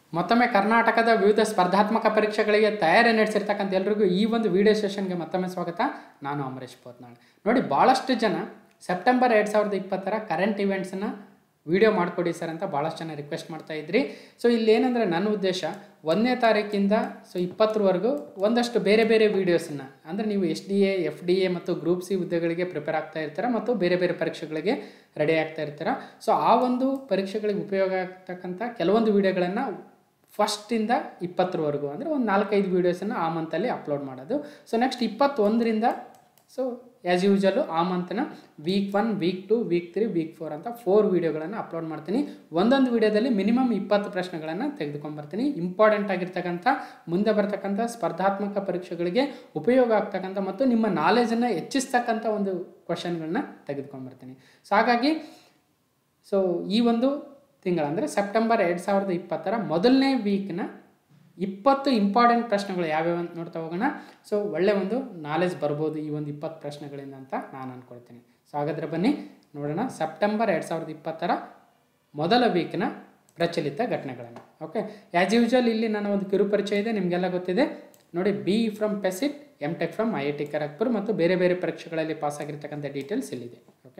ಮತ್ತೊಮ್ಮೆ ಕರ್ನಾಟಕದ ವಿವಿಧ ಸ್ಪರ್ಧಾತ್ಮಕ ಪರೀಕ್ಷೆಗಳಿಗೆ ತಯಾರಿ ನಡೆಸಿರ್ತಕ್ಕಂಥ ಎಲ್ರಿಗೂ ಈ ಒಂದು ವಿಡಿಯೋ ಸೆಷನ್ಗೆ ಮತ್ತೊಮ್ಮೆ ಸ್ವಾಗತ ನಾನು ಅಮರೇಶ್ ಪೋತ್ನಾಳ್ ನೋಡಿ ಭಾಳಷ್ಟು ಜನ ಸೆಪ್ಟೆಂಬರ್ ಎರಡು ಸಾವಿರದ ಇಪ್ಪತ್ತರ ಕರೆಂಟ್ ಇವೆಂಟ್ಸನ್ನು ವಿಡಿಯೋ ಮಾಡಿಕೊಡಿ ಸರ್ ಅಂತ ಭಾಳಷ್ಟು ಜನ ರಿಕ್ವೆಸ್ಟ್ ಮಾಡ್ತಾ ಇದ್ರಿ ಸೊ ಇಲ್ಲಿ ಏನಂದರೆ ನನ್ನ ಉದ್ದೇಶ ಒಂದನೇ ತಾರೀಕಿಂದ ಸೊ ಇಪ್ಪತ್ತರವರೆಗೂ ಒಂದಷ್ಟು ಬೇರೆ ಬೇರೆ ವೀಡಿಯೋಸನ್ನು ಅಂದರೆ ನೀವು S D A F D A ಮತ್ತು ಗ್ರೂಪ್ ಸಿ ಹುದ್ದೆಗಳಿಗೆ ಪ್ರಿಪೇರ್ ಆಗ್ತಾ ಇರ್ತೀರ ಮತ್ತು ಬೇರೆ ಬೇರೆ ಪರೀಕ್ಷೆಗಳಿಗೆ ರೆಡಿ ಆಗ್ತಾ ಇರ್ತೀರ ಸೊ ಆ ಒಂದು ಪರೀಕ್ಷೆಗಳಿಗೆ ಉಪಯೋಗ ಆಗ್ತಕ್ಕಂಥ ಕೆಲವೊಂದು ವೀಡಿಯೋಗಳನ್ನು ಫಸ್ಟಿಂದ ಇಪ್ಪತ್ತರವರೆಗೂ ಅಂದರೆ ಒಂದು ನಾಲ್ಕೈದು ವೀಡಿಯೋಸನ್ನು ಆ ಮಂತಲ್ಲಿ ಅಪ್ಲೋಡ್ ಮಾಡೋದು ಸೊ ನೆಕ್ಸ್ಟ್ ಇಪ್ಪತ್ತೊಂದರಿಂದ ಸೊ ಆ್ಯಸ್ ಯೂಶಲು ಆ ಮಂತ್ನ week one week two week three week four ಅಂತ ಫೋರ್ ವೀಡಿಯೋಗಳನ್ನು ಅಪ್ಲೋಡ್ ಮಾಡ್ತೀನಿ ಒಂದೊಂದು ವೀಡಿಯೋದಲ್ಲಿ ಮಿನಿಮಮ್ ಇಪ್ಪತ್ತು ಪ್ರಶ್ನೆಗಳನ್ನು ತೆಗೆದುಕೊಂಡ್ಬರ್ತೀನಿ ಇಂಪಾರ್ಟೆಂಟ್ ಆಗಿರ್ತಕ್ಕಂಥ ಮುಂದೆ ಬರ್ತಕ್ಕಂಥ ಸ್ಪರ್ಧಾತ್ಮಕ ಪರೀಕ್ಷೆಗಳಿಗೆ ಉಪಯೋಗ ಆಗ್ತಕ್ಕಂಥ ಮತ್ತು ನಿಮ್ಮ ನಾಲೆಜನ್ನು ಹೆಚ್ಚಿಸ್ತಕ್ಕಂಥ ಒಂದು ಕ್ವಶನ್ಗಳನ್ನ ತೆಗೆದುಕೊಂಡ್ಬರ್ತೀನಿ ಸೊ ಹಾಗಾಗಿ ಸೊ ಈ ಒಂದು ತಿಂಗಳ ಅಂದರೆ ಸೆಪ್ಟೆಂಬರ್ ಎರಡು ಸಾವಿರದ ಇಪ್ಪತ್ತರ ಮೊದಲನೇ ವೀಕ್ನ ಇಪ್ಪತ್ತು ಇಂಪಾರ್ಟೆಂಟ್ ಪ್ರಶ್ನೆಗಳು ಯಾವ್ಯಾವ ಅಂತ ನೋಡ್ತಾ ಹೋಗೋಣ ಸೊ ಒಳ್ಳೆ ಒಂದು ನಾಲೆಜ್ ಬರ್ಬೋದು ಈ ಒಂದು ಇಪ್ಪತ್ತು ಪ್ರಶ್ನೆಗಳಿಂದ ಅಂತ ನಾನು ಅಂದ್ಕೊಳ್ತೀನಿ ಸೊ ಹಾಗಾದರೆ ಬನ್ನಿ ನೋಡೋಣ ಸೆಪ್ಟೆಂಬರ್ ಎರಡು ಸಾವಿರದ ಇಪ್ಪತ್ತರ ಮೊದಲ ವೀಕ್ನ ಪ್ರಚಲಿತ ಘಟನೆಗಳನ್ನು ಓಕೆ ಆ್ಯಸ್ ಯೂಶುವಲ್ ಇಲ್ಲಿ ನನ್ನ ಒಂದು ಕಿರು ಪರಿಚಯ ಇದೆ ನಿಮಗೆಲ್ಲ ಗೊತ್ತಿದೆ ನೋಡಿ B from PESIT M tech from I I T Kharagpur ಮತ್ತು ಬೇರೆ ಬೇರೆ ಪರೀಕ್ಷೆಗಳಲ್ಲಿ ಪಾಸ್ ಆಗಿರ್ತಕ್ಕಂಥ ಡೀಟೇಲ್ಸ್ ಇಲ್ಲಿದೆ ಓಕೆ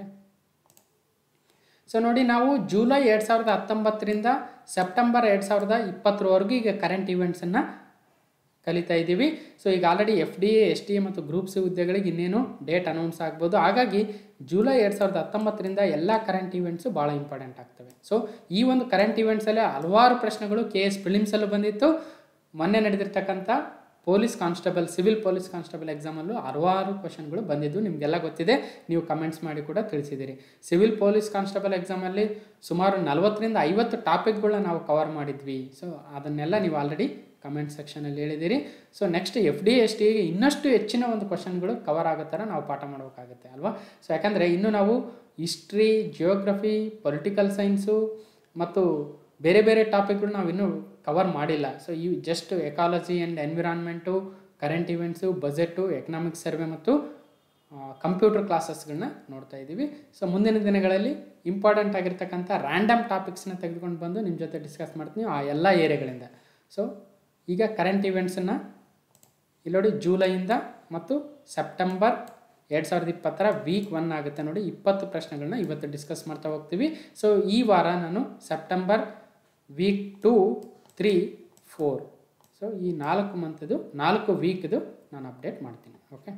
ಸೊ ನೋಡಿ ನಾವು ಜುಲೈ ಎರಡು ಸಾವಿರದ ಹತ್ತೊಂಬತ್ತರಿಂದ ಸೆಪ್ಟೆಂಬರ್ ಎರಡು ಸಾವಿರದ ಇಪ್ಪತ್ತರವರೆಗೂ ಈಗ ಕರೆಂಟ್ ಇವೆಂಟ್ಸನ್ನು ಕಲಿತಾ ಇದ್ದೀವಿ ಸೊ ಈಗ already F D A S T A ಮತ್ತು ಗ್ರೂಪ್ ಸಿ ಹುದ್ದೆಗಳಿಗೆ ಇನ್ನೇನು ಡೇಟ್ ಅನೌನ್ಸ್ ಆಗ್ಬೋದು ಹಾಗಾಗಿ ಜುಲೈ ಎರಡು ಸಾವಿರದ ಹತ್ತೊಂಬತ್ತರಿಂದ ಎಲ್ಲ ಕರೆಂಟ್ ಇವೆಂಟ್ಸು ಭಾಳ ಇಂಪಾರ್ಟೆಂಟ್ ಆಗ್ತವೆ ಸೊ ಈ ಒಂದು ಕರೆಂಟ್ ಇವೆಂಟ್ಸಲ್ಲಿ ಹಲವಾರು ಪ್ರಶ್ನೆಗಳು ಕೆ ಎಸ್ ಫಿಲಿಮ್ಸಲ್ಲೂ ಬಂದಿತ್ತು ಮೊನ್ನೆ ನಡೆದಿರ್ತಕ್ಕಂಥ police constable civil police constable ಎಕ್ಸಾಮಲ್ಲೂ ಹಲವಾರು ಕ್ವಶನ್ಗಳು ಬಂದಿದ್ದು ನಿಮಗೆಲ್ಲ ಗೊತ್ತಿದೆ ನೀವು ಕಮೆಂಟ್ಸ್ ಮಾಡಿ ಕೂಡ ತಿಳಿಸಿದ್ದೀರಿ ಸಿವಿಲ್ ಪೊಲೀಸ್ ಕಾನ್ಸ್ಟೇಬಲ್ ಎಕ್ಸಾಮಲ್ಲಿ ಸುಮಾರು ನಲವತ್ತರಿಂದ ಐವತ್ತು ಟಾಪಿಕ್ಗಳನ್ನ ನಾವು ಕವರ್ ಮಾಡಿದ್ವಿ ಸೊ ಅದನ್ನೆಲ್ಲ ನೀವು ಆಲ್ರೆಡಿ ಕಮೆಂಟ್ ಸೆಕ್ಷನಲ್ಲಿ ಹೇಳಿದ್ದೀರಿ so next F D S ಟಿಗೆ ಇನ್ನಷ್ಟು ಹೆಚ್ಚಿನ ಒಂದು ಕ್ವಶನ್ಗಳು ಕವರ್ ಆಗೋ ಥರ ನಾವು ಪಾಠ ಮಾಡಬೇಕಾಗುತ್ತೆ ಅಲ್ವಾ ಸೊ ಯಾಕಂದರೆ ಇನ್ನು ನಾವು ಹಿಸ್ಟ್ರಿ ಜಿಯೋಗ್ರಫಿ ಪೊಲಿಟಿಕಲ್ ಸೈನ್ಸು ಮತ್ತು ಬೇರೆ ಬೇರೆ ಟಾಪಿಕ್ಗಳು ನಾವು ಇನ್ನೂ ಕವರ್ ಮಾಡಿಲ್ಲ ಸೊ ಈ just ecology and environment current events budget economic survey ಮತ್ತು ಕಂಪ್ಯೂಟರ್ ಕ್ಲಾಸಸ್ಗಳನ್ನ ನೋಡ್ತಾ ಇದ್ದೀವಿ ಸೊ ಮುಂದಿನ ದಿನಗಳಲ್ಲಿ ಇಂಪಾರ್ಟೆಂಟ್ ಆಗಿರ್ತಕ್ಕಂಥ ರ್ಯಾಂಡಮ್ ಟಾಪಿಕ್ಸ್ನ ತೆಗೆದುಕೊಂಡು ಬಂದು ನಿಮ್ಮ ಜೊತೆ ಡಿಸ್ಕಸ್ ಮಾಡ್ತೀನಿ ಆ ಎಲ್ಲ ಏರಿಯಾಗಳಿಂದ ಸೊ ಈಗ ಕರೆಂಟ್ ಇವೆಂಟ್ಸನ್ನು ಇಲ್ಲಿ ನೋಡಿ ಜೂಲೈಯಿಂದ ಮತ್ತು ಸೆಪ್ಟೆಂಬರ್ ಎರಡು ಸಾವಿರದ ಇಪ್ಪತ್ತರ ವೀಕ್ ಒನ್ ಆಗುತ್ತೆ ನೋಡಿ ಇಪ್ಪತ್ತು ಪ್ರಶ್ನೆಗಳನ್ನ ಇವತ್ತು ಡಿಸ್ಕಸ್ ಮಾಡ್ತಾ ಹೋಗ್ತೀವಿ ಸೊ ಈ ವಾರ ನಾನು September week two three four so ಈ ನಾಲ್ಕು ಮಂತ್ದು ನಾಲ್ಕು ವೀಕ್ದು ನಾನು ಅಪ್ಡೇಟ್ ಮಾಡ್ತೀನಿ ಓಕೆ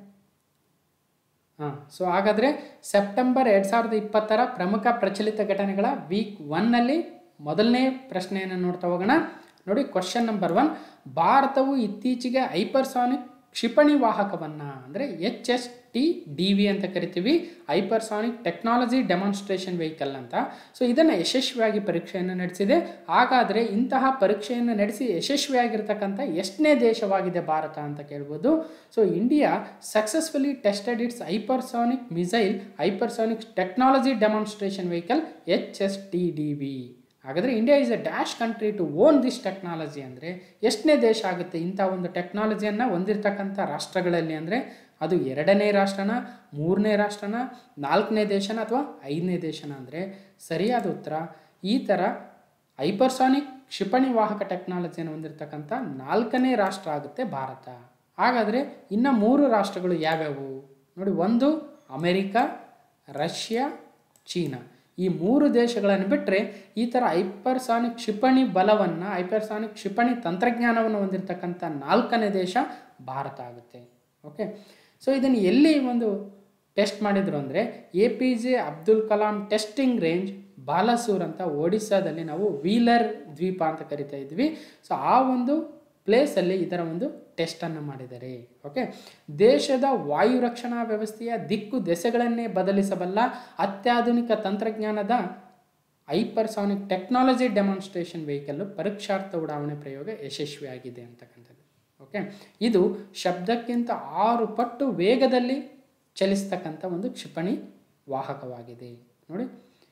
ಹಾಂ ಸೊ ಹಾಗಾದರೆ ಸೆಪ್ಟೆಂಬರ್ ಎರಡು ಸಾವಿರದ ಇಪ್ಪತ್ತರ ಪ್ರಮುಖ ಪ್ರಚಲಿತ ಘಟನೆಗಳ ವೀಕ್ ಒನ್ನಲ್ಲಿ ಮೊದಲನೇ ಪ್ರಶ್ನೆಯನ್ನು ನೋಡ್ತಾ ಹೋಗೋಣ ನೋಡಿ ಕ್ವಶನ್ ನಂಬರ್ ಒನ್ ಭಾರತವು ಇತ್ತೀಚೆಗೆ ಹೈಪರ್ಸಾನಿಕ್ ಕ್ಷಿಪಣಿ ವಾಹಕವನ್ನು ಅಂದರೆ H S T D V ಅಂತ ಕರಿತೀವಿ ಹೈಪರ್ಸಾನಿಕ್ ಟೆಕ್ನಾಲಜಿ ಡೆಮಾನ್ಸ್ಟ್ರೇಷನ್ ವೆಹಿಕಲ್ ಅಂತ ಸೊ ಇದನ್ನು ಯಶಸ್ವಿಯಾಗಿ ಪರೀಕ್ಷೆಯನ್ನು ನಡೆಸಿದೆ ಹಾಗಾದರೆ ಇಂತಹ ಪರೀಕ್ಷೆಯನ್ನು ನಡೆಸಿ ಯಶಸ್ವಿಯಾಗಿರ್ತಕ್ಕಂಥ ಎಷ್ಟನೇ ದೇಶವಾಗಿದೆ ಭಾರತ ಅಂತ ಕೇಳ್ಬೋದು so India successfully tested its hypersonic missile hypersonic technology demonstration vehicle H S T D V ಹಾಗಾದರೆ India is a dash country to own this technology ಅಂದರೆ ಎಷ್ಟನೇ ದೇಶ ಆಗುತ್ತೆ ಇಂಥ ಒಂದು ಟೆಕ್ನಾಲಜಿಯನ್ನು ಹೊಂದಿರತಕ್ಕಂಥ ರಾಷ್ಟ್ರಗಳಲ್ಲಿ ಅಂದರೆ ಅದು ಎರಡನೇ ರಾಷ್ಟ್ರನ ಮೂರನೇ ರಾಷ್ಟ್ರನ ನಾಲ್ಕನೇ ದೇಶನ ಅಥವಾ ಐದನೇ ದೇಶನ ಅಂದರೆ ಸರಿಯಾದ ಉತ್ತರ ಈ ಥರ ಹೈಪರ್ಸಾನಿಕ್ ಕ್ಷಿಪಣಿ ವಾಹಕ ಟೆಕ್ನಾಲಜಿಯನ್ನು ಹೊಂದಿರತಕ್ಕಂಥ ನಾಲ್ಕನೇ ರಾಷ್ಟ್ರ ಆಗುತ್ತೆ ಭಾರತ ಹಾಗಾದರೆ ಇನ್ನು ಮೂರು ರಾಷ್ಟ್ರಗಳು ಯಾವ್ಯಾವು ನೋಡಿ ಒಂದು ಅಮೆರಿಕ ರಷ್ಯಾ ಚೀನಾ ಈ ಮೂರು ದೇಶಗಳನ್ನು ಬಿಟ್ಟರೆ ಈ ಥರ ಹೈಪರ್ಸಾನಿಕ್ ಕ್ಷಿಪಣಿ ಬಲವನ್ನು ಹೈಪರ್ಸಾನಿಕ್ ಕ್ಷಿಪಣಿ ತಂತ್ರಜ್ಞಾನವನ್ನು ಹೊಂದಿರತಕ್ಕಂಥ ನಾಲ್ಕನೇ ದೇಶ ಭಾರತ ಆಗುತ್ತೆ ಓಕೆ ಸೊ ಇದನ್ನು ಎಲ್ಲಿ ಒಂದು ಟೆಸ್ಟ್ ಮಾಡಿದರು ಅಂದರೆ A P J Abdul Kalam testing range Balasore ಅಂತ ಒಡಿಸ್ಸಾದಲ್ಲಿ ನಾವು ವೀಲರ್ ದ್ವೀಪ ಅಂತ ಕರಿತಾ ಇದ್ವಿ ಸೊ ಆ ಒಂದು ಪ್ಲೇಸಲ್ಲಿ ಇದರ ಒಂದು ಟೆಸ್ಟನ್ನು ಮಾಡಿದ್ದಾರೆ ಓಕೆ ದೇಶದ ವಾಯು ರಕ್ಷಣಾ ವ್ಯವಸ್ಥೆಯ ದಿಕ್ಕು ದೆಸೆಗಳನ್ನೇ ಬದಲಿಸಬಲ್ಲ ಅತ್ಯಾಧುನಿಕ ತಂತ್ರಜ್ಞಾನದ ಹೈಪರ್ಸಾನಿಕ್ ಟೆಕ್ನಾಲಜಿ ಡೆಮಾನ್ಸ್ಟ್ರೇಷನ್ ವೆಹಿಕಲ್ಲು ಪರೀಕ್ಷಾರ್ಥ ಉಡಾವಣೆ ಪ್ರಯೋಗ ಯಶಸ್ವಿಯಾಗಿದೆ ಅಂತಕ್ಕಂಥದ್ದು ಓಕೆ ಇದು ಶಬ್ದಕ್ಕಿಂತ ಆರು ಪಟ್ಟು ವೇಗದಲ್ಲಿ ಚಲಿಸ್ತಕ್ಕಂಥ ಒಂದು ಕ್ಷಿಪಣಿ ವಾಹಕವಾಗಿದೆ ನೋಡಿ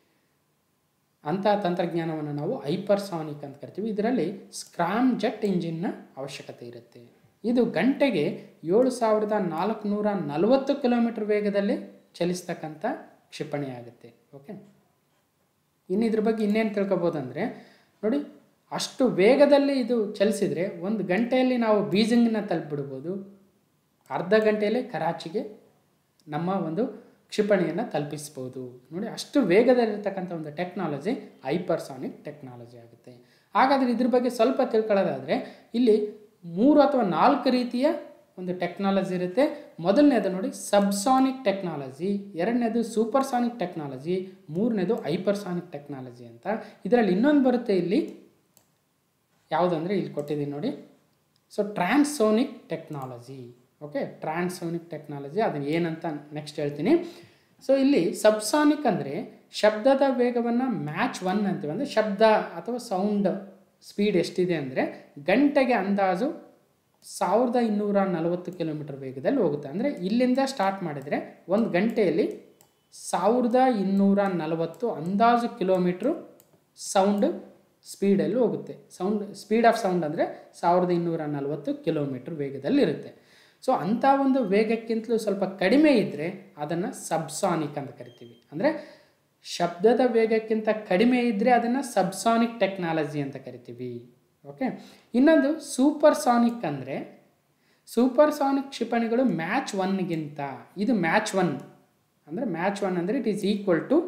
ಅಂಥ ತಂತ್ರಜ್ಞಾನವನ್ನು ನಾವು ಹೈಪರ್ಸಾನಿಕ್ ಅಂತ ಕರಿತೀವಿ ಇದರಲ್ಲಿ ಸ್ಕ್ರಾಮ್ ಜೆಟ್ ಇಂಜಿನ್ನ ಅವಶ್ಯಕತೆ ಇರುತ್ತೆ ಇದು ಗಂಟೆಗೆ ಏಳು ಸಾವಿರದ ನಾಲ್ಕುನೂರ ನಲವತ್ತು ಕಿಲೋಮೀಟರ್ ವೇಗದಲ್ಲಿ ಚಲಿಸ್ತಕ್ಕಂಥ ಕ್ಷಿಪಣಿ ಆಗುತ್ತೆ ಓಕೆ ಇನ್ನು ಇದ್ರ ಬಗ್ಗೆ ಇನ್ನೇನು ತಿಳ್ಕೊಬೋದಂದರೆ ನೋಡಿ ಅಷ್ಟು ವೇಗದಲ್ಲಿ ಇದು ಚಲಿಸಿದರೆ ಒಂದು ಗಂಟೆಯಲ್ಲಿ ನಾವು ಬೀಜಿಂಗ್ನ ತಲುಪಿಬಿಡ್ಬೋದು ಅರ್ಧ ಗಂಟೆಯಲ್ಲಿ ಕರಾಚಿಗೆ ನಮ್ಮ ಒಂದು ಕ್ಷಿಪಣಿಯನ್ನು ತಲುಪಿಸ್ಬೋದು ನೋಡಿ ಅಷ್ಟು ವೇಗದಲ್ಲಿರ್ತಕ್ಕಂಥ ಒಂದು ಟೆಕ್ನಾಲಜಿ ಹೈಪರ್ಸಾನಿಕ್ ಟೆಕ್ನಾಲಜಿ ಆಗುತ್ತೆ ಹಾಗಾದರೆ ಇದ್ರ ಬಗ್ಗೆ ಸ್ವಲ್ಪ ತಿಳ್ಕೊಳ್ಳೋದಾದರೆ ಇಲ್ಲಿ ಮೂರು ಅಥವಾ ನಾಲ್ಕು ರೀತಿಯ ಒಂದು ಟೆಕ್ನಾಲಜಿ ಇರುತ್ತೆ ಮೊದಲನೇದು ನೋಡಿ ಸಬ್ಸಾನಿಕ್ ಟೆಕ್ನಾಲಜಿ ಎರಡನೇದು ಸೂಪರ್ಸಾನಿಕ್ ಟೆಕ್ನಾಲಜಿ ಮೂರನೇದು ಹೈಪರ್ಸಾನಿಕ್ ಟೆಕ್ನಾಲಜಿ ಅಂತ ಇದರಲ್ಲಿ ಇನ್ನೊಂದು ಬರುತ್ತೆ ಇಲ್ಲಿ ಯಾವುದಂದರೆ ಇಲ್ಲಿ ಕೊಟ್ಟಿದ್ದೀನಿ ನೋಡಿ so transonic technology okay transonic technology ಅದನ್ನು ಏನಂತ ನೆಕ್ಸ್ಟ್ ಹೇಳ್ತೀನಿ ಸೊ ಇಲ್ಲಿ ಸಬ್ಸಾನಿಕ್ ಅಂದರೆ ಶಬ್ದದ ವೇಗವನ್ನು ಮ್ಯಾಚ್ ಒನ್ ಅಂತೀವಿ ಅಂದರೆ ಶಬ್ದ ಅಥವಾ ಸೌಂಡ್ ಸ್ಪೀಡ್ ಎಷ್ಟಿದೆ ಅಂದರೆ ಗಂಟೆಗೆ ಅಂದಾಜು ಸಾವಿರದ ಇನ್ನೂರ ನಲವತ್ತು ಕಿಲೋಮೀಟರ್ ವೇಗದಲ್ಲಿ ಹೋಗುತ್ತೆ ಅಂದರೆ ಇಲ್ಲಿಂದ ಸ್ಟಾರ್ಟ್ ಮಾಡಿದರೆ ಒಂದು ಗಂಟೆಯಲ್ಲಿ ಸಾವಿರದ ಇನ್ನೂರ ನಲವತ್ತು ಅಂದಾಜು ಕಿಲೋಮೀಟ್ರು ಸೌಂಡ್ ಸ್ಪೀಡಲ್ಲಿ ಹೋಗುತ್ತೆ ಸೌಂಡ್ ಸ್ಪೀಡ್ ಆಫ್ ಸೌಂಡ್ ಅಂದರೆ ಸಾವಿರದ ಇನ್ನೂರ ನಲವತ್ತು ಕಿಲೋಮೀಟ್ರ್ ವೇಗದಲ್ಲಿ ಇರುತ್ತೆ ಸೊ ಅಂಥ ಒಂದು ವೇಗಕ್ಕಿಂತಲೂ ಸ್ವಲ್ಪ ಕಡಿಮೆ ಇದ್ದರೆ ಅದನ್ನು ಸಬ್ಸಾನಿಕ್ ಅಂತ ಕರಿತೀವಿ ಅಂದರೆ ಶಬ್ದದ ವೇಗಕ್ಕಿಂತ ಕಡಿಮೆ ಇದ್ದರೆ ಅದನ್ನು ಸಬ್ಸಾನಿಕ್ ಟೆಕ್ನಾಲಜಿ ಅಂತ ಕರಿತೀವಿ ಓಕೆ ಇನ್ನೊಂದು ಸೂಪರ್ ಸಾನಿಕ್ ಅಂದರೆ ಸೂಪರ್ ಸಾನಿಕ್ ಕ್ಷಿಪಣಿಗಳು ಮ್ಯಾಚ್ ಒನ್ಗಿಂತ ಇದು ಮ್ಯಾಚ್ ಒನ್ ಅಂದರೆ ಮ್ಯಾಚ್ ಒನ್ ಅಂದರೆ ಇಟ್ ಈಸ್ ಈಕ್ವಲ್ ಟು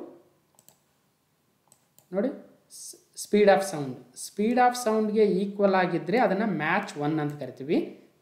ನೋಡಿ speed of sound speed of ಸೌಂಡ್ಗೆ ಈಕ್ವಲ್ ಆಗಿದ್ದರೆ ಅದನ್ನು ಮ್ಯಾಚ್ ಒನ್ ಅಂತ ಕರಿತೀವಿ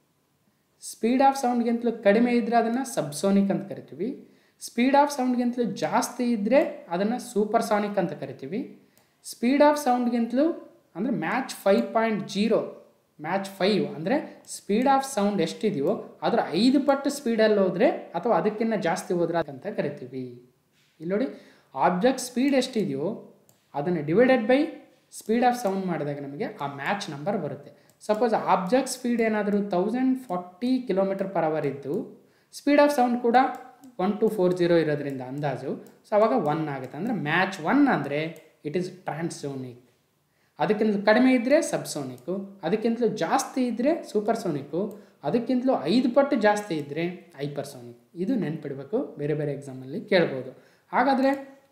ಸ್ಪೀಡ್ ಆಫ್ ಸೌಂಡ್ಗಿಂತಲೂ ಕಡಿಮೆ ಇದ್ದರೆ ಅದನ್ನು ಸಬ್ಸೋನಿಕ್ ಅಂತ ಕರಿತೀವಿ ಸ್ಪೀಡ್ ಆಫ್ ಸೌಂಡ್ಗಿಂತಲೂ ಜಾಸ್ತಿ ಇದ್ದರೆ ಅದನ್ನು ಸೂಪರ್ ಸಾನಿಕ್ ಅಂತ ಕರಿತೀವಿ ಸ್ಪೀಡ್ ಆಫ್ ಸೌಂಡ್ಗಿಂತಲೂ ಅಂದರೆ mach five point zero mach five ಅಂದರೆ ಸ್ಪೀಡ್ ಆಫ್ ಸೌಂಡ್ ಎಷ್ಟಿದೆಯೋ ಅದರ ಐದು ಪಟ್ಟು ಸ್ಪೀಡಲ್ಲಿ ಹೋದರೆ ಅಥವಾ ಅದಕ್ಕಿಂತ ಜಾಸ್ತಿ ಹೋದ್ರೆ ಅಂತ ಕರಿತೀವಿ ಇಲ್ಲಿ ನೋಡಿ ಆಬ್ಜೆಕ್ಟ್ ಸ್ಪೀಡ್ ಎಷ್ಟಿದೆಯೋ ಅದನ್ನು divided by speed of sound ಮಾಡಿದಾಗ ನಮಗೆ ಆ ಮ್ಯಾಚ್ ನಂಬರ್ ಬರುತ್ತೆ ಸಪೋಸ್ ಆಬ್ಜೆಕ್ಟ್ ಸ್ಪೀಡ್ ಏನಾದರೂ thousand forty kilometre per hour ಇದ್ದು ಸ್ಪೀಡ್ ಆಫ್ ಸೌಂಡ್ ಕೂಡ ಒನ್ ಟು ಫೋರ್ ಜೀರೋ ಇರೋದ್ರಿಂದ ಅಂದಾಜು ಸೊ ಅವಾಗ ಒನ್ ಆಗುತ್ತೆ ಅಂದರೆ ಮ್ಯಾಚ್ ಒನ್ ಅಂದರೆ ಇಟ್ ಈಸ್ ಟ್ರಾನ್ಸೋನಿಕ್ ಅದಕ್ಕಿಂತ ಕಡಿಮೆ ಇದ್ದರೆ ಸಬ್ಸೋನಿಕ್ಕು ಅದಕ್ಕಿಂತಲೂ ಜಾಸ್ತಿ ಇದ್ದರೆ ಸೂಪರ್ಸೋನಿಕ್ಕು ಅದಕ್ಕಿಂತಲೂ ಐದು ಪಟ್ಟು ಜಾಸ್ತಿ ಇದ್ದರೆ ಹೈಪರ್ಸೋನಿಕ್ ಇದು ನೆನ್ಪಿಡಬೇಕು ಬೇರೆ ಬೇರೆ ಎಕ್ಸಾಮಲ್ಲಿ ಕೇಳ್ಬೋದು ಹಾಗಾದರೆ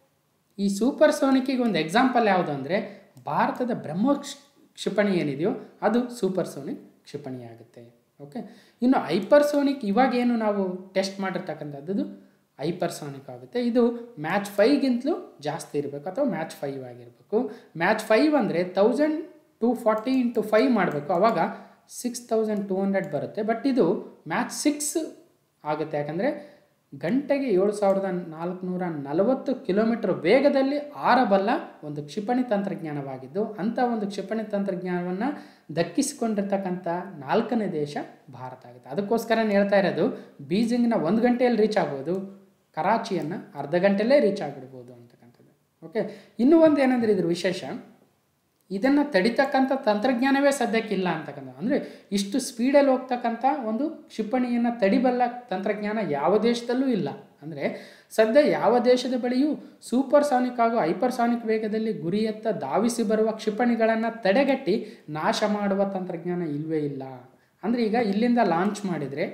ಈ ಸೂಪರ್ ಸೋನಿಕ್ಕಿಗೆ ಒಂದು ಎಕ್ಸಾಂಪಲ್ ಯಾವುದು ಅಂದರೆ ಭಾರತದ ಬ್ರಹ್ಮೋಸ್ ಕ್ಷಿಪಣಿ ಏನಿದೆಯೋ ಅದು ಸೂಪರ್ ಸೋನಿಕ್ ಕ್ಷಿಪಣಿ ಆಗುತ್ತೆ ಓಕೆ ಇನ್ನು ಹೈಪರ್ಸೋನಿಕ್ ಇವಾಗೇನು ನಾವು ಟೆಸ್ಟ್ ಮಾಡಿರ್ತಕ್ಕಂಥದ್ದು ಹೈಪರ್ಸೋನಿಕ್ ಆಗುತ್ತೆ ಇದು ಮ್ಯಾಚ್ ಫೈವ್ಗಿಂತಲೂ ಜಾಸ್ತಿ ಇರಬೇಕು ಅಥವಾ ಮ್ಯಾಚ್ ಫೈವ್ ಆಗಿರಬೇಕು ಮ್ಯಾಚ್ ಫೈವ್ ಅಂದರೆ thousand two forty into five ಮಾಡಬೇಕು ಆವಾಗ ಸಿಕ್ಸ್ ತೌಸಂಡ್ ಟೂ ಹಂಡ್ರೆಡ್ ಬರುತ್ತೆ ಬಟ್ ಇದು ಮ್ಯಾಚ್ ಸಿಕ್ಸ್ ಆಗುತ್ತೆ ಯಾಕಂದರೆ ಗಂಟೆಗೆ ಏಳು ಸಾವಿರದ ನಾಲ್ಕುನೂರ ನಲವತ್ತು ಕಿಲೋಮೀಟರ್ ವೇಗದಲ್ಲಿ ಆರಬಲ್ಲ ಒಂದು ಕ್ಷಿಪಣಿ ತಂತ್ರಜ್ಞಾನವಾಗಿದ್ದು ಅಂಥ ಒಂದು ಕ್ಷಿಪಣಿ ತಂತ್ರಜ್ಞಾನವನ್ನು ದಕ್ಕಿಸಿಕೊಂಡಿರ್ತಕ್ಕಂಥ ನಾಲ್ಕನೇ ದೇಶ ಭಾರತ ಆಗುತ್ತೆ ಅದಕ್ಕೋಸ್ಕರ ಹೇಳ್ತಾ ಇರೋದು ಬೀಜಿಂಗ್ನ ಒಂದು ಗಂಟೆಯಲ್ಲಿ ರೀಚ್ ಆಗ್ಬೋದು ಕರಾಚಿಯನ್ನು ಅರ್ಧ ಗಂಟೆಯಲ್ಲೇ ರೀಚ್ ಆಗಿಬಿಡ್ಬೋದು ಅಂತಕ್ಕಂಥದ್ದು ಓಕೆ ಇನ್ನೂ ಒಂದು ಏನಂದರೆ ಇದ್ರ ವಿಶೇಷ ಇದನ್ನು ತಡಿತಕ್ಕಂಥ ತಂತ್ರಜ್ಞಾನವೇ ಸದ್ಯಕ್ಕಿಲ್ಲ ಅಂತಕ್ಕಂಥ ಅಂದರೆ ಇಷ್ಟು ಸ್ಪೀಡಲ್ಲಿ ಹೋಗ್ತಕ್ಕಂಥ ಒಂದು ಕ್ಷಿಪಣಿಯನ್ನು ತಡಿಬಲ್ಲ ತಂತ್ರಜ್ಞಾನ ಯಾವ ದೇಶದಲ್ಲೂ ಇಲ್ಲ ಅಂದರೆ ಸದ್ಯ ಯಾವ ದೇಶದ ಬಳಿಯೂ ಸೂಪರ್ ಸಾನಿಕ್ ಹಾಗೂ ಹೈಪರ್ಸಾನಿಕ್ ವೇಗದಲ್ಲಿ ಗುರಿಯತ್ತ ಧಾವಿಸಿ ಬರುವ ಕ್ಷಿಪಣಿಗಳನ್ನು ತಡೆಗಟ್ಟಿ ನಾಶ ಮಾಡುವ ತಂತ್ರಜ್ಞಾನ ಇಲ್ಲವೇ ಇಲ್ಲ ಅಂದರೆ ಈಗ ಇಲ್ಲಿಂದ ಲಾಂಚ್ ಮಾಡಿದರೆ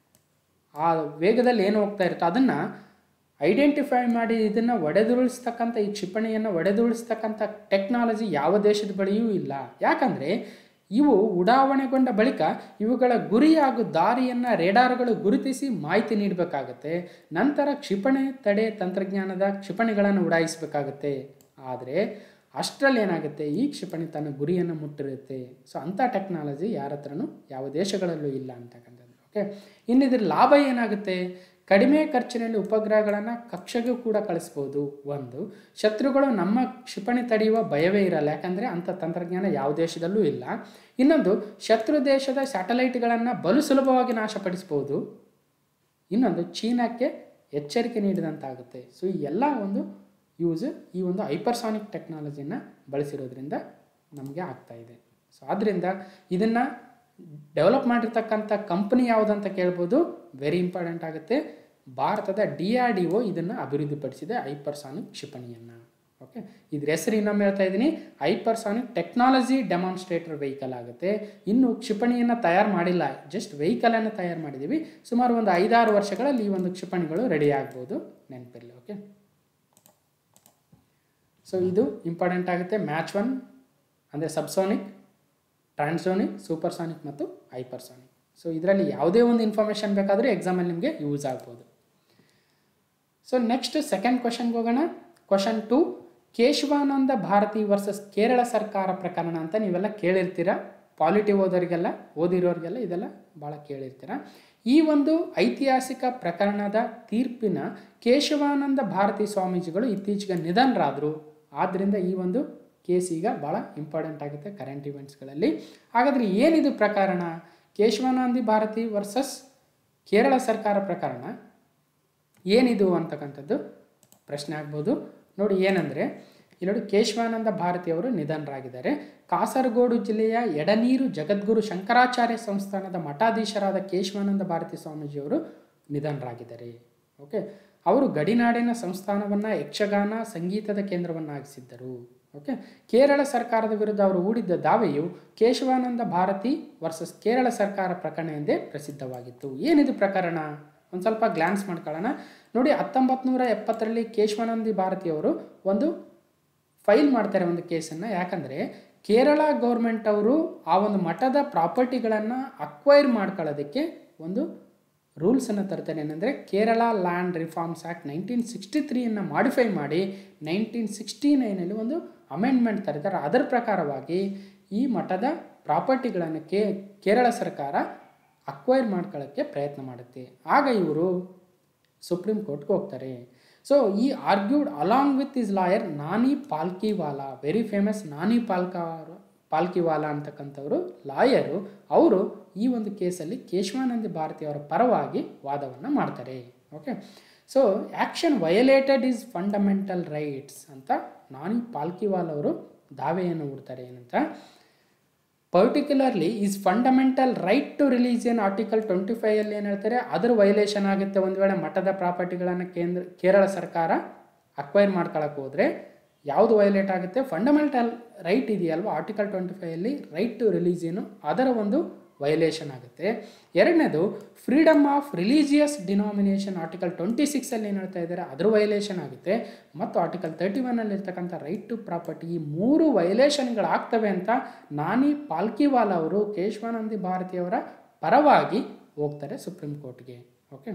ಆ ವೇಗದಲ್ಲಿ ಏನು ಹೋಗ್ತಾ ಇರುತ್ತೋ ಅದನ್ನು ಐಡೆಂಟಿಫೈ ಮಾಡಿ ಇದನ್ನು ಒಡೆದುರುಳಿಸ್ತಕ್ಕಂಥ ಈ ಕ್ಷಿಪಣಿಯನ್ನು ಒಡೆದುರುಳಿಸ್ತಕ್ಕಂಥ ಟೆಕ್ನಾಲಜಿ ಯಾವ ದೇಶದ ಬಳಿಯೂ ಇಲ್ಲ ಯಾಕಂದರೆ ಇವು ಉಡಾವಣೆಗೊಂಡ ಬಳಿಕ ಇವುಗಳ ಗುರಿ ಹಾಗೂ ದಾರಿಯನ್ನು ರೇಡಾರ್ಗಳು ಗುರುತಿಸಿ ಮಾಹಿತಿ ನೀಡಬೇಕಾಗತ್ತೆ ನಂತರ ಕ್ಷಿಪಣಿ ತಡೆ ತಂತ್ರಜ್ಞಾನದ ಕ್ಷಿಪಣಿಗಳನ್ನು ಉಡಾಯಿಸಬೇಕಾಗತ್ತೆ ಆದರೆ ಅಷ್ಟರಲ್ಲಿ ಏನಾಗುತ್ತೆ ಈ ಕ್ಷಿಪಣಿ ತನ್ನ ಗುರಿಯನ್ನು ಮುಟ್ಟಿರುತ್ತೆ ಸೊ ಅಂಥ ಟೆಕ್ನಾಲಜಿ ಯಾರ ಹತ್ರನೂ ಯಾವ ದೇಶಗಳಲ್ಲೂ ಇಲ್ಲ ಅಂತಕ್ಕಂಥದ್ದು ಓಕೆ ಇನ್ನು ಇದ್ರ ಲಾಭ ಏನಾಗುತ್ತೆ ಕಡಿಮೆ ಖರ್ಚಿನಲ್ಲಿ ಉಪಗ್ರಹಗಳನ್ನು ಕಕ್ಷೆಗೂ ಕೂಡ ಕಳಿಸ್ಬೋದು ಒಂದು ಶತ್ರುಗಳು ನಮ್ಮ ಕ್ಷಿಪಣಿ ತಡೆಯುವ ಭಯವೇ ಇರಲ್ಲ ಯಾಕಂದರೆ ಅಂಥ ತಂತ್ರಜ್ಞಾನ ಯಾವ ದೇಶದಲ್ಲೂ ಇಲ್ಲ ಇನ್ನೊಂದು ಶತ್ರು ದೇಶದ ಸ್ಯಾಟಲೈಟ್ಗಳನ್ನು ಬಲು ಸುಲಭವಾಗಿ ನಾಶಪಡಿಸ್ಬೋದು ಇನ್ನೊಂದು ಚೀನಾಕ್ಕೆ ಎಚ್ಚರಿಕೆ ನೀಡಿದಂತಾಗುತ್ತೆ ಸೊ ಈ ಎಲ್ಲ ಒಂದು ಯೂಸ್ ಈ ಒಂದು ಹೈಪರ್ಸಾನಿಕ್ ಟೆಕ್ನಾಲಜಿನ ಬಳಸಿರೋದ್ರಿಂದ ನಮಗೆ ಆಗ್ತಾ ಇದೆ ಸೊ ಆದ್ದರಿಂದ ಇದನ್ನು ಡೆವಲಪ್ ಮಾಡಿರ್ತಕ್ಕಂಥ ಕಂಪ್ನಿ ಯಾವುದಂತ ಕೇಳ್ಬೋದು ವೆರಿ ಇಂಪಾರ್ಟೆಂಟ್ ಆಗುತ್ತೆ ಭಾರತದ ಡಿ ಆರ್ ಡಿ ಒ ಇದನ್ನು ಅಭಿವೃದ್ಧಿಪಡಿಸಿದೆ ಹೈಪರ್ಸಾನಿಕ್ ಕ್ಷಿಪಣಿಯನ್ನು ಓಕೆ ಇದ್ರ ಹೆಸರು ಇನ್ನೊಮ್ಮೆ ಹೇಳ್ತಾ ಇದ್ದೀನಿ ಹೈಪರ್ಸಾನಿಕ್ ಟೆಕ್ನಾಲಜಿ ಡೆಮಾನ್ಸ್ಟ್ರೇಟರ್ ವೆಹಿಕಲ್ ಆಗುತ್ತೆ ಇನ್ನು ಕ್ಷಿಪಣಿಯನ್ನು ತಯಾರು ಮಾಡಿಲ್ಲ ಜಸ್ಟ್ ವೆಹಿಕಲನ್ನು ತಯಾರು ಮಾಡಿದ್ದೀವಿ ಸುಮಾರು ಒಂದು ಐದಾರು ವರ್ಷಗಳಲ್ಲಿ ಈ ಒಂದು ಕ್ಷಿಪಣಿಗಳು ರೆಡಿ ಆಗ್ಬೋದು ನೆನಪಿರಲಿ ಓಕೆ ಸೊ ಇದು ಇಂಪಾರ್ಟೆಂಟ್ ಆಗುತ್ತೆ ಮ್ಯಾಚ್ ಒನ್ ಅಂದರೆ ಸಬ್ಸೋನಿಕ್ ಟ್ರಾನ್ಸೋನಿಕ್ ಸೂಪರ್ಸಾನಿಕ್ ಮತ್ತು ಹೈಪರ್ಸಾನಿಕ್ ಸೊ ಇದರಲ್ಲಿ ಯಾವುದೇ ಒಂದು ಇನ್ಫಾರ್ಮೇಷನ್ ಬೇಕಾದರೂ ಎಕ್ಸಾಮಲ್ಲಿ ನಿಮಗೆ ಯೂಸ್ ಆಗ್ಬೋದು ಸೊ ನೆಕ್ಸ್ಟ್ ಸೆಕೆಂಡ್ ಕ್ವಶನ್ಗೆ ಹೋಗೋಣ question two Keshavananda Bharati versus Kerala ಸರ್ಕಾರ ಪ್ರಕರಣ ಅಂತ ನೀವೆಲ್ಲ ಕೇಳಿರ್ತೀರ ಪಾಲಿಟಿ ಓದೋರಿಗೆಲ್ಲ ಓದಿರೋರಿಗೆಲ್ಲ ಇದೆಲ್ಲ ಭಾಳ ಕೇಳಿರ್ತೀರ ಈ ಒಂದು ಐತಿಹಾಸಿಕ ಪ್ರಕರಣದ ತೀರ್ಪಿನ ಕೇಶವಾನಂದ ಭಾರತಿ ಸ್ವಾಮೀಜಿಗಳು ಇತ್ತೀಚೆಗೆ ನಿಧನರಾದರು ಆದ್ದರಿಂದ ಈ ಒಂದು ಕೇಸ್ ಈಗ ಭಾಳ ಇಂಪಾರ್ಟೆಂಟ್ ಆಗುತ್ತೆ ಕರೆಂಟ್ ಇವೆಂಟ್ಸ್ಗಳಲ್ಲಿ ಹಾಗಾದರೆ ಏನಿದು ಪ್ರಕರಣ ಕೇಶವಾನಂದಿ ಭಾರತಿ ವರ್ಸಸ್ ಕೇರಳ ಸರ್ಕಾರ ಪ್ರಕರಣ ಏನಿದು ಅಂತಕ್ಕಂಥದ್ದು ಪ್ರಶ್ನೆ ಆಗ್ಬೋದು ನೋಡಿ ಏನಂದರೆ ಇಲ್ಲಿ ನೋಡಿ ಕೇಶವಾನಂದ ಭಾರತಿಯವರು ನಿಧನರಾಗಿದ್ದಾರೆ ಕಾಸರಗೋಡು ಜಿಲ್ಲೆಯ ಎಡನೀರು ಜಗದ್ಗುರು ಶಂಕರಾಚಾರ್ಯ ಸಂಸ್ಥಾನದ ಮಠಾಧೀಶರಾದ ಕೇಶವಾನಂದ ಭಾರತಿ ಸ್ವಾಮೀಜಿಯವರು ನಿಧನರಾಗಿದ್ದಾರೆ ಓಕೆ ಅವರು ಗಡಿನಾಡಿನ ಸಂಸ್ಥಾನವನ್ನು ಯಕ್ಷಗಾನ ಸಂಗೀತದ ಕೇಂದ್ರವನ್ನಾಗಿಸಿದ್ದರು ಓಕೆ ಕೇರಳ ಸರ್ಕಾರದ ವಿರುದ್ಧ ಅವರು ಹೂಡಿದ್ದ ದಾವೆಯು ಕೇಶವಾನಂದ ಭಾರತಿ ವರ್ಸಸ್ ಕೇರಳ ಸರ್ಕಾರ ಪ್ರಕರಣ ಎಂದೇ ಪ್ರಸಿದ್ಧವಾಗಿತ್ತು ಏನಿದು ಪ್ರಕರಣ ಒಂದು ಸ್ವಲ್ಪ ಗ್ಲಾನ್ಸ್ ಮಾಡ್ಕೊಳ್ಳೋಣ ನೋಡಿ ಹತ್ತೊಂಬತ್ತು ನೂರ ಎಪ್ಪತ್ತರಲ್ಲಿ ಕೇಶವಾನಂದಿ ಭಾರತಿಯವರು ಒಂದು ಫೈಲ್ ಮಾಡ್ತಾರೆ ಒಂದು ಕೇಸನ್ನು ಯಾಕಂದರೆ ಕೇರಳ ಗೌರ್ಮೆಂಟ್ ಅವರು ಆ ಒಂದು ಮಠದ ಪ್ರಾಪರ್ಟಿಗಳನ್ನು ಅಕ್ವೈರ್ ಮಾಡ್ಕೊಳ್ಳೋದಕ್ಕೆ ಒಂದು ರೂಲ್ಸನ್ನು ತರ್ತಾರೆ ಏನಂದರೆ Kerala land reforms act nineteen sixty ತ್ರೀಯನ್ನು ಮಾಡಿಫೈ ಮಾಡಿ ನೈನ್ಟೀನ್ ಸಿಕ್ಸ್ಟಿ ನೈನಲ್ಲಿ ಒಂದು ಅಮೆಂಡ್ಮೆಂಟ್ ತರ್ತಾರೆ ಅದರ ಪ್ರಕಾರವಾಗಿ ಈ ಮಠದ ಪ್ರಾಪರ್ಟಿಗಳನ್ನು ಕೇ ಕೇರಳ ಸರ್ಕಾರ ಅಕ್ವೈರ್ ಮಾಡ್ಕೊಳ್ಳೋಕ್ಕೆ ಪ್ರಯತ್ನ ಮಾಡುತ್ತೆ ಆಗ ಇವರು ಸುಪ್ರೀಂ ಕೋರ್ಟ್ಗೆ ಹೋಗ್ತಾರೆ ಸೊ ಈ argued along with is lawyer Nani Palkhivala very famous Nani Palka Palkhivala ಅಂತಕ್ಕಂಥವ್ರು ಲಾಯರು ಅವರು ಈ ಒಂದು ಕೇಸಲ್ಲಿ ಕೇಶವಾನಂದ ಭಾರತಿಯವರ ಪರವಾಗಿ ವಾದವನ್ನು ಮಾಡ್ತಾರೆ okay so action violated is fundamental rights ಅಂತ ನಾನಿ ಪಾಲ್ಕಿವಾಲ್ ಅವರು ದಾವೆಯನ್ನು ಹೂಡ್ತಾರೆ ಏನಂತ particularly is fundamental right to religion article twenty ಫೈವಲ್ಲಿ ಏನು ಹೇಳ್ತಾರೆ ಅದರ ವೈಲೇಷನ್ ಆಗುತ್ತೆ ಒಂದು ವೇಳೆ ಮಠದ ಪ್ರಾಪರ್ಟಿಗಳನ್ನು ಕೇಂದ್ರ ಕೇರಳ ಸರ್ಕಾರ ಅಕ್ವೈರ್ ಮಾಡ್ಕೊಳಕ್ಕೆ ಹೋದರೆ ಯಾವುದು ವೈಲೇಟ್ ಆಗುತ್ತೆ ಫಂಡಮೆಂಟಲ್ ರೈಟ್ ಇದೆಯಲ್ವ ಆರ್ಟಿಕಲ್ ಟ್ವೆಂಟಿ ಫೈವಲ್ಲಿ ರೈಟ್ ಟು ರಿಲೀಜಿಯನು ಅದರ ಒಂದು ವೈಲೇಷನ್ ಆಗುತ್ತೆ ಎರಡನೇದು freedom of religious denomination article twenty ಸಿಕ್ಸಲ್ಲಿ ಏನು ಹೇಳ್ತಾ ಇದ್ದಾರೆ ಅದರ ವೈಲೇಷನ್ ಆಗುತ್ತೆ ಮತ್ತು ಆರ್ಟಿಕಲ್ ತರ್ಟಿ ಒನ್ನಲ್ಲಿ ಇರ್ತಕ್ಕಂಥ ರೈಟ್ ಟು ಪ್ರಾಪರ್ಟಿ ಈ ಮೂರು ವೈಲೇಷನ್ಗಳಾಗ್ತವೆ ಅಂತ ನಾನಿ ಪಾಲ್ಕಿವಾಲ್ ಅವರು ಕೇಶವಾನಂದಿ ಭಾರತಿಯವರ ಪರವಾಗಿ ಹೋಗ್ತಾರೆ ಸುಪ್ರೀಂ ಕೋರ್ಟ್ಗೆ ಓಕೆ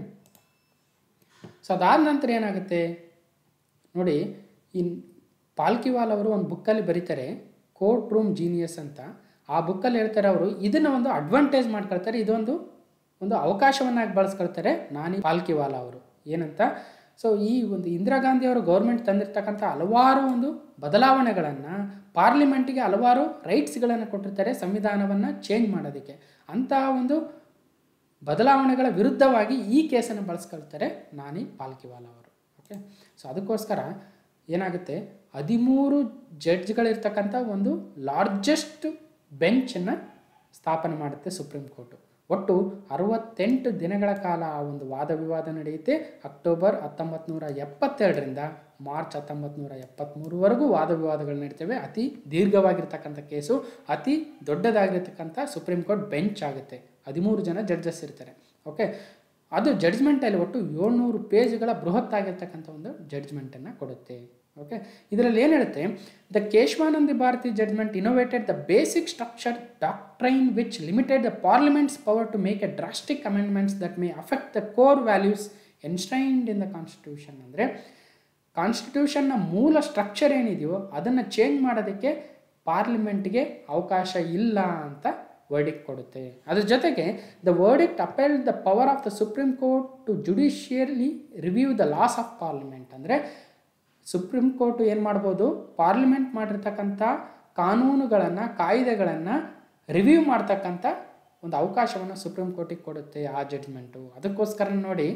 ಸೊ ಅದಾದ ನಂತರ ಏನಾಗುತ್ತೆ ನೋಡಿ ಇನ್ ಪಾಲ್ಕಿವಾಲ್ ಅವರು ಒಂದು ಬುಕ್ಕಲ್ಲಿ ಬರೀತಾರೆ ಕೋರ್ಟ್ ರೂಮ್ ಜೀನಿಯಸ್ ಅಂತ ಆ ಬುಕ್ಕಲ್ಲಿ ಹೇಳ್ತಾರೆ ಅವರು ಇದನ್ನು ಒಂದು ಅಡ್ವಾಂಟೇಜ್ ಮಾಡ್ಕೊಳ್ತಾರೆ ಇದೊಂದು ಒಂದು ಅವಕಾಶವನ್ನಾಗಿ ಬಳಸ್ಕೊಳ್ತಾರೆ ನಾನಿ ಪಾಲ್ಕಿವಾಲ ಅವರು ಏನಂತ ಸೊ ಈ ಒಂದು ಇಂದಿರಾ ಗಾಂಧಿ ಅವರು ಗೌರ್ಮೆಂಟ್ ತಂದಿರ್ತಕ್ಕಂಥ ಹಲವಾರು ಒಂದು ಬದಲಾವಣೆಗಳನ್ನು ಪಾರ್ಲಿಮೆಂಟಿಗೆ ಹಲವಾರು ರೈಟ್ಸ್ಗಳನ್ನು ಕೊಟ್ಟಿರ್ತಾರೆ ಸಂವಿಧಾನವನ್ನು ಚೇಂಜ್ ಮಾಡೋದಕ್ಕೆ ಅಂತಹ ಒಂದು ಬದಲಾವಣೆಗಳ ವಿರುದ್ಧವಾಗಿ ಈ ಕೇಸನ್ನು ಬಳಸ್ಕೊಳ್ತಾರೆ ನಾನಿ ಪಾಲ್ಕಿವಾಲ ಅವರು ಓಕೆ ಸೊ ಅದಕ್ಕೋಸ್ಕರ ಏನಾಗುತ್ತೆ ಹದಿಮೂರು ಜಡ್ಜ್ಗಳಿರ್ತಕ್ಕಂಥ ಒಂದು ಲಾರ್ಜೆಸ್ಟ್ ಬೆಂಚನ್ನು ಸ್ಥಾಪನೆ ಮಾಡುತ್ತೆ ಸುಪ್ರೀಂ ಕೋರ್ಟು ಒಟ್ಟು ಅರವತ್ತೆಂಟು ದಿನಗಳ ಕಾಲ ಆ ಒಂದು ವಾದ ವಿವಾದ ನಡೆಯುತ್ತೆ ಅಕ್ಟೋಬರ್ ಹತ್ತೊಂಬತ್ತು ನೂರ ಎಪ್ಪತ್ತೆರಡರಿಂದ ಮಾರ್ಚ್ ಹತ್ತೊಂಬತ್ತು ನೂರ ಎಪ್ಪತ್ತ್ಮೂರವರೆಗೂ ವಾದ ವಿವಾದಗಳು ನಡೀತವೆ ಅತಿ ದೀರ್ಘವಾಗಿರ್ತಕ್ಕಂಥ ಕೇಸು ಅತಿ ದೊಡ್ಡದಾಗಿರ್ತಕ್ಕಂಥ ಸುಪ್ರೀಂ ಕೋರ್ಟ್ ಬೆಂಚ್ ಆಗುತ್ತೆ ಹದಿಮೂರು ಜನ ಜಡ್ಜಸ್ ಇರ್ತಾರೆ ಓಕೆ ಅದು ಜಡ್ಜ್ಮೆಂಟಲ್ಲಿ ಒಟ್ಟು ಏಳ್ನೂರು ಪೇಜ್ಗಳ ಬೃಹತ್ತಾಗಿರ್ತಕ್ಕಂಥ ಒಂದು ಜಡ್ಜ್ಮೆಂಟನ್ನು ಕೊಡುತ್ತೆ ಓಕೆ ಇದರಲ್ಲಿ ಏನು ಹೇಳುತ್ತೆ the Keshavananda Bharati judgment innovated the basic structure doctrine which limited the parliament's power to make a drastic amendments that may affect the core values enshrined in the constitution ಅಂದರೆ ಕಾನ್ಸ್ಟಿಟ್ಯೂಷನ್ನ ಮೂಲ ಸ್ಟ್ರಕ್ಚರ್ ಏನಿದೆಯೋ ಅದನ್ನು ಚೇಂಜ್ ಮಾಡೋದಕ್ಕೆ ಪಾರ್ಲಿಮೆಂಟ್ಗೆ ಅವಕಾಶ ಇಲ್ಲ ಅಂತ ವರ್ಡಿಕ್ಟ್ ಕೊಡುತ್ತೆ ಅದ್ರ ಜೊತೆಗೆ the verdict upheld the power of the supreme Court to judicially review the laws of parliament ಅಂದರೆ ಸುಪ್ರೀಂ ಕೋರ್ಟ್ ಏನು ಮಾಡ್ಬೋದು ಪಾರ್ಲಿಮೆಂಟ್ ಮಾಡಿರ್ತಕ್ಕಂಥ ಕಾನೂನುಗಳನ್ನು ಕಾಯ್ದೆಗಳನ್ನು ರಿವ್ಯೂ ಮಾಡ್ತಕ್ಕಂಥ ಒಂದು ಅವಕಾಶವನ್ನು ಸುಪ್ರೀಂ ಕೋರ್ಟಿಗೆ ಕೊಡುತ್ತೆ ಆ ಜಡ್ಜ್ಮೆಂಟು ಅದಕ್ಕೋಸ್ಕರ ನೋಡಿ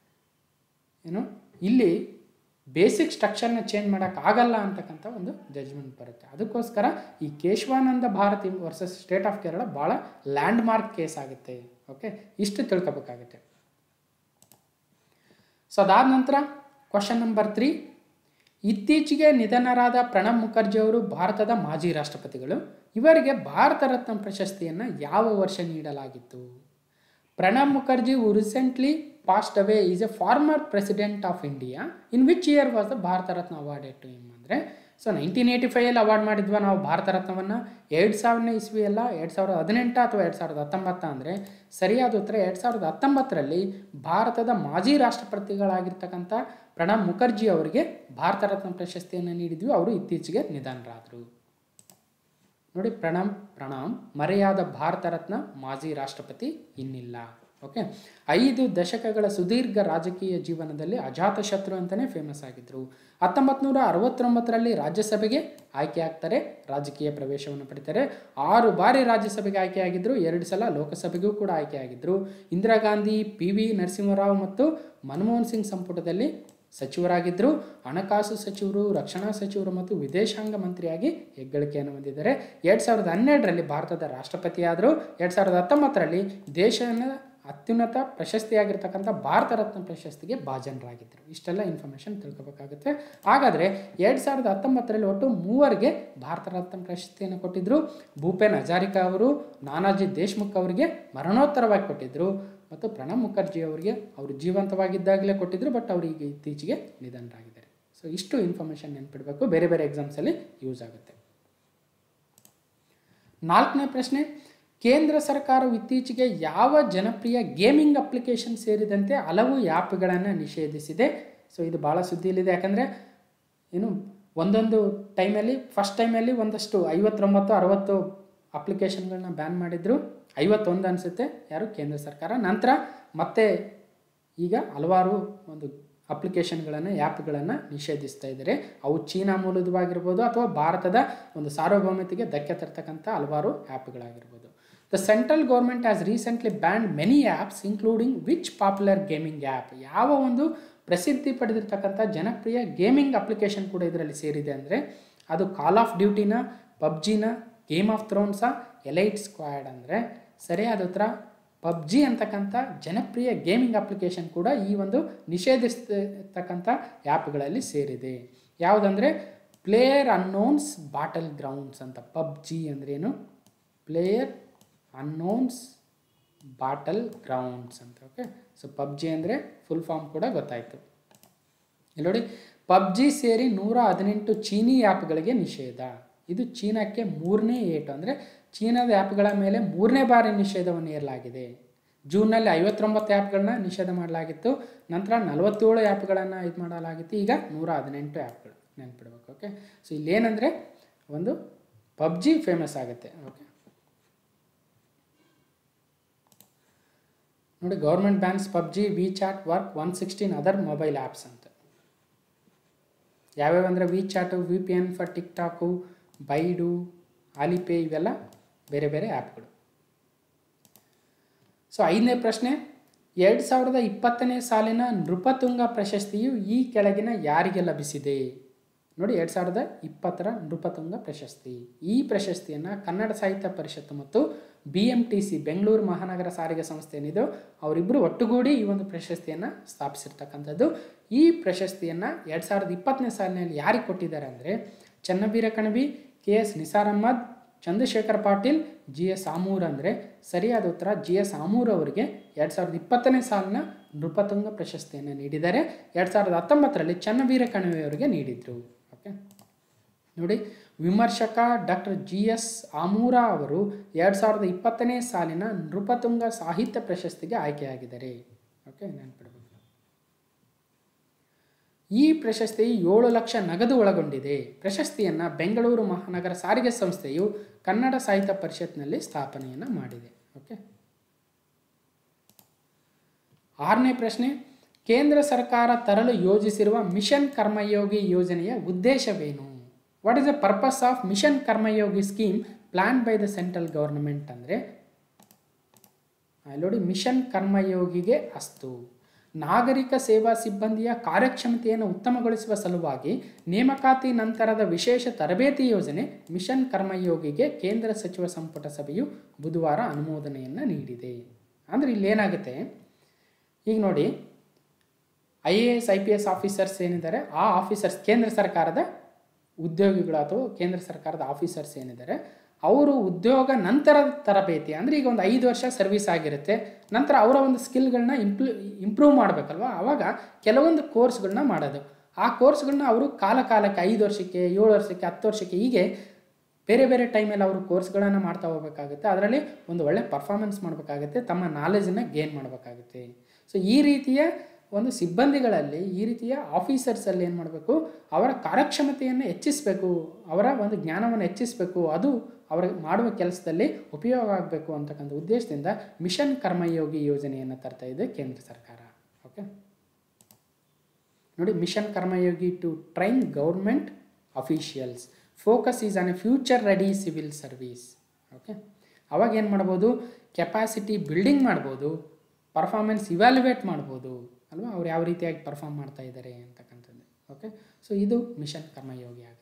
ಏನು ಇಲ್ಲಿ ಬೇಸಿಕ್ ಸ್ಟ್ರಕ್ಚರ್ನ ಚೇಂಜ್ ಮಾಡೋಕ್ಕಾಗಲ್ಲ ಅಂತಕ್ಕಂಥ ಒಂದು ಜಡ್ಜ್ಮೆಂಟ್ ಬರುತ್ತೆ ಅದಕ್ಕೋಸ್ಕರ ಈ Keshavananda Bharati versus state of Kerala ಭಾಳ ಲ್ಯಾಂಡ್ ಮಾರ್ಕ್ ಕೇಸ್ ಆಗುತ್ತೆ ಓಕೆ ಇಷ್ಟು ತಿಳ್ಕೊಬೇಕಾಗುತ್ತೆ ಸೊ ಅದಾದ ನಂತರ ಕ್ವಶನ್ ನಂಬರ್ ತ್ರೀ ಇತ್ತೀಚೆಗೆ ನಿಧನರಾದ ಪ್ರಣಬ್ ಮುಖರ್ಜಿ ಅವರು ಭಾರತದ ಮಾಜಿ ರಾಷ್ಟ್ರಪತಿಗಳು ಇವರಿಗೆ ಭಾರತ ರತ್ನ ಪ್ರಶಸ್ತಿಯನ್ನು ಯಾವ ವರ್ಷ ನೀಡಲಾಗಿತ್ತು Pranab Mukherjee who recently passed away is a former president of India in which year was the Bharat Ratna awarded to him ಅಂದರೆ ಸೊ ನೈನ್ಟೀನ್ ಏಯ್ಟಿ ಫೈವಲ್ಲಿ ಅವಾರ್ಡ್ ಮಾಡಿದ್ವಾ ನಾವು ಭಾರತ ರತ್ನವನ್ನು ಎರಡು ಸಾವಿರನೇ ಇಸ್ವಿ ಅಲ್ಲ ಎರಡು ಸಾವಿರದ ಹದಿನೆಂಟು ಅಥವಾ ಎರಡು ಸಾವಿರದ ಹತ್ತೊಂಬತ್ತ ಅಂದರೆ ಸರಿಯಾದ ಉತ್ತರ ಎರಡು ಸಾವಿರದ ಹತ್ತೊಂಬತ್ತರಲ್ಲಿ ಭಾರತದ ಮಾಜಿ ರಾಷ್ಟ್ರಪತಿಗಳಾಗಿರ್ತಕ್ಕಂಥ ಪ್ರಣಬ್ ಮುಖರ್ಜಿ ಅವರಿಗೆ ಭಾರತ ರತ್ನ ಪ್ರಶಸ್ತಿಯನ್ನು ನೀಡಿದ್ವಿ ಅವರು ಇತ್ತೀಚೆಗೆ ನಿಧನರಾದರು ನೋಡಿ ಪ್ರಣಮ್ ಪ್ರಣಾಮ್ ಮರೆಯಾದ ಭಾರತ ರತ್ನ ಮಾಜಿ ರಾಷ್ಟ್ರಪತಿ ಇನ್ನಿಲ್ಲ ಓಕೆ ಐದು ದಶಕಗಳ ಸುದೀರ್ಘ ರಾಜಕೀಯ ಜೀವನದಲ್ಲಿ ಅಜಾತಶತ್ರು ಅಂತಲೇ ಫೇಮಸ್ ಆಗಿದ್ದರು ಹತ್ತೊಂಬತ್ತು ನೂರ ಅರವತ್ತೊಂಬತ್ತರಲ್ಲಿ ರಾಜ್ಯಸಭೆಗೆ ಆಯ್ಕೆ ಆಗ್ತಾರೆ ರಾಜಕೀಯ ಪ್ರವೇಶವನ್ನು ಪಡಿತಾರೆ ಆರು ಬಾರಿ ರಾಜ್ಯಸಭೆಗೆ ಆಯ್ಕೆಯಾಗಿದ್ದರು ಎರಡು ಸಲ ಲೋಕಸಭೆಗೂ ಕೂಡ ಆಯ್ಕೆಯಾಗಿದ್ದರು ಇಂದಿರಾ ಗಾಂಧಿ ಪಿ ವಿ ನರಸಿಂಹರಾವ್ ಮತ್ತು ಮನಮೋಹನ್ ಸಿಂಗ್ ಸಂಪುಟದಲ್ಲಿ ಸಚಿವರಾಗಿದ್ದರು ಹಣಕಾಸು ಸಚಿವರು ರಕ್ಷಣಾ ಸಚಿವರು ಮತ್ತು ವಿದೇಶಾಂಗ ಮಂತ್ರಿಯಾಗಿ ಹೆಗ್ಗಳಿಕೆಯನ್ನು ಹೊಂದಿದ್ದಾರೆ ಎರಡು ಸಾವಿರದ ಹನ್ನೆರಡರಲ್ಲಿ ಭಾರತದ ರಾಷ್ಟ್ರಪತಿಯಾದರು ಎರಡು ಸಾವಿರದ ಹತ್ತೊಂಬತ್ತರಲ್ಲಿ ದೇಶದ ಅತ್ಯುನ್ನತ ಪ್ರಶಸ್ತಿಯಾಗಿರ್ತಕ್ಕಂಥ ಭಾರತ ರತ್ನ ಪ್ರಶಸ್ತಿಗೆ ಭಾಜನರಾಗಿದ್ದರು ಇಷ್ಟೆಲ್ಲ ಇನ್ಫಾರ್ಮೇಷನ್ ತಿಳ್ಕೊಬೇಕಾಗುತ್ತೆ ಹಾಗಾದರೆ ಎರಡು ಸಾವಿರದ ಹತ್ತೊಂಬತ್ತರಲ್ಲಿ ಒಟ್ಟು ಮೂವರಿಗೆ ಭಾರತ ರತ್ನ ಪ್ರಶಸ್ತಿಯನ್ನು ಕೊಟ್ಟಿದ್ದರು ಭೂಪೇನ್ ಹಜಾರಿಕಾ ಅವರು ನಾನಾಜಿ ದೇಶ್ಮುಖ್ ಅವರಿಗೆ ಮರಣೋತ್ತರವಾಗಿ ಕೊಟ್ಟಿದ್ದರು ಮತ್ತು ಪ್ರಣಬ್ ಮುಖರ್ಜಿ ಅವರಿಗೆ ಅವರು ಜೀವಂತವಾಗಿದ್ದಾಗಲೇ ಕೊಟ್ಟಿದ್ದರು ಬಟ್ ಅವರಿಗೆ ಇತ್ತೀಚೆಗೆ ನಿಧನರಾಗಿದ್ದಾರೆ ಸೊ ಇಷ್ಟು ಇನ್ಫಾರ್ಮೇಷನ್ ನೆನ್ಪಿಡಬೇಕು ಬೇರೆ ಬೇರೆ ಎಕ್ಸಾಮ್ಸಲ್ಲಿ ಯೂಸ್ ಆಗುತ್ತೆ ನಾಲ್ಕನೇ ಪ್ರಶ್ನೆ ಕೇಂದ್ರ ಸರ್ಕಾರವು ಇತ್ತೀಚೆಗೆ ಯಾವ ಜನಪ್ರಿಯ ಗೇಮಿಂಗ್ ಅಪ್ಲಿಕೇಶನ್ ಸೇರಿದಂತೆ ಹಲವು ಆ್ಯಪ್ಗಳನ್ನು ನಿಷೇಧಿಸಿದೆ ಸೊ ಇದು ಭಾಳ ಸುದ್ದಿಯಲ್ಲಿದೆ ಯಾಕಂದರೆ ಏನು ಒಂದೊಂದು ಟೈಮಲ್ಲಿ ಫಸ್ಟ್ ಟೈಮಲ್ಲಿ ಒಂದಷ್ಟು ಐವತ್ತೊಂಬತ್ತು ಅರವತ್ತು ಅಪ್ಲಿಕೇಶನ್ಗಳನ್ನ ಬ್ಯಾನ್ ಮಾಡಿದ್ರು ಐವತ್ತೊಂದು ಅನಿಸುತ್ತೆ ಯಾರು ಕೇಂದ್ರ ಸರ್ಕಾರ ನಂತರ ಮತ್ತೆ ಈಗ ಹಲವಾರು ಒಂದು ಅಪ್ಲಿಕೇಶನ್ಗಳನ್ನು ಆ್ಯಪ್ಗಳನ್ನು ನಿಷೇಧಿಸ್ತಾ ಇದ್ದಾರೆ ಅವು ಚೀನಾ ಮೂಲದವಾಗಿರ್ಬೋದು ಅಥವಾ ಭಾರತದ ಒಂದು ಸಾರ್ವಭೌಮತೆಗೆ ಧಕ್ಕೆ ತರ್ತಕ್ಕಂಥ ಹಲವಾರು ಆ್ಯಪ್ಗಳಾಗಿರ್ಬೋದು the central government has recently banned many apps including which popular gaming app ಯಾವ ಒಂದು ಪ್ರಸಿದ್ಧಿ ಪಡೆದಿರ್ತಕ್ಕಂಥ ಜನಪ್ರಿಯ ಗೇಮಿಂಗ್ ಅಪ್ಲಿಕೇಶನ್ ಕೂಡ ಇದರಲ್ಲಿ ಸೇರಿದೆ ಅಂದರೆ ಅದು ಕಾಲ್ ಆಫ್ ಡ್ಯೂಟಿನ ಪಬ್ಜಿನ game of thrones elite squad ಅಂದರೆ ಸರಿಯಾದ ಉತ್ತರ ಪಬ್ಜಿ ಅಂತಕ್ಕಂಥ ಜನಪ್ರಿಯ ಗೇಮಿಂಗ್ ಅಪ್ಲಿಕೇಶನ್ ಕೂಡ ಈ ಒಂದು ನಿಷೇಧಿಸ್ತಕ್ಕಂಥ ಆ್ಯಪ್ಗಳಲ್ಲಿ ಸೇರಿದೆ ಯಾವುದಂದರೆ ಪ್ಲೇಯರ್ ಅನ್ನೋನ್ಸ್ ಬಾಟಲ್ ಗ್ರೌಂಡ್ಸ್ ಅಂತ ಪಬ್ಜಿ ಅಂದ್ರೇನು ಪ್ಲೇಯರ್ ಅನ್ನೋನ್ಸ್ ಬಾಟಲ್ ಗ್ರೌಂಡ್ಸ್ ಅಂತ ಓಕೆ ಸೊ ಪಬ್ಜಿ ಅಂದರೆ ಫುಲ್ ಫಾರ್ಮ್ ಕೂಡ ಗೊತ್ತಾಯಿತು ಇಲ್ಲಿ ನೋಡಿ ಪಬ್ಜಿ ಸೇರಿ ನೂರ ಹದಿನೆಂಟು ಚೀನಿ ಆ್ಯಪ್ಗಳಿಗೆ ನಿಷೇಧ ಇದು ಚೀನಾಕ್ಕೆ ಮೂರನೇ ಏಟು ಅಂದರೆ ಚೀನಾದ ಆ್ಯಪ್ಗಳ ಮೇಲೆ ಮೂರನೇ ಬಾರಿ ನಿಷೇಧವನ್ನು ಹೇರಲಾಗಿದೆ ಜೂನ್ನಲ್ಲಿ ಐವತ್ತೊಂಬತ್ತು ಆ್ಯಪ್ಗಳನ್ನ ನಿಷೇಧ ಮಾಡಲಾಗಿತ್ತು ನಂತರ ನಲವತ್ತೇಳು ಆ್ಯಪ್ಗಳನ್ನು ಇದು ಮಾಡಲಾಗಿತ್ತು ಈಗ ನೂರ ಹದಿನೆಂಟು ಆ್ಯಪ್ಗಳು ನೆನ್ಪಿಡ್ಬೇಕು ಓಕೆ ಸೊ ಇಲ್ಲೇನಂದರೆ ಒಂದು ಪಬ್ಜಿ ಫೇಮಸ್ ಆಗುತ್ತೆ ಓಕೆ ನೋಡಿ government bans PUBG WeChat work one sixteen other mobile apps ಅಂತ ಯಾವ್ಯಾವ ಅಂದರೆ WeChat V P N for TikTok Baidu Alipay ಇವೆಲ್ಲ ಬೇರೆ ಬೇರೆ ಆ್ಯಪ್ಗಳು ಸೊ ಐದನೇ ಪ್ರಶ್ನೆ ಎರಡು ಸಾವಿರದ ಇಪ್ಪತ್ತನೇ ಸಾಲಿನ ನೃಪತುಂಗ ಪ್ರಶಸ್ತಿಯು ಈ ಕೆಳಗಿನ ಯಾರಿಗೆ ಲಭಿಸಿದೆ ನೋಡಿ ಎರಡು ಸಾವಿರದ ಇಪ್ಪತ್ತರ ನೃಪತುಂಗ ಪ್ರಶಸ್ತಿ ಈ ಪ್ರಶಸ್ತಿಯನ್ನು ಕನ್ನಡ ಸಾಹಿತ್ಯ ಪರಿಷತ್ತು ಮತ್ತು B M T C Bengaluru Mahanagara Sarige ಸಂಸ್ಥೆ ಏನಿದೆ ಅವರಿಬ್ಬರು ಒಟ್ಟುಗೂಡಿ ಈ ಒಂದು ಪ್ರಶಸ್ತಿಯನ್ನು ಸ್ಥಾಪಿಸಿರ್ತಕ್ಕಂಥದ್ದು ಈ ಪ್ರಶಸ್ತಿಯನ್ನು ಎರಡು ಸಾವಿರದ ಇಪ್ಪತ್ತನೇ ಸಾಲಿನಲ್ಲಿ ಯಾರಿಗೆ ಕೊಟ್ಟಿದ್ದಾರೆ ಅಂದರೆ Channaveera Kanavi K S Nisar Ahmed Chandrashekhar Patil G S Amur ಅಂದರೆ ಸರಿಯಾದ ಉತ್ತರ ಜಿ ಎಸ್ ಆಮೂರ್ ಅವರಿಗೆ ಎರಡು ಸಾವಿರದ ಇಪ್ಪತ್ತನೇ ಸಾಲಿನ ನೃಪತುಂಗ ಪ್ರಶಸ್ತಿಯನ್ನು ನೀಡಿದ್ದಾರೆ ಎರಡು ಸಾವಿರದ ಹತ್ತೊಂಬತ್ತರಲ್ಲಿ ಚನ್ನವೀರ ಕಣವಿ ಅವರಿಗೆ ನೀಡಿದರು ಓಕೆ ನೋಡಿ ವಿಮರ್ಶಕ ಡಾಕ್ಟರ್ ಜಿ ಎಸ್ ಆಮೂರ ಅವರು ಎರಡು ಸಾವಿರದ ಇಪ್ಪತ್ತನೇ ಸಾಲಿನ ನೃಪತುಂಗ ಸಾಹಿತ್ಯ ಪ್ರಶಸ್ತಿಗೆ ಆಯ್ಕೆಯಾಗಿದ್ದಾರೆ ಓಕೆ ನೆನ್ಪಿಡ್ಬೇಕು ಈ ಪ್ರಶಸ್ತಿ ಏಳು ಲಕ್ಷ ನಗದು ಒಳಗೊಂಡಿದೆ ಪ್ರಶಸ್ತಿಯನ್ನು ಬೆಂಗಳೂರು ಮಹಾನಗರ ಸಾರಿಗೆ ಸಂಸ್ಥೆಯು ಕನ್ನಡ ಸಾಹಿತ್ಯ ಪರಿಷತ್ನಲ್ಲಿ ಸ್ಥಾಪನೆಯನ್ನು ಮಾಡಿದೆ ಓಕೆ ಆರನೇ ಪ್ರಶ್ನೆ ಕೇಂದ್ರ ಸರ್ಕಾರ ತರಲು ಯೋಜಿಸಿರುವ ಮಿಷನ್ ಕರ್ಮಯೋಗಿ ಯೋಜನೆಯ ಉದ್ದೇಶವೇನು what is the purpose of mission Karmayogi scheme plan by the central government ಅಂದರೆ ನೋಡಿ ಮಿಷನ್ ಕರ್ಮಯೋಗಿಗೆ ಅಸ್ತು ನಾಗರಿಕ ಸೇವಾ ಸಿಬ್ಬಂದಿಯ ಕಾರ್ಯಕ್ಷಮತೆಯನ್ನು ಉತ್ತಮಗೊಳಿಸುವ ಸಲುವಾಗಿ ನೇಮಕಾತಿ ನಂತರದ ವಿಶೇಷ ತರಬೇತಿ ಯೋಜನೆ ಮಿಷನ್ ಕರ್ಮಯೋಗಿಗೆ ಕೇಂದ್ರ ಸಚಿವ ಸಂಪುಟ ಸಭೆಯು ಬುಧವಾರ ಅನುಮೋದನೆಯನ್ನು ನೀಡಿದೆ ಅಂದರೆ ಇಲ್ಲೇನಾಗುತ್ತೆ ಈಗ ನೋಡಿ I A S I P S officers ಏನಿದ್ದಾರೆ ಆ ಆಫೀಸರ್ಸ್ ಕೇಂದ್ರ ಸರ್ಕಾರದ ಉದ್ಯೋಗಿಗಳು ಅಥವಾ ಕೇಂದ್ರ ಸರ್ಕಾರದ ಆಫೀಸರ್ಸ್ ಏನಿದ್ದಾರೆ ಅವರು ಉದ್ಯೋಗ ನಂತರದ ತರಬೇತಿ ಅಂದರೆ ಈಗ ಒಂದು ಐದು ವರ್ಷ ಸರ್ವಿಸ್ ಆಗಿರುತ್ತೆ ನಂತರ ಅವರ ಒಂದು ಸ್ಕಿಲ್ಗಳನ್ನ ಇಂಪ್ಲೂ ಇಂಪ್ರೂವ್ ಮಾಡಬೇಕಲ್ವ ಆವಾಗ ಕೆಲವೊಂದು ಕೋರ್ಸ್ಗಳನ್ನ ಮಾಡೋದು ಆ ಕೋರ್ಸ್ಗಳನ್ನ ಅವರು ಕಾಲ ಕಾಲಕ್ಕೆ ಐದು ವರ್ಷಕ್ಕೆ ಏಳು ವರ್ಷಕ್ಕೆ ಹತ್ತು ವರ್ಷಕ್ಕೆ ಹೀಗೆ ಬೇರೆ ಬೇರೆ ಟೈಮಲ್ಲಿ ಅವರು ಕೋರ್ಸ್ಗಳನ್ನು ಮಾಡ್ತಾ ಹೋಗ್ಬೇಕಾಗುತ್ತೆ ಅದರಲ್ಲಿ ಒಂದು ಒಳ್ಳೆ ಪರ್ಫಾರ್ಮೆನ್ಸ್ ಮಾಡಬೇಕಾಗುತ್ತೆ ತಮ್ಮ ನಾಲೆಜನ್ನು ಗೇನ್ ಮಾಡಬೇಕಾಗುತ್ತೆ ಸೊ ಈ ರೀತಿಯ ಒಂದು ಸಿಬ್ಬಂದಿಗಳಲ್ಲಿ ಈ ರೀತಿಯ ಆಫೀಸರ್ಸಲ್ಲಿ ಏನು ಮಾಡಬೇಕು ಅವರ ಕಾರ್ಯಕ್ಷಮತೆಯನ್ನು ಹೆಚ್ಚಿಸಬೇಕು ಅವರ ಒಂದು ಜ್ಞಾನವನ್ನು ಹೆಚ್ಚಿಸಬೇಕು ಅದು ಅವರ ಮಾಡುವ ಕೆಲಸದಲ್ಲಿ ಉಪಯೋಗ ಆಗಬೇಕು ಅಂತಕ್ಕಂಥ ಉದ್ದೇಶದಿಂದ ಮಿಷನ್ ಕರ್ಮಯೋಗಿ ಯೋಜನೆಯನ್ನು ತರ್ತಾ ಇದೆ ಕೇಂದ್ರ ಸರ್ಕಾರ ಓಕೆ ನೋಡಿ mission Karmayogi to train government officials focus is on a future ready civil service okay ಅವಾಗ ಏನು ಮಾಡ್ಬೋದು ಕೆಪಾಸಿಟಿ ಬಿಲ್ಡಿಂಗ್ ಮಾಡ್ಬೋದು ಪರ್ಫಾರ್ಮೆನ್ಸ್ ಇವ್ಯಾಲ್ಯುವೇಟ್ ಮಾಡ್ಬೋದು ಅಲ್ವಾ ಅವ್ರು ಯಾವ ರೀತಿಯಾಗಿ ಪರ್ಫಾರ್ಮ್ ಮಾಡ್ತಾ ಇದ್ದಾರೆ ಅಂತಕ್ಕಂಥದ್ದು ಓಕೆ ಸೊ ಇದು ಮಿಷನ್ ಕರ್ಮಯೋಗಿ ಆಗುತ್ತೆ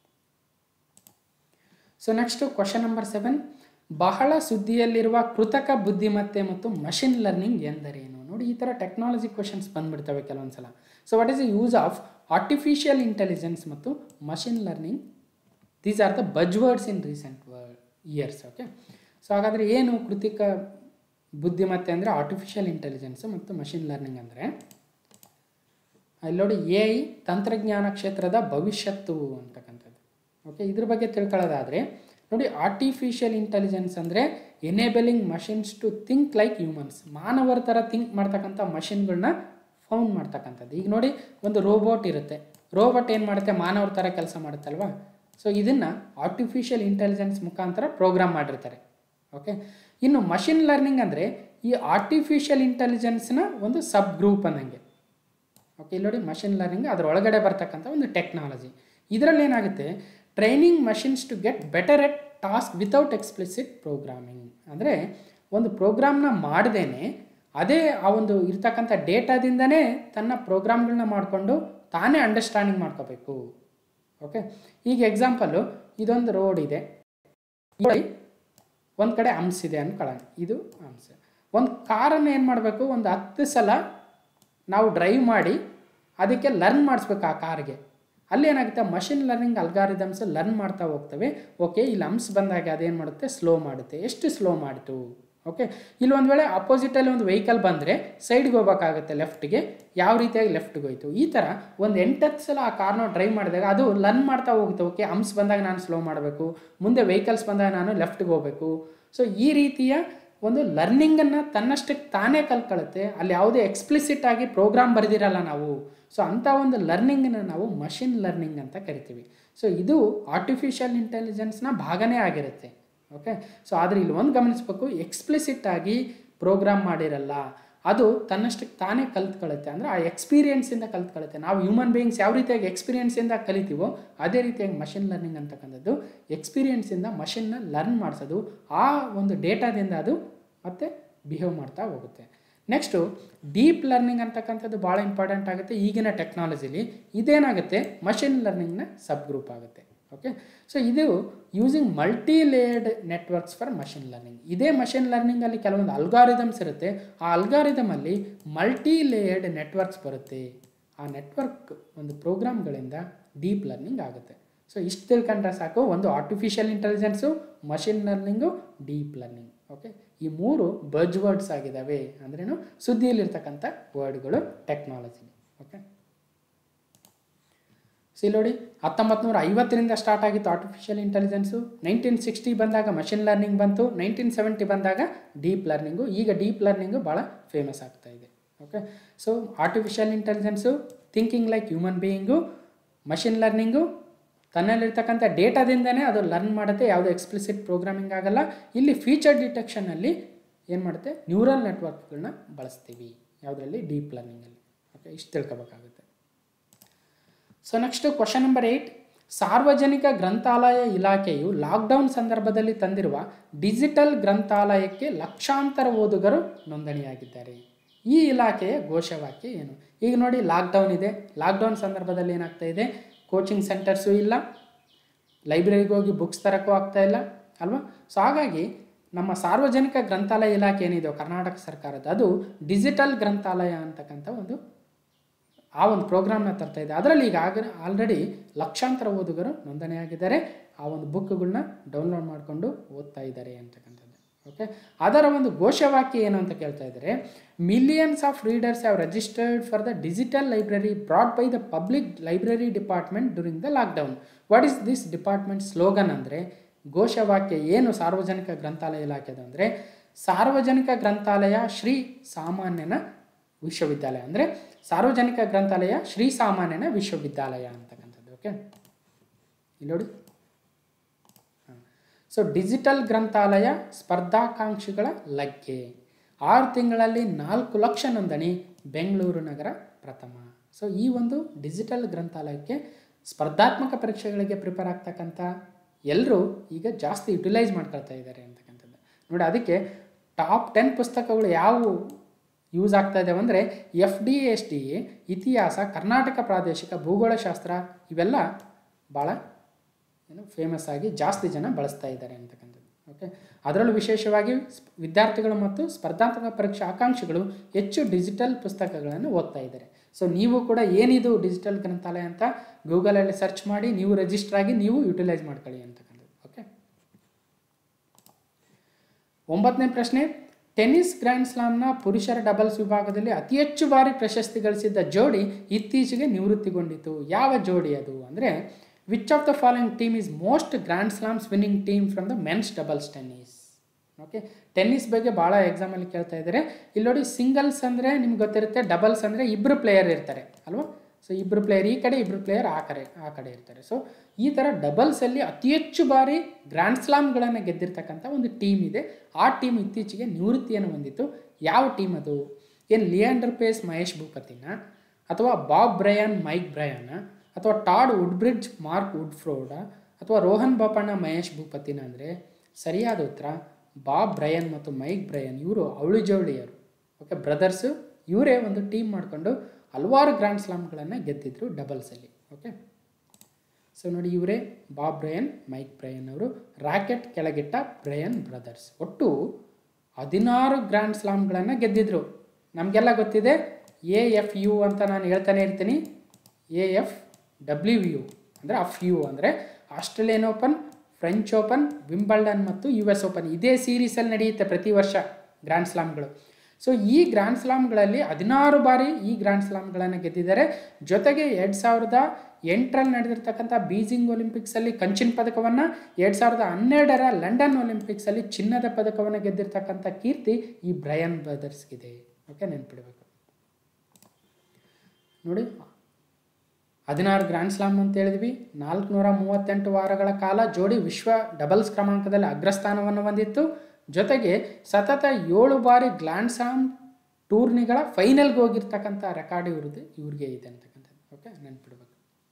so next question number seven ಬಹಳ ಸುದ್ದಿಯಲ್ಲಿರುವ ಕೃತಕ ಬುದ್ಧಿಮತ್ತೆ ಮತ್ತು ಮಷಿನ್ ಲರ್ನಿಂಗ್ ಎಂದರೇನು ನೋಡಿ ಈ ಥರ ಟೆಕ್ನಾಲಜಿ ಕ್ವಶನ್ಸ್ ಬಂದ್ಬಿಡ್ತವೆ ಕೆಲವೊಂದು ಸಲ so what is the use of artificial intelligence ಮತ್ತು machine learning these are the buzzwords in recent years okay so ಹಾಗಾದರೆ ಏನು ಕೃತಿಕ ಬುದ್ಧಿಮತ್ತೆ ಅಂದರೆ ಆರ್ಟಿಫಿಷಿಯಲ್ ಇಂಟೆಲಿಜೆನ್ಸ್ ಮತ್ತು ಮಷಿನ್ ಲರ್ನಿಂಗ್ ಅಂದರೆ ಅಲ್ಲಿ ನೋಡಿ ಎ ಐ ತಂತ್ರಜ್ಞಾನ ಕ್ಷೇತ್ರದ ಭವಿಷ್ಯತ್ತು ಅಂತಕ್ಕಂಥದ್ದು ಓಕೆ ಇದ್ರ ಬಗ್ಗೆ ತಿಳ್ಕೊಳ್ಳೋದಾದರೆ ನೋಡಿ ಆರ್ಟಿಫಿಷಿಯಲ್ ಇಂಟೆಲಿಜೆನ್ಸ್ ಅಂದರೆ enabling machines to think like humans ಮಾನವರ ಥರ ಥಿಂಕ್ ಮಾಡ್ತಕ್ಕಂಥ ಮಷಿನ್ಗಳನ್ನ ಫೌಂಡ್ ಮಾಡ್ತಕ್ಕಂಥದ್ದು ಈಗ ನೋಡಿ ಒಂದು ರೋಬೋಟ್ ಇರುತ್ತೆ ರೋಬೋಟ್ ಏನು ಮಾಡುತ್ತೆ ಮಾನವರ ಥರ ಕೆಲಸ ಮಾಡುತ್ತಲ್ವಾ ಸೊ ಇದನ್ನು ಆರ್ಟಿಫಿಷಿಯಲ್ ಇಂಟೆಲಿಜೆನ್ಸ್ ಮುಖಾಂತರ ಪ್ರೋಗ್ರಾಮ್ ಮಾಡಿರ್ತಾರೆ ಓಕೆ ಇನ್ನು ಮಷಿನ್ ಲರ್ನಿಂಗ್ ಅಂದರೆ ಈ ಆರ್ಟಿಫಿಷಿಯಲ್ ಇಂಟೆಲಿಜೆನ್ಸ್ನ ಒಂದು ಸಬ್ ಗ್ರೂಪ್ ಅನ್ನಂಗೆ ಓಕೆ ಇಲ್ಲಿ ನೋಡಿ ಮಷಿನ್ ಲರ್ನಿಂಗ್ ಅದರ ಒಳಗಡೆ ಬರ್ತಕ್ಕಂಥ ಒಂದು ಟೆಕ್ನಾಲಜಿ ಇದರಲ್ಲಿ ಏನಾಗುತ್ತೆ training machines to get better at task without explicit programming ಅಂದರೆ ಒಂದು ಪ್ರೋಗ್ರಾಮ್ನ ಮಾಡ್ದೇನೆ ಅದೇ ಆ ಒಂದು ಇರ್ತಕ್ಕಂಥ ಡೇಟಾದಿಂದನೇ ತನ್ನ ಪ್ರೋಗ್ರಾಮ್ಗಳನ್ನ ಮಾಡಿಕೊಂಡು ತಾನೇ ಅಂಡರ್ಸ್ಟ್ಯಾಂಡಿಂಗ್ ಮಾಡ್ಕೋಬೇಕು ಓಕೆ ಈಗ ಎಕ್ಸಾಂಪಲ್ಲು ಇದೊಂದು ರೋಡ್ ಇದೆ ಒಂದು ಕಡೆ ಹಂಸ್ ಇದೆ ಅನ್ಕೊಳ್ಳೋಣ ಇದು ಹಂಸ್ ಒಂದು ಕಾರನ್ನು ಏನು ಮಾಡಬೇಕು ಒಂದು ಹತ್ತು ಸಲ ನಾವು ಡ್ರೈವ್ ಮಾಡಿ ಅದಕ್ಕೆ ಲರ್ನ್ ಮಾಡಿಸ್ಬೇಕು ಆ ಕಾರ್ಗೆ ಅಲ್ಲಿ ಏನಾಗುತ್ತೆ ಮಷಿನ್ ಲರ್ನಿಂಗ್ ಅಲ್ಗಾರಿದಮ್ಸ್ ಲರ್ನ್ ಮಾಡ್ತಾ ಹೋಗ್ತವೆ ಓಕೆ ಇಲ್ಲಿ ಹಂಸ್ ಬಂದಾಗ ಅದೇನು ಮಾಡುತ್ತೆ ಸ್ಲೋ ಮಾಡುತ್ತೆ ಎಷ್ಟು ಸ್ಲೋ ಮಾಡಿತು ಓಕೆ ಇಲ್ಲಿ ಒಂದು ವೇಳೆ ಅಪೋಸಿಟಲ್ಲಿ ಒಂದು ವೆಹಿಕಲ್ ಬಂದರೆ ಸೈಡ್ಗೆ ಹೋಗ್ಬೇಕಾಗುತ್ತೆ ಲೆಫ್ಟ್ಗೆ ಯಾವ ರೀತಿಯಾಗಿ ಲೆಫ್ಟ್ಗೆ ಹೋಯ್ತು ಈ ಥರ ಒಂದು ಎಂಟತ್ತು ಸಲ ಆ ಕಾರ್ನ ಡ್ರೈವ್ ಮಾಡಿದಾಗ ಅದು ಲರ್ನ್ ಮಾಡ್ತಾ ಹೋಗುತ್ತೆ ಓಕೆ ಹಂಸ್ ಬಂದಾಗ ನಾನು ಸ್ಲೋ ಮಾಡಬೇಕು ಮುಂದೆ ವೆಹಿಕಲ್ಸ್ ಬಂದಾಗ ನಾನು ಲೆಫ್ಟ್ಗೆ ಹೋಗಬೇಕು ಸೊ ಈ ರೀತಿಯ ಒಂದು ಲರ್ನಿಂಗನ್ನು ತನ್ನಷ್ಟಕ್ಕೆ ತಾನೇ ಕಲ್ತ್ಕೊಳ್ಳುತ್ತೆ ಅಲ್ಲಿ ಯಾವುದೇ ಎಕ್ಸ್ಪ್ಲಿಸಿಟ್ ಆಗಿ ಪ್ರೋಗ್ರಾಮ್ ಬರೆದಿರಲ್ಲ ನಾವು ಸೊ ಅಂಥ ಒಂದು ಲರ್ನಿಂಗನ್ನು ನಾವು ಮಷಿನ್ ಲರ್ನಿಂಗ್ ಅಂತ ಕರಿತೀವಿ ಸೊ ಇದು ಆರ್ಟಿಫಿಷಿಯಲ್ ಇಂಟೆಲಿಜೆನ್ಸ್ನ ಭಾಗನೇ ಆಗಿರುತ್ತೆ ಓಕೆ ಸೊ ಆದರೆ ಇಲ್ಲಿ ಒಂದು ಗಮನಿಸ್ಬೇಕು ಎಕ್ಸ್ಪ್ಲಿಸಿಟ್ ಆಗಿ ಪ್ರೋಗ್ರಾಮ್ ಮಾಡಿರಲ್ಲ ಅದು ತನ್ನಷ್ಟಕ್ಕೆ ತಾನೇ ಕಲ್ತ್ಕೊಳ್ಳುತ್ತೆ ಅಂದರೆ ಆ ಎಕ್ಸ್ಪೀರಿಯೆನ್ಸಿಂದ ಕಲ್ತ್ಕೊಳ್ಳುತ್ತೆ ನಾವು ಹ್ಯೂಮನ್ ಬೀಯಿಂಗ್ಸ್ ಯಾವ ರೀತಿಯಾಗಿ ಎಕ್ಸ್ಪೀರಿಯೆನ್ಸಿಂದ ಕಲಿತೀವೋ ಅದೇ ರೀತಿಯಾಗಿ ಮಷಿನ್ ಲರ್ನಿಂಗ್ ಅಂತಕ್ಕಂಥದ್ದು ಎಕ್ಸ್ಪೀರಿಯೆನ್ಸಿಂದ ಮಷಿನ್ನ ಲರ್ನ್ ಮಾಡಿಸೋದು ಆ ಒಂದು ಡೇಟಾದಿಂದ ಅದು ಮತ್ತೆ ಬಿಹೇವ್ ಮಾಡ್ತಾ ಹೋಗುತ್ತೆ ನೆಕ್ಸ್ಟು ಡೀಪ್ ಲರ್ನಿಂಗ್ ಅಂತಕ್ಕಂಥದ್ದು ಭಾಳ ಇಂಪಾರ್ಟೆಂಟ್ ಆಗುತ್ತೆ ಈಗಿನ ಟೆಕ್ನಾಲಜಿಲಿ ಇದೇನಾಗುತ್ತೆ ಮಷಿನ್ ಲರ್ನಿಂಗ್ನ ಸಬ್ ಗ್ರೂಪ್ ಆಗುತ್ತೆ ಓಕೆ ಸೊ ಇದು using multi layered networks for machine learning ಇದೇ ಮಷಿನ್ ಲರ್ನಿಂಗಲ್ಲಿ ಕೆಲವೊಂದು ಅಲ್ಗಾರಿದಮ್ಸ್ ಇರುತ್ತೆ ಆ ಅಲ್ಗಾರಿದಮಲ್ಲಿ ಮಲ್ಟಿ ಲೇಯರ್ಡ್ ನೆಟ್ವರ್ಕ್ಸ್ ಬರುತ್ತೆ ಆ ನೆಟ್ವರ್ಕ್ ಒಂದು ಪ್ರೋಗ್ರಾಮ್ಗಳಿಂದ ಡೀಪ್ ಲರ್ನಿಂಗ್ ಆಗುತ್ತೆ ಸೊ ಇಷ್ಟು ತಿಳ್ಕೊಂಡ್ರೆ ಸಾಕು ಒಂದು artificial intelligence machine learning deep learning okay ಈ ಮೂರು ಬಜ್ ವರ್ಡ್ಸ್ ಆಗಿದ್ದಾವೆ ಅಂದ್ರೇನು ಸುದ್ದಿಯಲ್ಲಿರ್ತಕ್ಕಂಥ ವರ್ಡ್ಗಳು ಟೆಕ್ನಾಲಜಿ ಓಕೆ ಸೊ ಇಲ್ಲಿ ನೋಡಿ ಹತ್ತೊಂಬತ್ತು ನೂರ ಐವತ್ತರಿಂದ ಸ್ಟಾರ್ಟ್ ಆಗಿತ್ತು ಆರ್ಟಿಫಿಷಿಯಲ್ ಇಂಟೆಲಿಜೆನ್ಸು ನೈನ್ಟೀನ್ ಸಿಕ್ಸ್ಟಿ ಬಂದಾಗ ಮಷಿನ್ ಲರ್ನಿಂಗ್ ಬಂತು ನೈನ್ಟೀನ್ ಸೆವೆಂಟಿ ಬಂದಾಗ ಡೀಪ್ ಲರ್ನಿಂಗು ಈಗ ಡೀಪ್ ಲರ್ನಿಂಗು ಭಾಳ ಫೇಮಸ್ ಆಗ್ತಾ ಇದೆ okay so artificial intelligence thinking like human being machine learning ತನ್ನಲ್ಲಿರ್ತಕ್ಕಂಥ ಡೇಟಾದಿಂದನೇ ಅದು ಲರ್ನ್ ಮಾಡುತ್ತೆ ಯಾವುದೇ ಎಕ್ಸ್ಪ್ಲಿಸಿಟ್ ಪ್ರೋಗ್ರಾಮಿಂಗ್ ಆಗಲ್ಲ ಇಲ್ಲಿ ಫೀಚರ್ ಡಿಟೆಕ್ಷನಲ್ಲಿ ಏನು ಮಾಡುತ್ತೆ ನ್ಯೂರಲ್ ನೆಟ್ವರ್ಕ್ಗಳನ್ನ ಬಳಸ್ತೀವಿ ಯಾವುದರಲ್ಲಿ ಡೀಪ್ ಲರ್ನಿಂಗಲ್ಲಿ ಓಕೆ ಇಷ್ಟು ತಿಳ್ಕೊಬೇಕಾಗುತ್ತೆ so next question number eight ಸಾರ್ವಜನಿಕ ಗ್ರಂಥಾಲಯ ಇಲಾಖೆಯು ಲಾಕ್ಡೌನ್ ಸಂದರ್ಭದಲ್ಲಿ ತಂದಿರುವ ಡಿಜಿಟಲ್ ಗ್ರಂಥಾಲಯಕ್ಕೆ ಲಕ್ಷಾಂತರ ಓದುಗರು ನೋಂದಣಿಯಾಗಿದ್ದಾರೆ ಈ ಇಲಾಖೆಯ ಘೋಷವಾಕ್ಯ ಏನು ಈಗ ನೋಡಿ ಲಾಕ್ಡೌನ್ ಇದೆ ಲಾಕ್ಡೌನ್ ಸಂದರ್ಭದಲ್ಲಿ ಏನಾಗ್ತಾ ಇದೆ ಕೋಚಿಂಗ್ ಸೆಂಟರ್ಸು ಇಲ್ಲ ಲೈಬ್ರರಿಗೆ ಹೋಗಿ ಬುಕ್ಸ್ ತರೋಕ್ಕೂ ಆಗ್ತಾ ಇಲ್ಲ ಅಲ್ವಾ ಸೊ ಹಾಗಾಗಿ ನಮ್ಮ ಸಾರ್ವಜನಿಕ ಗ್ರಂಥಾಲಯ ಇಲಾಖೆ ಏನಿದೆ ಕರ್ನಾಟಕ ಸರ್ಕಾರದ ಅದು ಡಿಜಿಟಲ್ ಗ್ರಂಥಾಲಯ ಅಂತಕ್ಕಂಥ ಒಂದು ಆ ಒಂದು ಪ್ರೋಗ್ರಾಮ್ನ ತರ್ತಾ ಇದೆ ಅದರಲ್ಲಿ ಈಗ ಆಗ ಆಲ್ರೆಡಿ ಲಕ್ಷಾಂತರ ಓದುಗರು ನೋಂದಣಿಯಾಗಿದ್ದಾರೆ ಆ ಒಂದು ಬುಕ್ಗಳನ್ನ ಡೌನ್ಲೋಡ್ ಮಾಡಿಕೊಂಡು ಓದ್ತಾ ಇದ್ದಾರೆ ಅಂತಕ್ಕಂಥದ್ದು ಓಕೆ ಅದರ ಒಂದು ಘೋಷವಾಕ್ಯ ಏನು ಅಂತ ಕೇಳ್ತಾ ಇದ್ದಾರೆ millions of readers have registered for the digital library brought by the public library department during the lockdown what is this department slogan ಅಂದರೆ ಘೋಷವಾಕ್ಯ ಏನು ಸಾರ್ವಜನಿಕ ಗ್ರಂಥಾಲಯ ಇಲಾಖೆದು ಅಂದರೆ ಸಾರ್ವಜನಿಕ ಗ್ರಂಥಾಲಯ ಶ್ರೀ ಸಾಮಾನ್ಯನ ವಿಶ್ವವಿದ್ಯಾಲಯ ಅಂದರೆ ಸಾರ್ವಜನಿಕ ಗ್ರಂಥಾಲಯ ಶ್ರೀ ಸಾಮಾನ್ಯನ ವಿಶ್ವವಿದ್ಯಾಲಯ ಅಂತಕ್ಕಂಥದ್ದು ಓಕೆ ಇಲ್ಲಿ ನೋಡಿ ಸೊ ಡಿಜಿಟಲ್ ಗ್ರಂಥಾಲಯ ಸ್ಪರ್ಧಾಕಾಂಕ್ಷಿಗಳ ಲಗ್ಗೆ ಆರು ತಿಂಗಳಲ್ಲಿ ನಾಲ್ಕು ಲಕ್ಷ ನೋಂದಣಿ ಬೆಂಗಳೂರು ನಗರ ಪ್ರಥಮ ಸೊ ಈ ಒಂದು ಡಿಜಿಟಲ್ ಗ್ರಂಥಾಲಯಕ್ಕೆ ಸ್ಪರ್ಧಾತ್ಮಕ ಪರೀಕ್ಷೆಗಳಿಗೆ ಪ್ರಿಪೇರ್ ಆಗ್ತಕ್ಕಂಥ ಎಲ್ಲರೂ ಈಗ ಜಾಸ್ತಿ ಯುಟಿಲೈಸ್ ಮಾಡ್ಕೊಳ್ತಾ ಇದ್ದಾರೆ ಅಂತಕ್ಕಂಥದ್ದು ನೋಡಿ ಅದಕ್ಕೆ ಟಾಪ್ ಟೆನ್ ಪುಸ್ತಕಗಳು ಯಾವುವು ಯೂಸ್ ಆಗ್ತಾ ಇದ್ದಾವೆ ಅಂದರೆ ಎಫ್ ಡಿ ಎಸ್ ಡಿ ಇತಿಹಾಸ ಕರ್ನಾಟಕ ಪ್ರಾದೇಶಿಕ ಭೂಗೋಳಶಾಸ್ತ್ರ ಇವೆಲ್ಲ ಭಾಳ ಏನು ಫೇಮಸ್ ಆಗಿ ಜಾಸ್ತಿ ಜನ ಬಳಸ್ತಾ ಇದ್ದಾರೆ ಅಂತಕ್ಕಂಥದ್ದು ಓಕೆ ಅದರಲ್ಲೂ ವಿಶೇಷವಾಗಿ ಸ್ಪ್- ವಿದ್ಯಾರ್ಥಿಗಳು ಮತ್ತು ಸ್ಪರ್ಧಾತ್ಮಕ ಪರೀಕ್ಷಾ ಆಕಾಂಕ್ಷಿಗಳು ಹೆಚ್ಚು ಡಿಜಿಟಲ್ ಪುಸ್ತಕಗಳನ್ನು ಓದ್ತಾ ಇದ್ದಾರೆ ಸೊ ನೀವು ಕೂಡ ಏನಿದು ಡಿಜಿಟಲ್ ಗ್ರಂಥಾಲಯ ಅಂತ ಗೂಗಲಲ್ಲಿ ಸರ್ಚ್ ಮಾಡಿ ನೀವು ರಿಜಿಸ್ಟರ್ ಆಗಿ ನೀವು ಯುಟಿಲೈಸ್ ಮಾಡ್ಕೊಳ್ಳಿ ಅಂತಕ್ಕಂಥದ್ದು ಓಕೆ ಒಂಬತ್ತನೇ ಪ್ರಶ್ನೆ ಟೆನ್ನಿಸ್ ಗ್ರ್ಯಾಂಡ್ ಸ್ಲಾಮ್ನ ಪುರುಷರ ಡಬಲ್ಸ್ ವಿಭಾಗದಲ್ಲಿ ಅತಿ ಹೆಚ್ಚು ಬಾರಿ ಪ್ರಶಸ್ತಿ ಗಳಿಸಿದ್ದ ಜೋಡಿ ಇತ್ತೀಚೆಗೆ ನಿವೃತ್ತಿಗೊಂಡಿತು ಯಾವ ಜೋಡಿ ಅದು ಅಂದರೆ which of the following team is most grand slams winning team from the men's doubles tennis okay tennis ಬಗ್ಗೆ ಭಾಳ ಎಕ್ಸಾಮಲ್ಲಿ ಕೇಳ್ತಾ ಇದ್ದಾರೆ ಇಲ್ಲಿ ನೋಡಿ ಸಿಂಗಲ್ಸ್ ಅಂದರೆ ನಿಮ್ಗೆ ಗೊತ್ತಿರುತ್ತೆ ಡಬಲ್ಸ್ ಅಂದರೆ ಇಬ್ಬರು ಪ್ಲೇಯರ್ ಇರ್ತಾರೆ ಅಲ್ವಾ ಸೊ ಇಬ್ಬರು ಪ್ಲೇಯರ್ ಈ ಕಡೆ ಇಬ್ಬರು ಪ್ಲೇಯರ್ ಆ ಕಡೆ ಆ ಕಡೆ ಇರ್ತಾರೆ ಸೊ ಈ ಥರ ಡಬಲ್ಸಲ್ಲಿ ಅತಿ ಹೆಚ್ಚು ಬಾರಿ ಗ್ರ್ಯಾಂಡ್ ಸ್ಲಾಮ್ಗಳನ್ನು ಗೆದ್ದಿರ್ತಕ್ಕಂಥ ಒಂದು ಟೀಮ್ ಇದೆ ಆ ಟೀಮ್ ಇತ್ತೀಚೆಗೆ ನಿವೃತ್ತಿಯನ್ನು ಹೊಂದಿತ್ತು ಯಾವ ಟೀಮ್ ಅದು ಏನು ಲಿಯಾಂಡರ್ ಪೇಸ್ ಮಹೇಶ್ ಭೂಪತಿನ ಅಥವಾ ಬಾಬ್ ಬ್ರಯಾನ್ ಮೈಕ್ ಬ್ರಯಾನ ಅಥವಾ ಟಾಡ್ ವುಡ್ಬ್ರಿಡ್ಜ್ ಮಾರ್ಕ್ ವುಡ್ಫ್ರೋಡ ಅಥವಾ ರೋಹನ್ ಬೋಪಣ್ಣ ಮಹೇಶ್ ಭೂಪತಿನ ಅಂದರೆ ಸರಿಯಾದ ಉತ್ತರ ಬಾಬ್ ಬ್ರಯನ್ ಮತ್ತು ಮೈಕ್ ಬ್ರಯನ್ ಇವರು ಅವಳಿ ಜವಳಿಯರು ಓಕೆ ಬ್ರದರ್ಸು ಇವರೇ ಒಂದು ಟೀಮ್ ಮಾಡಿಕೊಂಡು ಹಲವಾರು ಗ್ರ್ಯಾಂಡ್ ಸ್ಲಾಮ್ಗಳನ್ನು ಗೆದ್ದಿದ್ರು ಡಬಲ್ಸಲ್ಲಿ ಓಕೆ ಸೊ ನೋಡಿ ಇವರೇ ಬಾಬ್ ಬ್ರಯನ್ ಮೈಕ್ ಬ್ರಯನ್ ಅವರು ರಾಕೆಟ್ ಕೆಳಗಿಟ್ಟ ಬ್ರಯನ್ ಬ್ರದರ್ಸ್ ಒಟ್ಟು ಹದಿನಾರು ಗ್ರ್ಯಾಂಡ್ ಸ್ಲಾಮ್ಗಳನ್ನು ಗೆದ್ದಿದ್ರು ನಮಗೆಲ್ಲ ಗೊತ್ತಿದೆ ಎ ಎಫ್ ಯು ಅಂತ ನಾನು ಹೇಳ್ತಾನೆ ಇರ್ತೀನಿ ಎ ಎಫ್ ಡಬ್ಲ್ಯೂ ಯು ಅಂದರೆ ಅಫ್ ಯು ಅಂದರೆ Australian open French open Wimbledon ಮತ್ತು ಯು ಎಸ್ ಓಪನ್ ಇದೇ ಸೀರೀಸಲ್ಲಿ ನಡೆಯುತ್ತೆ ಪ್ರತಿ ವರ್ಷ ಗ್ರ್ಯಾಂಡ್ ಸ್ಲಾಮ್ಗಳು ಸೊ ಈ ಗ್ರ್ಯಾಂಡ್ ಸ್ಲಾಮ್ಗಳಲ್ಲಿ ಹದಿನಾರು ಬಾರಿ ಈ ಗ್ರ್ಯಾಂಡ್ ಸ್ಲಾಮ್ಗಳನ್ನು ಗೆದ್ದಿದ್ದಾರೆ ಜೊತೆಗೆ ಎರಡು ಸಾವಿರದ ಎಂಟರಲ್ಲಿ ನಡೆದಿರ್ತಕ್ಕಂಥ ಬೀಜಿಂಗ್ ಒಲಿಂಪಿಕ್ಸಲ್ಲಿ ಕಂಚಿನ ಪದಕವನ್ನು ಎರಡು ಸಾವಿರದ ಹನ್ನೆರಡರ ಲಂಡನ್ ಒಲಿಂಪಿಕ್ಸಲ್ಲಿ ಚಿನ್ನದ ಪದಕವನ್ನು ಗೆದ್ದಿರ್ತಕ್ಕಂಥ ಕೀರ್ತಿ ಈ ಬ್ರಯನ್ ಬ್ರದರ್ಸ್ಗಿದೆ ಓಕೆ ನೆನ್ಪಿಡಬೇಕು ನೋಡಿ ಹದಿನಾರು ಗ್ರ್ಯಾಂಡ್ ಸ್ಲಾಮ್ ಅಂತ ಹೇಳಿದ್ವಿ ನಾಲ್ಕುನೂರ ಮೂವತ್ತೆಂಟು ವಾರಗಳ ಕಾಲ ಜೋಡಿ ವಿಶ್ವ ಡಬಲ್ಸ್ ಕ್ರಮಾಂಕದಲ್ಲಿ ಅಗ್ರಸ್ಥಾನವನ್ನು ಹೊಂದಿತ್ತು ಜೊತೆಗೆ ಸತತ ಏಳು ಬಾರಿ ಗ್ರ್ಯಾಂಡ್ ಸ್ಲಾಮ್ ಟೂರ್ನಿಗಳ ಫೈನಲ್ಗೆ ಹೋಗಿರ್ತಕ್ಕಂಥ ರೆಕಾರ್ಡ್ ಇವ್ರದ್ದು ಇವ್ರಿಗೆ ಇದೆ ಅಂತಕ್ಕಂಥದ್ದು ಓಕೆ ನೆನ್ಪಿಡ್ಬೇಕು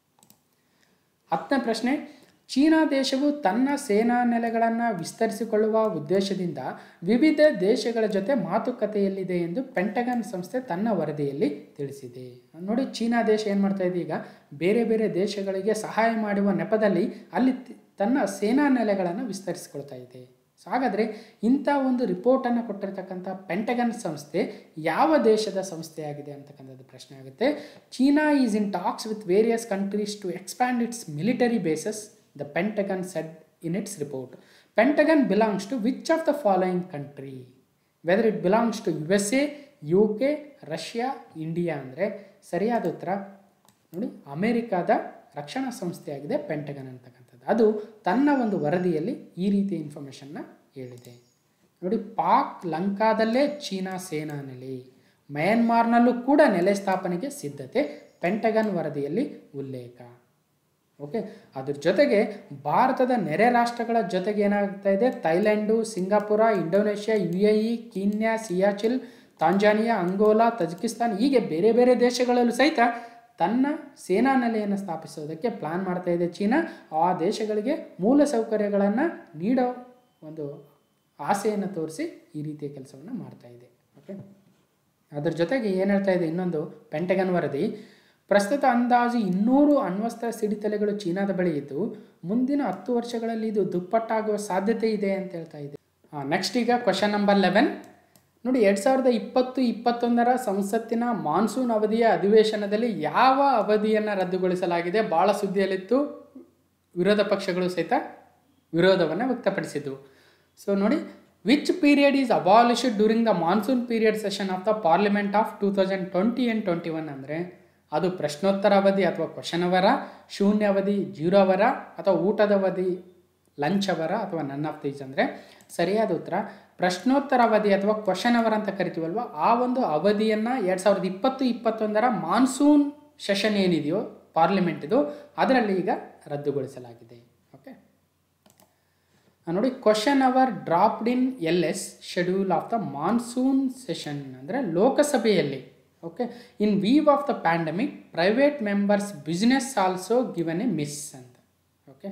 ಹತ್ತನೇ ಪ್ರಶ್ನೆ ಚೀನಾ ದೇಶವು ತನ್ನ ಸೇನಾ ನೆಲೆಗಳನ್ನು ವಿಸ್ತರಿಸಿಕೊಳ್ಳುವ ಉದ್ದೇಶದಿಂದ ವಿವಿಧ ದೇಶಗಳ ಜೊತೆ ಮಾತುಕತೆಯಲ್ಲಿದೆ ಎಂದು ಪೆಂಟಗನ್ ಸಂಸ್ಥೆ ತನ್ನ ವರದಿಯಲ್ಲಿ ತಿಳಿಸಿದೆ ನೋಡಿ ಚೀನಾ ದೇಶ ಏನು ಮಾಡ್ತಾ ಇದೆ ಈಗ ಬೇರೆ ಬೇರೆ ದೇಶಗಳಿಗೆ ಸಹಾಯ ಮಾಡುವ ನೆಪದಲ್ಲಿ ಅಲ್ಲಿ ತಿ- ತನ್ನ ಸೇನಾ ನೆಲೆಗಳನ್ನು ವಿಸ್ತರಿಸಿಕೊಳ್ತಾ ಇದೆ ಸೊ ಹಾಗಾದರೆ ಇಂಥ ಒಂದು ರಿಪೋರ್ಟನ್ನು ಕೊಟ್ಟಿರ್ತಕ್ಕಂಥ ಪೆಂಟಗನ್ ಸಂಸ್ಥೆ ಯಾವ ದೇಶದ ಸಂಸ್ಥೆಯಾಗಿದೆ ಅಂತಕ್ಕಂಥದ್ದು ಪ್ರಶ್ನೆ ಆಗುತ್ತೆ China is in talks with various countries to expand its military bases the Pentagon said in its report Pentagon belongs to which of the following country whether it belongs to U S A U K Russia India ಅಂದರೆ ಸರಿಯಾದ ಉತ್ತರ ನೋಡಿ ಅಮೆರಿಕಾದ ರಕ್ಷಣಾ ಸಂಸ್ಥೆಯಾಗಿದೆ pentagon ಅಂತಕ್ಕಂಥದ್ದು ಅದು ತನ್ನ ಒಂದು ವರದಿಯಲ್ಲಿ ಈ ರೀತಿಯ ಇನ್ಫಾರ್ಮೇಷನ್ನ ಹೇಳಿದೆ ನೋಡಿ ಪಾಕ್ ಲಂಕಾದಲ್ಲೇ ಚೀನಾ ಸೇನಾ ನೆಲೆ ಮಯನ್ಮಾರ್ನಲ್ಲೂ ಕೂಡ ನೆಲೆ ಸ್ಥಾಪನೆಗೆ ಸಿದ್ಧತೆ ಪೆಂಟಗನ್ ವರದಿಯಲ್ಲಿ ಉಲ್ಲೇಖ ಓಕೆ ಅದ್ರ ಜೊತೆಗೆ ಭಾರತದ ನೆರೆ ರಾಷ್ಟ್ರಗಳ ಜೊತೆಗೆ ಏನಾಗ್ತಾ ಇದೆ Thailand Singapore Indonesia U A E Kenya Seychelles Tanzania Angola Tajikistan ಹೀಗೆ ಬೇರೆ ಬೇರೆ ದೇಶಗಳಲ್ಲೂ ಸಹಿತ ತನ್ನ ಸೇನಾ ನೆಲೆಯನ್ನು ಸ್ಥಾಪಿಸೋದಕ್ಕೆ ಪ್ಲಾನ್ ಮಾಡ್ತಾ ಇದೆ ಚೀನಾ ಆ ದೇಶಗಳಿಗೆ ಮೂಲ ಸೌಕರ್ಯಗಳನ್ನು ನೀಡೋ ಒಂದು ಆಸೆಯನ್ನು ತೋರಿಸಿ ಈ ರೀತಿಯ ಕೆಲಸವನ್ನು ಮಾಡ್ತಾ ಇದೆ ಓಕೆ ಅದ್ರ ಜೊತೆಗೆ ಏನು ಹೇಳ್ತಾ ಇದೆ ಇನ್ನೊಂದು ಪೆಂಟಗನ್ ವರದಿ ಪ್ರಸ್ತುತ ಅಂದಾಜು ಇನ್ನೂರು ಅಣ್ವಸ್ತ್ರ ಸಿಡಿತಲೆಗಳು ಚೀನಾದ ಬಳಿ ಇದ್ದು ಮುಂದಿನ ಹತ್ತು ವರ್ಷಗಳಲ್ಲಿ ಇದು ದುಪ್ಪಟ್ಟಾಗುವ ಸಾಧ್ಯತೆ ಇದೆ ಅಂತ ಹೇಳ್ತಾ ಇದೆ ನೆಕ್ಸ್ಟ್ ಈಗ ಕ್ವಶನ್ ನಂಬರ್ ಲೆವೆನ್ ನೋಡಿ ಎರಡು ಸಾವಿರದ ಇಪ್ಪತ್ತು ಇಪ್ಪತ್ತೊಂದರ ಸಂಸತ್ತಿನ ಮಾನ್ಸೂನ್ ಅವಧಿಯ ಅಧಿವೇಶನದಲ್ಲಿ ಯಾವ ಅವಧಿಯನ್ನು ರದ್ದುಗೊಳಿಸಲಾಗಿದೆ ಭಾಳ ಸುದ್ದಿಯಲ್ಲಿತ್ತು ವಿರೋಧ ಪಕ್ಷಗಳು ಸಹಿತ ವಿರೋಧವನ್ನು ವ್ಯಕ್ತಪಡಿಸಿದ್ವು ಸೊ ನೋಡಿ which period is abolished during the monsoon period session of the parliament of two thousand twenty and twenty one ಅಂದರೆ ಅದು ಪ್ರಶ್ನೋತ್ತರ ಅವಧಿ ಅಥವಾ ಕ್ವಶನ್ ಅವರ ಶೂನ್ಯ ಅವಧಿ ಜೀರೋ ಅವರ ಅಥವಾ ಊಟದ ಅವಧಿ ಲಂಚ್ ಅವರ ಅಥವಾ ನನ್ ಆಫ್ ದೀಸ್ ಅಂದರೆ ಸರಿಯಾದ ಉತ್ತರ ಪ್ರಶ್ನೋತ್ತರ ಅವಧಿ ಅಥವಾ ಕ್ವಶನ್ ಅವರ್ ಅಂತ ಕರಿತೀವಲ್ವ ಆ ಒಂದು ಅವಧಿಯನ್ನು ಎರಡು ಸಾವಿರದ ಇಪ್ಪತ್ತು ಇಪ್ಪತ್ತೊಂದರ ಮಾನ್ಸೂನ್ ಸೆಷನ್ ಏನಿದೆಯೋ ಪಾರ್ಲಿಮೆಂಟ್ ಇದು ಅದರಲ್ಲಿ ಈಗ ರದ್ದುಗೊಳಿಸಲಾಗಿದೆ ಓಕೆ ನೋಡಿ question hour dropped in L S schedule of the monsoon session ಅಂದರೆ ಲೋಕಸಭೆಯಲ್ಲಿ okay in view of the pandemic private members business also given a miss ಅಂತ ಓಕೆ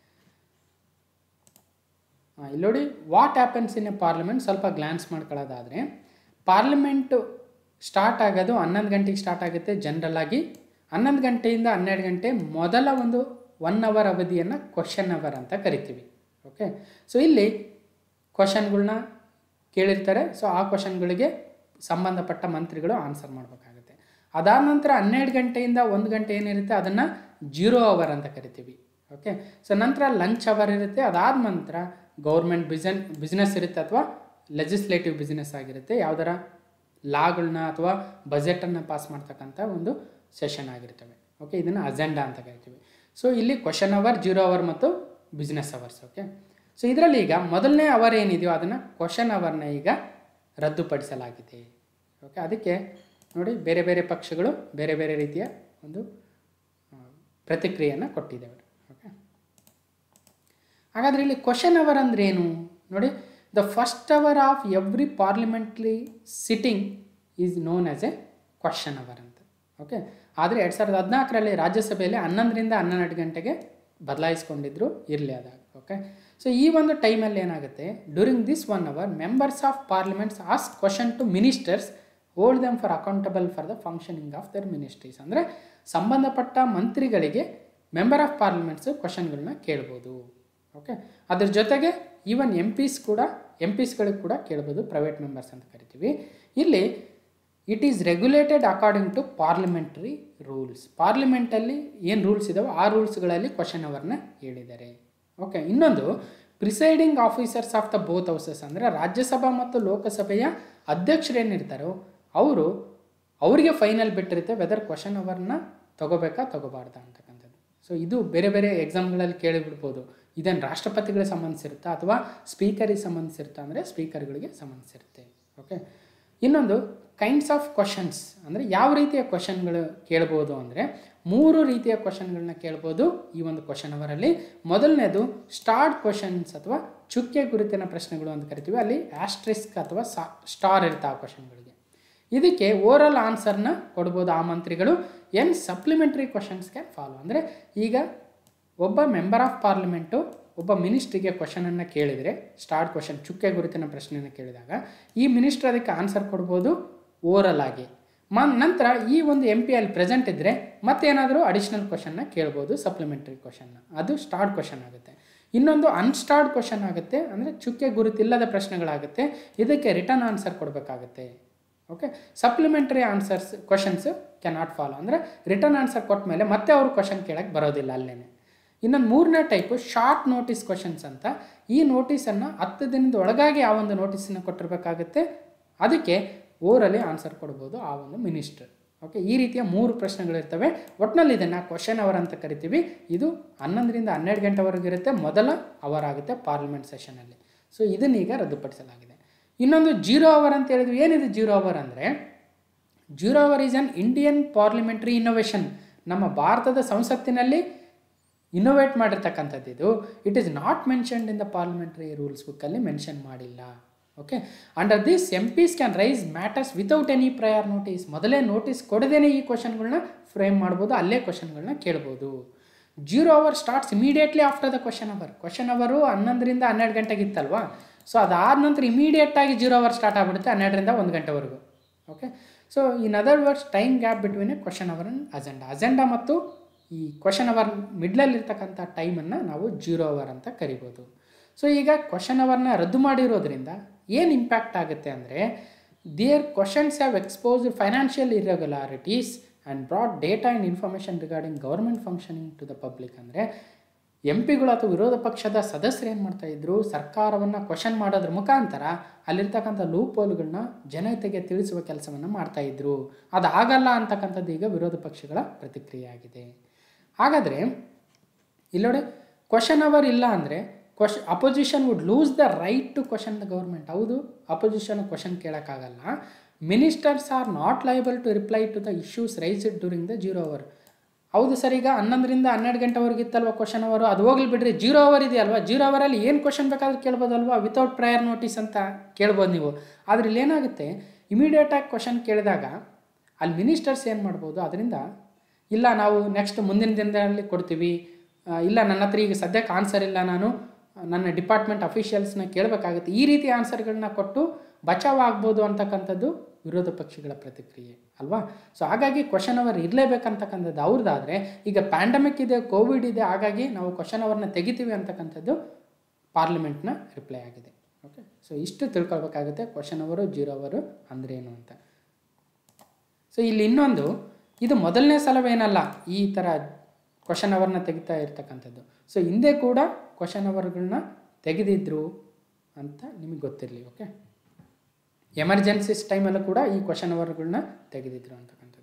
ಇಲ್ಲಿ ನೋಡಿ what happens in a parliament ಸ್ವಲ್ಪ glance ಮಾಡ್ಕೊಳ್ಳೋದಾದರೆ parliament start ಆಗೋದು ಹನ್ನೊಂದು ಗಂಟೆಗೆ ಸ್ಟಾರ್ಟ್ ಆಗುತ್ತೆ ಜನರಲ್ ಆಗಿ ಹನ್ನೊಂದು ಗಂಟೆಯಿಂದ ಹನ್ನೆರಡು ಗಂಟೆ ಮೊದಲ ಒಂದು ಒನ್ ಅವರ್ ಅವಧಿಯನ್ನು ಕ್ವಶನ್ ಅವರ್ ಅಂತ ಕರಿತೀವಿ ಓಕೆ ಸೊ ಇಲ್ಲಿ ಕ್ವಶನ್ಗಳನ್ನ ಕೇಳಿರ್ತಾರೆ ಸೊ ಆ ಕ್ವಶನ್ಗಳಿಗೆ ಸಂಬಂಧಪಟ್ಟ ಮಂತ್ರಿಗಳು ಆನ್ಸರ್ ಮಾಡಬೇಕಾಗುತ್ತೆ ಅದಾದ ನಂತರ ಹನ್ನೆರಡು ಗಂಟೆಯಿಂದ ಒಂದು ಗಂಟೆ ಏನಿರುತ್ತೆ ಅದನ್ನು ಜೀರೋ ಅವರ್ ಅಂತ ಕರಿತೀವಿ ಓಕೆ ಸೊ ನಂತರ ಲಂಚ್ ಅವರ್ ಇರುತ್ತೆ ಅದಾದ ನಂತರ ಗೌರ್ಮೆಂಟ್ ಬಿಸನ್ ಬಿಸ್ನೆಸ್ ಇರುತ್ತೆ ಅಥವಾ ಲೆಜಿಸ್ಲೇಟಿವ್ ಬಿಸ್ನೆಸ್ ಆಗಿರುತ್ತೆ ಯಾವ್ದಾರ ಲಾಗಳನ್ನ ಅಥವಾ ಬಜೆಟನ್ನು ಪಾಸ್ ಮಾಡ್ತಕ್ಕಂಥ ಒಂದು ಸೆಷನ್ ಆಗಿರ್ತವೆ ಓಕೆ ಇದನ್ನು ಅಜೆಂಡಾ ಅಂತ ಕರಿತೀವಿ ಸೊ ಇಲ್ಲಿ ಕ್ವಶನ್ ಅವರ್ ಜೀರೋ ಅವರ್ ಮತ್ತು ಬಿಸ್ನೆಸ್ ಅವರ್ಸ್ ಓಕೆ ಸೊ ಇದರಲ್ಲಿ ಈಗ ಮೊದಲನೇ ಅವರ್ ಏನಿದೆಯೋ ಅದನ್ನು ಕ್ವಶನ್ ಅವರ್ನ ಈಗ ರದ್ದುಪಡಿಸಲಾಗಿದೆ ಓಕೆ ಅದಕ್ಕೆ ನೋಡಿ ಬೇರೆ ಬೇರೆ ಪಕ್ಷಗಳು ಬೇರೆ ಬೇರೆ ರೀತಿಯ ಒಂದು ಆ, ಪ್ರತಿಕ್ರಿಯೆಯನ್ನು ಕೊಟ್ಟಿದ್ದೇವೆ ಓಕೆ ಹಾಗಾದರೆ ಇಲ್ಲಿ ಕ್ವಶನ್ ಅವರ್ ಅಂದ್ರೆ ಏನು ನೋಡಿ the first hour of every parliamentary sitting is known as a question hour ಅಂತ ಓಕೆ ಆದರೆ ಎರಡು ಸಾವಿರದ ಹದಿನಾಲ್ಕರಲ್ಲಿ ರಾಜ್ಯಸಭೆಯಲ್ಲಿ ಹನ್ನೊಂದರಿಂದ ಹನ್ನೆರಡು ಗಂಟೆಗೆ ಬದಲಾಯಿಸ್ಕೊಂಡಿದ್ರು ಇರಲಿ ಅದಾಗ ಓಕೆ ಸೊ ಈ ಒಂದು ಟೈಮಲ್ಲಿ ಏನಾಗುತ್ತೆ during this one hour members of parliaments ask question to ministers hold them for accountable for the functioning of their ministries ಅಂದರೆ ಸಂಬಂಧಪಟ್ಟ ಮಂತ್ರಿಗಳಿಗೆ ಮೆಂಬರ್ ಆಫ್ ಪಾರ್ಲಿಮೆಂಟ್ಸ್ ಕ್ವಶನ್ಗಳನ್ನ ಕೇಳ್ಬೋದು ಓಕೆ ಅದ್ರ ಜೊತೆಗೆ ಈವನ್ ಎಂ ಪಿಸ್ ಕೂಡ ಎಂ ಪಿಸ್ಗಳಿಗೆ ಕೂಡ ಕೇಳ್ಬೋದು ಪ್ರೈವೇಟ್ ಮೆಂಬರ್ಸ್ ಅಂತ ಕರಿತೀವಿ ಇಲ್ಲಿ it is regulated according to parliamentary rules ಪಾರ್ಲಿಮೆಂಟಲ್ಲಿ ಏನು ರೂಲ್ಸ್ ಇದಾವೆ ಆ ರೂಲ್ಸ್ಗಳಲ್ಲಿ ಕ್ವಶನ್ ಅವರ್ನ ಹೇಳಿದ್ದಾರೆ ಓಕೆ ಇನ್ನೊಂದು presiding officers of the both houses ಅಂದರೆ ರಾಜ್ಯಸಭಾ ಮತ್ತು ಲೋಕಸಭೆಯ ಅಧ್ಯಕ್ಷರು ಏನಿರ್ತಾರೋ ಅವರು ಅವರಿಗೆ ಫೈನಲ್ ಬಿಟ್ಟಿರುತ್ತೆ ವೆದರ್ ಕ್ವಶನ್ ಅವರ್ನ ತಗೋಬೇಕಾ ತಗೋಬಾರ್ದಾ ಅಂತಕ್ಕಂಥದ್ದು ಸೊ ಇದು ಬೇರೆ ಬೇರೆ ಎಕ್ಸಾಮ್ಗಳಲ್ಲಿ ಕೇಳಿಬಿಡ್ಬೋದು ಇದನ್ನು ರಾಷ್ಟ್ರಪತಿಗಳಿಗೆ ಸಂಬಂಧಿಸಿರುತ್ತಾ ಅಥವಾ ಸ್ಪೀಕರಿಗೆ ಸಂಬಂಧಿಸಿರುತ್ತಾ ಅಂದರೆ ಸ್ಪೀಕರ್ಗಳಿಗೆ ಸಂಬಂಧಿಸಿರುತ್ತೆ ಓಕೆ ಇನ್ನೊಂದು ಕೈಂಡ್ಸ್ ಆಫ್ ಕ್ವಶನ್ಸ್ ಅಂದರೆ ಯಾವ ರೀತಿಯ ಕ್ವಶನ್ಗಳು ಕೇಳ್ಬೋದು ಅಂದರೆ ಮೂರು ರೀತಿಯ ಕ್ವಶನ್ಗಳನ್ನ ಕೇಳ್ಬೋದು ಈ ಒಂದು ಕ್ವಶನ್ ಅವರಲ್ಲಿ ಮೊದಲನೇದು ಸ್ಟಾರ್ಟ್ ಕ್ವಶನ್ಸ್ ಅಥವಾ ಚುಕ್ಕೆ ಗುರುತಿನ ಪ್ರಶ್ನೆಗಳು ಅಂತ ಕರಿತೀವಿ ಅಲ್ಲಿ ಆಸ್ಟ್ರಿಸ್ಕ್ ಅಥವಾ ಸಾ ಸ್ಟಾರ್ ಇರುತ್ತೆ ಆ ಕ್ವಶನ್ಗಳಿಗೆ ಇದಕ್ಕೆ ಓರಲ್ ಆನ್ಸರ್ನ ಕೊಡ್ಬೋದು ಆ ಮಂತ್ರಿಗಳು ಎನ್ ಸಪ್ಲಿಮೆಂಟ್ರಿ ಕ್ವಶನ್ಸ್ ಕ್ಯಾನ್ ಫಾಲೋ ಅಂದರೆ ಈಗ ಒಬ್ಬ ಮೆಂಬರ್ ಆಫ್ ಪಾರ್ಲಿಮೆಂಟು ಒಬ್ಬ ಮಿನಿಸ್ಟ್ರಿಗೆ ಕ್ವಶನನ್ನು ಕೇಳಿದರೆ ಸ್ಟಾರ್ಟ್ ಕ್ವಶನ್ ಚುಕ್ಕೆ ಗುರುತಿನ ಪ್ರಶ್ನೆಯನ್ನು ಕೇಳಿದಾಗ ಈ ಮಿನಿಸ್ಟ್ರ್ ಅದಕ್ಕೆ ಆನ್ಸರ್ ಕೊಡ್ಬೋದು ಓರಲ್ ಆಗಿ ಮ ನಂತರ ಈ ಒಂದು ಎಂ ಪಿ ಅಲ್ಲಿ ಪ್ರೆಸೆಂಟ್ ಇದ್ದರೆ ಮತ್ತೇನಾದರೂ ಅಡಿಷ್ನಲ್ ಕ್ವಶನ್ನ ಕೇಳ್ಬೋದು ಸಪ್ಲಿಮೆಂಟ್ರಿ ಕ್ವಶನ್ನ ಅದು ಸ್ಟಾರ್ಟ್ ಕ್ವಶನ್ ಆಗುತ್ತೆ ಇನ್ನೊಂದು ಅನ್ಸ್ಟಾರ್ಡ್ ಕ್ವಶನ್ ಆಗುತ್ತೆ ಅಂದರೆ ಚುಕ್ಕೆ ಗುರುತಿಲ್ಲದ ಪ್ರಶ್ನೆಗಳಾಗುತ್ತೆ ಇದಕ್ಕೆ ರಿಟರ್ನ್ ಆನ್ಸರ್ ಕೊಡಬೇಕಾಗುತ್ತೆ okay supplementary answers questions cannot follow ಅಂದರೆ ರಿಟರ್ನ್ ಆನ್ಸರ್ ಕೊಟ್ಟ ಮೇಲೆ ಮತ್ತೆ ಅವರು ಕ್ವಶನ್ ಕೇಳಕ್ಕೆ ಬರೋದಿಲ್ಲ ಅಲ್ಲೇ ಇನ್ನೊಂದು ಮೂರನೇ ಟೈಪು ಶಾರ್ಟ್ ನೋಟಿಸ್ ಕ್ವಶನ್ಸ್ ಅಂತ ಈ ನೋಟಿಸನ್ನು ಹತ್ತು ದಿನದ ಒಳಗಾಗಿ ಆ ಒಂದು ನೋಟಿಸನ್ನು ಕೊಟ್ಟಿರಬೇಕಾಗುತ್ತೆ ಅದಕ್ಕೆ ಓರಲ್ಲಿ ಆನ್ಸರ್ ಕೊಡ್ಬೋದು ಆ ಒಂದು ಮಿನಿಸ್ಟರ್ ಓಕೆ ಈ ರೀತಿಯ ಮೂರು ಪ್ರಶ್ನೆಗಳಿರ್ತವೆ ಒಟ್ಟಿನಲ್ಲಿ ಇದನ್ನು ಕ್ವಶನ್ ಅವರ್ ಅಂತ ಕರಿತೀವಿ ಇದು ಹನ್ನೊಂದರಿಂದ ಹನ್ನೆರಡು ಗಂಟೆವರೆಗೆ ಇರುತ್ತೆ ಮೊದಲ ಅವರ್ ಆಗುತ್ತೆ ಪಾರ್ಲಿಮೆಂಟ್ ಸೆಷನಲ್ಲಿ ಸೊ ಇದನ್ನೀಗ ರದ್ದುಪಡಿಸಲಾಗಿದೆ ಇನ್ನೊಂದು ಜೀರೋ ಅವರ್ ಅಂತ ಹೇಳಿದ್ವಿ ಏನಿದೆ ಜೀರೋ ಅವರ್ ಅಂದರೆ zero hour is an Indian parliamentary innovation ನಮ್ಮ ಭಾರತದ ಸಂಸತ್ತಿನಲ್ಲಿ ಇನ್ನೋವೇಟ್ ಮಾಡಿರ್ತಕ್ಕಂಥದ್ದು ಇದು it is not mentioned in the parliamentary rules ಬುಕ್ಕಲ್ಲಿ ಮೆನ್ಷನ್ ಮಾಡಿಲ್ಲ okay under this MPs can raise matters without any prior notice ಮೊದಲೇ notice ಕೊಡದೇನೆ ಈ ಕ್ವಶನ್ಗಳನ್ನ ಫ್ರೇಮ್ ಮಾಡ್ಬೋದು ಅಲ್ಲೇ ಕ್ವಶನ್ಗಳನ್ನ ಕೇಳ್ಬೋದು zero hour starts immediately after the question hour question hour ಹನ್ನೊಂದರಿಂದ ಹನ್ನೆರಡು ಗಂಟೆಗೆ ಇತ್ತಲ್ವಾ ಸೊ ಅದಾದ ನಂತರ ಇಮಿಡಿಯೇಟಾಗಿ ಜೀರೋ ಅವರ್ ಸ್ಟಾರ್ಟ್ ಆಗಿಬಿಡುತ್ತೆ ಹನ್ನೆರಡರಿಂದ ಒಂದು ಗಂಟೆವರೆಗೂ okay so in other words time gap between a question hour and agenda agenda ಮತ್ತು ಈ ಕ್ವಶನ್ ಅವರ್ ಮಿಡ್ಲಲ್ಲಿರ್ತಕ್ಕಂಥ ಟೈಮನ್ನು ನಾವು ಜೀರೋ ಅವರ್ ಅಂತ ಕರಿಬೋದು ಸೊ ಈಗ ಕ್ವಶನ್ ಅವರ್ನ ರದ್ದು ಮಾಡಿರೋದ್ರಿಂದ ಏನು ಇಂಪ್ಯಾಕ್ಟ್ ಆಗುತ್ತೆ ಅಂದರೆ their questions have expose financial irregularities and brought data and information regarding government functioning to the public ಅಂದರೆ ಎಂ ಪಿಗಳು ಅಥವಾ ವಿರೋಧ ಪಕ್ಷದ ಸದಸ್ಯರು ಏನು ಮಾಡ್ತಾ ಇದ್ರು ಸರ್ಕಾರವನ್ನು ಕ್ವಶನ್ ಮಾಡೋದ್ರ ಮುಖಾಂತರ ಅಲ್ಲಿರ್ತಕ್ಕಂಥ ಲೂಪ್ ಹೋಲ್ಗಳನ್ನ ಜನತೆಗೆ ತಿಳಿಸುವ ಕೆಲಸವನ್ನು ಮಾಡ್ತಾ ಇದ್ರು ಅದು ಆಗಲ್ಲ ಅಂತಕ್ಕಂಥದ್ದು ಈಗ ವಿರೋಧ ಪಕ್ಷಗಳ ಪ್ರತಿಕ್ರಿಯೆ ಆಗಿದೆ ಹಾಗಾದರೆ ಇಲ್ಲೋಡೆ ಕ್ವಶನ್ ಅವರ್ ಇಲ್ಲ ಅಂದರೆ ಕ್ವಶ್ opposition would lose the right to question the government ಹೌದು ಅಪೋಸಿಷನ್ ಕ್ವಶನ್ ಕೇಳೋಕ್ಕಾಗಲ್ಲ ministers are not liable to reply to the issues raised during the zero hour ಹೌದು ಸರ್ ಈಗ ಹನ್ನೊಂದರಿಂದ ಹನ್ನೆರಡು ಗಂಟೆವರೆಗೆ ಇತ್ತಲ್ವ ಕ್ವಶನ್ ಅವರು ಅದು ಹೋಗ್ಲಿ ಬಿಡ್ರಿ ಜೀರೋ ಅವರ್ ಇದೆಯಲ್ವಾ ಜೀರೋ ಅವರಲ್ಲಿ ಏನು ಕ್ವಶನ್ ಬೇಕಾದ್ರೂ ಕೇಳ್ಬೋದಲ್ವಾ ವಿತೌಟ್ ಪ್ರಯರ್ ನೋಟಿಸ್ ಅಂತ ಕೇಳ್ಬೋದು ನೀವು ಆದರೆ ಇಲ್ಲಿ ಏನಾಗುತ್ತೆ ಇಮಿಡಿಯೇಟಾಗಿ ಕ್ವಶನ್ ಕೇಳಿದಾಗ ಅಲ್ಲಿ ಮಿನಿಸ್ಟರ್ಸ್ ಏನು ಮಾಡ್ಬೋದು ಅದರಿಂದ ಇಲ್ಲ ನಾವು ನೆಕ್ಸ್ಟ್ ಮುಂದಿನ ದಿನದಲ್ಲಿ ಕೊಡ್ತೀವಿ ಆ, ಇಲ್ಲ ನನ್ನ ಹತ್ರ ಈಗ ಸದ್ಯಕ್ಕೆ ಆನ್ಸರ್ ಇಲ್ಲ ನಾನು ನನ್ನ ಡಿಪಾರ್ಟ್ಮೆಂಟ್ ಅಫಿಷಿಯಲ್ಸ್ನ ಕೇಳಬೇಕಾಗುತ್ತೆ ಈ ರೀತಿ ಆನ್ಸರ್ಗಳನ್ನ ಕೊಟ್ಟು ಬಚಾವ್ ಆಗ್ಬೋದು ಅಂತಕ್ಕಂಥದ್ದು ವಿರೋಧ ಪಕ್ಷಗಳ ಪ್ರತಿಕ್ರಿಯೆ ಅಲ್ವಾ ಸೊ ಹಾಗಾಗಿ ಕ್ವಶನ್ ಅವರ್ ಇರಲೇಬೇಕಂತಕ್ಕಂಥದ್ದು ಅವ್ರದ್ದಾದರೆ ಈಗ ಪ್ಯಾಂಡಮಿಕ್ ಇದೆ ಕೋವಿಡ್ ಇದೆ ಹಾಗಾಗಿ ನಾವು ಕ್ವಶನ್ ಅವರ್ನ ತೆಗಿತೀವಿ ಅಂತಕ್ಕಂಥದ್ದು ಪಾರ್ಲಿಮೆಂಟ್ನ ರಿಪ್ಲೈ ಆಗಿದೆ ಓಕೆ ಸೊ ಇಷ್ಟು ತಿಳ್ಕೊಳ್ಬೇಕಾಗುತ್ತೆ ಕ್ವಶನ್ ಅವರು ಜೀರೋ ಅವರು ಅಂದ್ರೆ ಏನು ಅಂತ ಸೊ ಇಲ್ಲಿ ಇನ್ನೊಂದು ಇದು ಮೊದಲನೇ ಸಲವೇನಲ್ಲ ಈ ಥರ ಕ್ವಶನ್ ಅವರ್ನ ತೆಗಿತಾ ಇರ್ತಕ್ಕಂಥದ್ದು ಸೊ ಹಿಂದೆ ಕೂಡ ಕ್ವಶನ್ ಅವರ್ಗಳನ್ನ ತೆಗೆದಿದ್ರು ಅಂತ ನಿಮಗೆ ಗೊತ್ತಿರಲಿ ಓಕೆ ಎಮರ್ಜೆನ್ಸೀಸ್ ಟೈಮಲ್ಲೂ ಕೂಡ ಈ ಕ್ವಶನ್ ಅವರ್ಗಳನ್ನ ತೆಗೆದಿದ್ರು ಅಂತಕ್ಕಂಥದ್ದು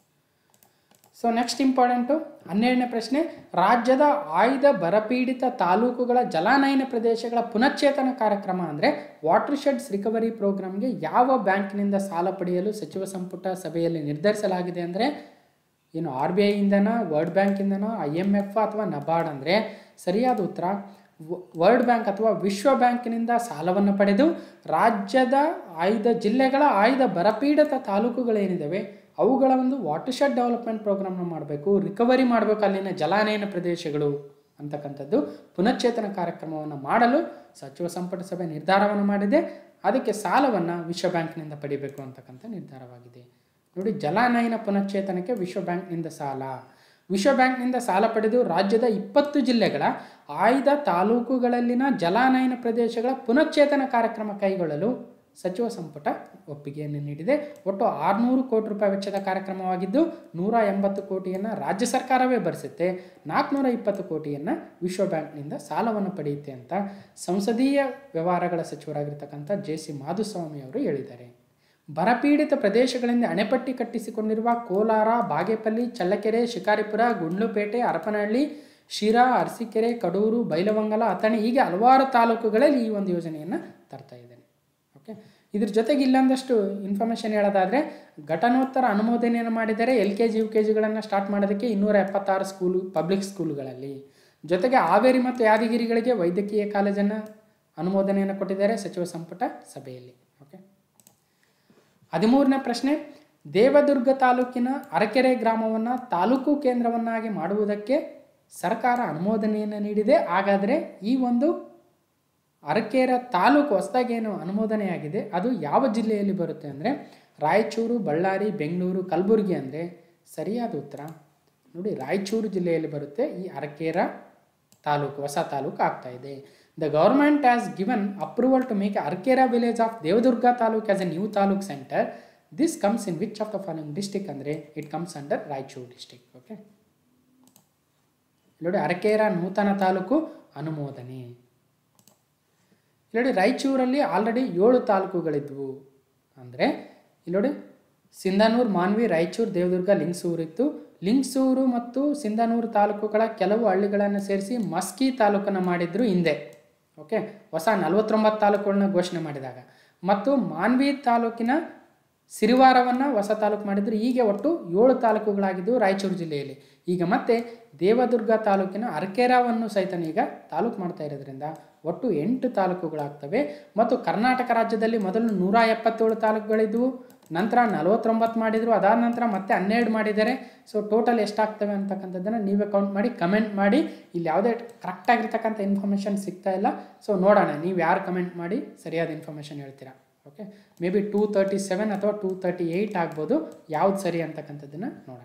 ಸೊ ನೆಕ್ಸ್ಟ್ ಇಂಪಾರ್ಟೆಂಟು ಹನ್ನೆರಡನೇ ಪ್ರಶ್ನೆ ರಾಜ್ಯದ ಆಯ್ದ ಬರಪೀಡಿತ ತಾಲೂಕುಗಳ ಜಲಾನಯನ ಪ್ರದೇಶಗಳ ಪುನಶ್ಚೇತನ ಕಾರ್ಯಕ್ರಮ ಅಂದರೆ ವಾಟರ್ ಶೆಡ್ಸ್ ರಿಕವರಿ ಪ್ರೋಗ್ರಾಮ್ಗೆ ಯಾವ ಬ್ಯಾಂಕ್ನಿಂದ ಸಾಲ ಪಡೆಯಲು ಸಚಿವ ಸಂಪುಟ ಸಭೆಯಲ್ಲಿ ನಿರ್ಧರಿಸಲಾಗಿದೆ ಅಂದರೆ ಏನು ಆರ್ ಬಿ ಐಯಿಂದನೋ ವರ್ಲ್ಡ್ ಬ್ಯಾಂಕಿಂದನೋ ಐ ಎಮ್ ಎಫ್ ಅಥವಾ ನಬಾರ್ಡ್ ಅಂದರೆ ಸರಿಯಾದ ಉತ್ತರ ವ- ವರ್ಲ್ಡ್ ಬ್ಯಾಂಕ್ ಅಥವಾ ವಿಶ್ವ ಬ್ಯಾಂಕಿನಿಂದ ಸಾಲವನ್ನು ಪಡೆದು ರಾಜ್ಯದ ಆಯ್ದ ಜಿಲ್ಲೆಗಳ ಆಯ್ದ ಬರಪೀಡಿತ ತಾಲೂಕುಗಳೇನಿದ್ದಾವೆ ಅವುಗಳ ಒಂದು ವಾಟರ್ ಶೆಡ್ ಡೆವಲಪ್ಮೆಂಟ್ ಪ್ರೋಗ್ರಾಮ್ನ ಮಾಡಬೇಕು ರಿಕವರಿ ಮಾಡಬೇಕು ಅಲ್ಲಿನ ಜಲಾನಯನ ಪ್ರದೇಶಗಳು ಅಂತಕ್ಕಂಥದ್ದು ಪುನಶ್ಚೇತನ ಕಾರ್ಯಕ್ರಮವನ್ನು ಮಾಡಲು ಸಚಿವ ಸಂಪುಟ ಸಭೆ ನಿರ್ಧಾರವನ್ನು ಮಾಡಿದೆ ಅದಕ್ಕೆ ಸಾಲವನ್ನು ವಿಶ್ವ ಬ್ಯಾಂಕ್ನಿಂದ ಪಡಿಬೇಕು ಅಂತಕ್ಕಂಥ ನಿರ್ಧಾರವಾಗಿದೆ ನೋಡಿ ಜಲಾನಯನ ಪುನಶ್ಚೇತನಕ್ಕೆ ವಿಶ್ವ ಬ್ಯಾಂಕ್ನಿಂದ ಸಾಲ ವಿಶ್ವ ಬ್ಯಾಂಕ್ನಿಂದ ಸಾಲ ಪಡೆದು ರಾಜ್ಯದ ಇಪ್ಪತ್ತು ಜಿಲ್ಲೆಗಳ ಆಯ್ದ ತಾಲೂಕುಗಳಲ್ಲಿನ ಜಲಾನಯನ ಪ್ರದೇಶಗಳ ಪುನಶ್ಚೇತನ ಕಾರ್ಯಕ್ರಮ ಕೈಗೊಳ್ಳಲು ಸಚಿವ ಸಂಪುಟ ಒಪ್ಪಿಗೆಯನ್ನು ನೀಡಿದೆ ಒಟ್ಟು ಆರುನೂರು ಕೋಟಿ ರೂಪಾಯಿ ವೆಚ್ಚದ ಕಾರ್ಯಕ್ರಮವಾಗಿದ್ದು ನೂರ ಎಂಬತ್ತು ಕೋಟಿಯನ್ನು ರಾಜ್ಯ ಸರ್ಕಾರವೇ ಭರಿಸುತ್ತೆ ನಾಲ್ಕುನೂರ ಇಪ್ಪತ್ತು ಕೋಟಿಯನ್ನು ವಿಶ್ವ ಬ್ಯಾಂಕ್ನಿಂದ ಸಾಲವನ್ನು ಪಡೆಯುತ್ತೆ ಅಂತ ಸಂಸದೀಯ ವ್ಯವಹಾರಗಳ ಸಚಿವರಾಗಿರ್ತಕ್ಕಂಥ ಜೆ ಸಿ ಮಾಧುಸ್ವಾಮಿ ಅವರು ಹೇಳಿದ್ದಾರೆ ಬರಪೀಡಿತ ಪ್ರದೇಶಗಳಿಂದ ಅಣೆಪಟ್ಟಿ ಕಟ್ಟಿಸಿಕೊಂಡಿರುವ ಕೋಲಾರ ಬಾಗೇಪಲ್ಲಿ ಚಳ್ಳಕೆರೆ ಶಿಕಾರಿಪುರ ಗುಂಡ್ಲುಪೇಟೆ ಹರಪನಹಳ್ಳಿ ಶಿರಾ ಅರಸೀಕೆರೆ ಕಡೂರು ಬೈಲವಂಗಲ ಅಥಣಿ ಹೀಗೆ ಹಲವಾರು ತಾಲೂಕುಗಳಲ್ಲಿ ಈ ಒಂದು ಯೋಜನೆಯನ್ನು ತರ್ತಾ ಇದ್ದೇನೆ ಓಕೆ ಇದ್ರ ಜೊತೆಗೆ ಇಲ್ಲೊಂದಷ್ಟು ಇನ್ಫಾರ್ಮೇಷನ್ ಹೇಳೋದಾದರೆ ಘಟನೋತ್ತರ ಅನುಮೋದನೆಯನ್ನು ಮಾಡಿದರೆ ಎಲ್ ಕೆ ಜಿ ಯು ಕೆ ಜಿಗಳನ್ನು ಸ್ಟಾರ್ಟ್ ಮಾಡೋದಕ್ಕೆ ಇನ್ನೂರ ಎಪ್ಪತ್ತಾರು ಸ್ಕೂಲು ಪಬ್ಲಿಕ್ ಸ್ಕೂಲುಗಳಲ್ಲಿ ಜೊತೆಗೆ ಹಾವೇರಿ ಮತ್ತು ಯಾದಗಿರಿಗಳಿಗೆ ವೈದ್ಯಕೀಯ ಕಾಲೇಜನ್ನು ಅನುಮೋದನೆಯನ್ನು ಕೊಟ್ಟಿದ್ದಾರೆ ಸಚಿವ ಸಂಪುಟ ಸಭೆಯಲ್ಲಿ ಓಕೆ ಹದಿಮೂರನೇ ಪ್ರಶ್ನೆ ದೇವದುರ್ಗ ತಾಲೂಕಿನ ಅರಕೆರೆ ಗ್ರಾಮವನ್ನು ತಾಲೂಕು ಕೇಂದ್ರವನ್ನಾಗಿ ಮಾಡುವುದಕ್ಕೆ ಸರ್ಕಾರ ಅನುಮೋದನೆಯನ್ನು ನೀಡಿದೆ ಹಾಗಾದರೆ ಈ ಒಂದು ಅರಕೇರ ತಾಲೂಕು ಹೊಸದಾಗೇನು ಅನುಮೋದನೆಯಾಗಿದೆ ಅದು ಯಾವ ಜಿಲ್ಲೆಯಲ್ಲಿ ಬರುತ್ತೆ ಅಂದರೆ ರಾಯಚೂರು ಬಳ್ಳಾರಿ ಬೆಂಗಳೂರು ಕಲಬುರಗಿ ಅಂದರೆ ಸರಿಯಾದ ಉತ್ತರ ನೋಡಿ ರಾಯಚೂರು ಜಿಲ್ಲೆಯಲ್ಲಿ ಬರುತ್ತೆ ಈ ಅರಕೇರ ತಾಲೂಕು ಹೊಸ ತಾಲೂಕು ಆಗ್ತಾ ಇದೆ the government has given approval to make Arkera village of Devadurga taluk as a new taluk centre this comes in which of the following district ಅಂದರೆ it comes under Raichur district okay ನೋಡಿ ಅರಕೇರ ನೂತನ ತಾಲೂಕು ಅನುಮೋದನೆ ಇಲ್ಲಿ ನೋಡಿ ರಾಯಚೂರಲ್ಲಿ ಆಲ್ರೆಡಿ ಏಳು ತಾಲೂಕುಗಳಿದ್ವು ಅಂದರೆ ಇಲ್ಲಿ ನೋಡಿ ಸಿಂಧನೂರು ಮಾನ್ವಿ ರಾಯಚೂರು ದೇವದುರ್ಗ ಲಿಂಗಸೂರು ಇತ್ತು ಲಿಂಗಸೂರು ಮತ್ತು ಸಿಂಧನೂರು ತಾಲೂಕುಗಳ ಕೆಲವು ಹಳ್ಳಿಗಳನ್ನು ಸೇರಿಸಿ ಮಸ್ಕಿ ತಾಲೂಕನ್ನು ಮಾಡಿದ್ರು ಹಿಂದೆ ಓಕೆ ಹೊಸ ನಲವತ್ತೊಂಬತ್ತು ತಾಲೂಕುಗಳನ್ನ ಘೋಷಣೆ ಮಾಡಿದಾಗ ಮತ್ತು ಮಾನ್ವಿ ತಾಲೂಕಿನ ಸಿರಿವಾರವನ್ನು ಹೊಸ ತಾಲೂಕು ಮಾಡಿದ್ರು ಹೀಗೆ ಒಟ್ಟು ಏಳು ತಾಲೂಕುಗಳಾಗಿದ್ದವು ರಾಯಚೂರು ಜಿಲ್ಲೆಯಲ್ಲಿ ಈಗ ಮತ್ತೆ ದೇವದುರ್ಗ ತಾಲೂಕಿನ ಅರ್ಕೆರಾವನ್ನು ಸಹಿತ ಈಗ ತಾಲೂಕು ಮಾಡ್ತಾ ಇರೋದ್ರಿಂದ ಒಟ್ಟು ಎಂಟು ತಾಲೂಕುಗಳಾಗ್ತವೆ ಮತ್ತು ಕರ್ನಾಟಕ ರಾಜ್ಯದಲ್ಲಿ ಮೊದಲು ನೂರ ಎಪ್ಪತ್ತೇಳು ತಾಲೂಕುಗಳಿದ್ವು ನಂತರ ನಲವತ್ತೊಂಬತ್ತು ಮಾಡಿದರು ಅದಾದ ನಂತರ ಮತ್ತೆ ಹನ್ನೆರಡು ಮಾಡಿದ್ದಾರೆ ಸೊ ಟೋಟಲ್ ಎಷ್ಟಾಗ್ತವೆ ಅಂತಕ್ಕಂಥದ್ದನ್ನು ನೀವೇ ಕೌಂಟ್ ಮಾಡಿ ಕಮೆಂಟ್ ಮಾಡಿ ಇಲ್ಲಿ ಯಾವುದೇ ಕರೆಕ್ಟಾಗಿರ್ತಕ್ಕಂಥ ಇನ್ಫಾರ್ಮೇಷನ್ ಸಿಗ್ತಾ ಇಲ್ಲ ಸೊ ನೋಡೋಣ ನೀವು ಯಾರು ಕಮೆಂಟ್ ಮಾಡಿ ಸರಿಯಾದ ಇನ್ಫಾರ್ಮೇಷನ್ ಹೇಳ್ತೀರಾ okay maybe two thirty seven ಅಥವಾ ಟೂ ತರ್ಟಿ ಏಯ್ಟ್ ಆಗ್ಬೋದು ಯಾವ್ದು ಸರಿ ಅಂತಕ್ಕಂಥದ್ದನ್ನು ನೋಡೋಣ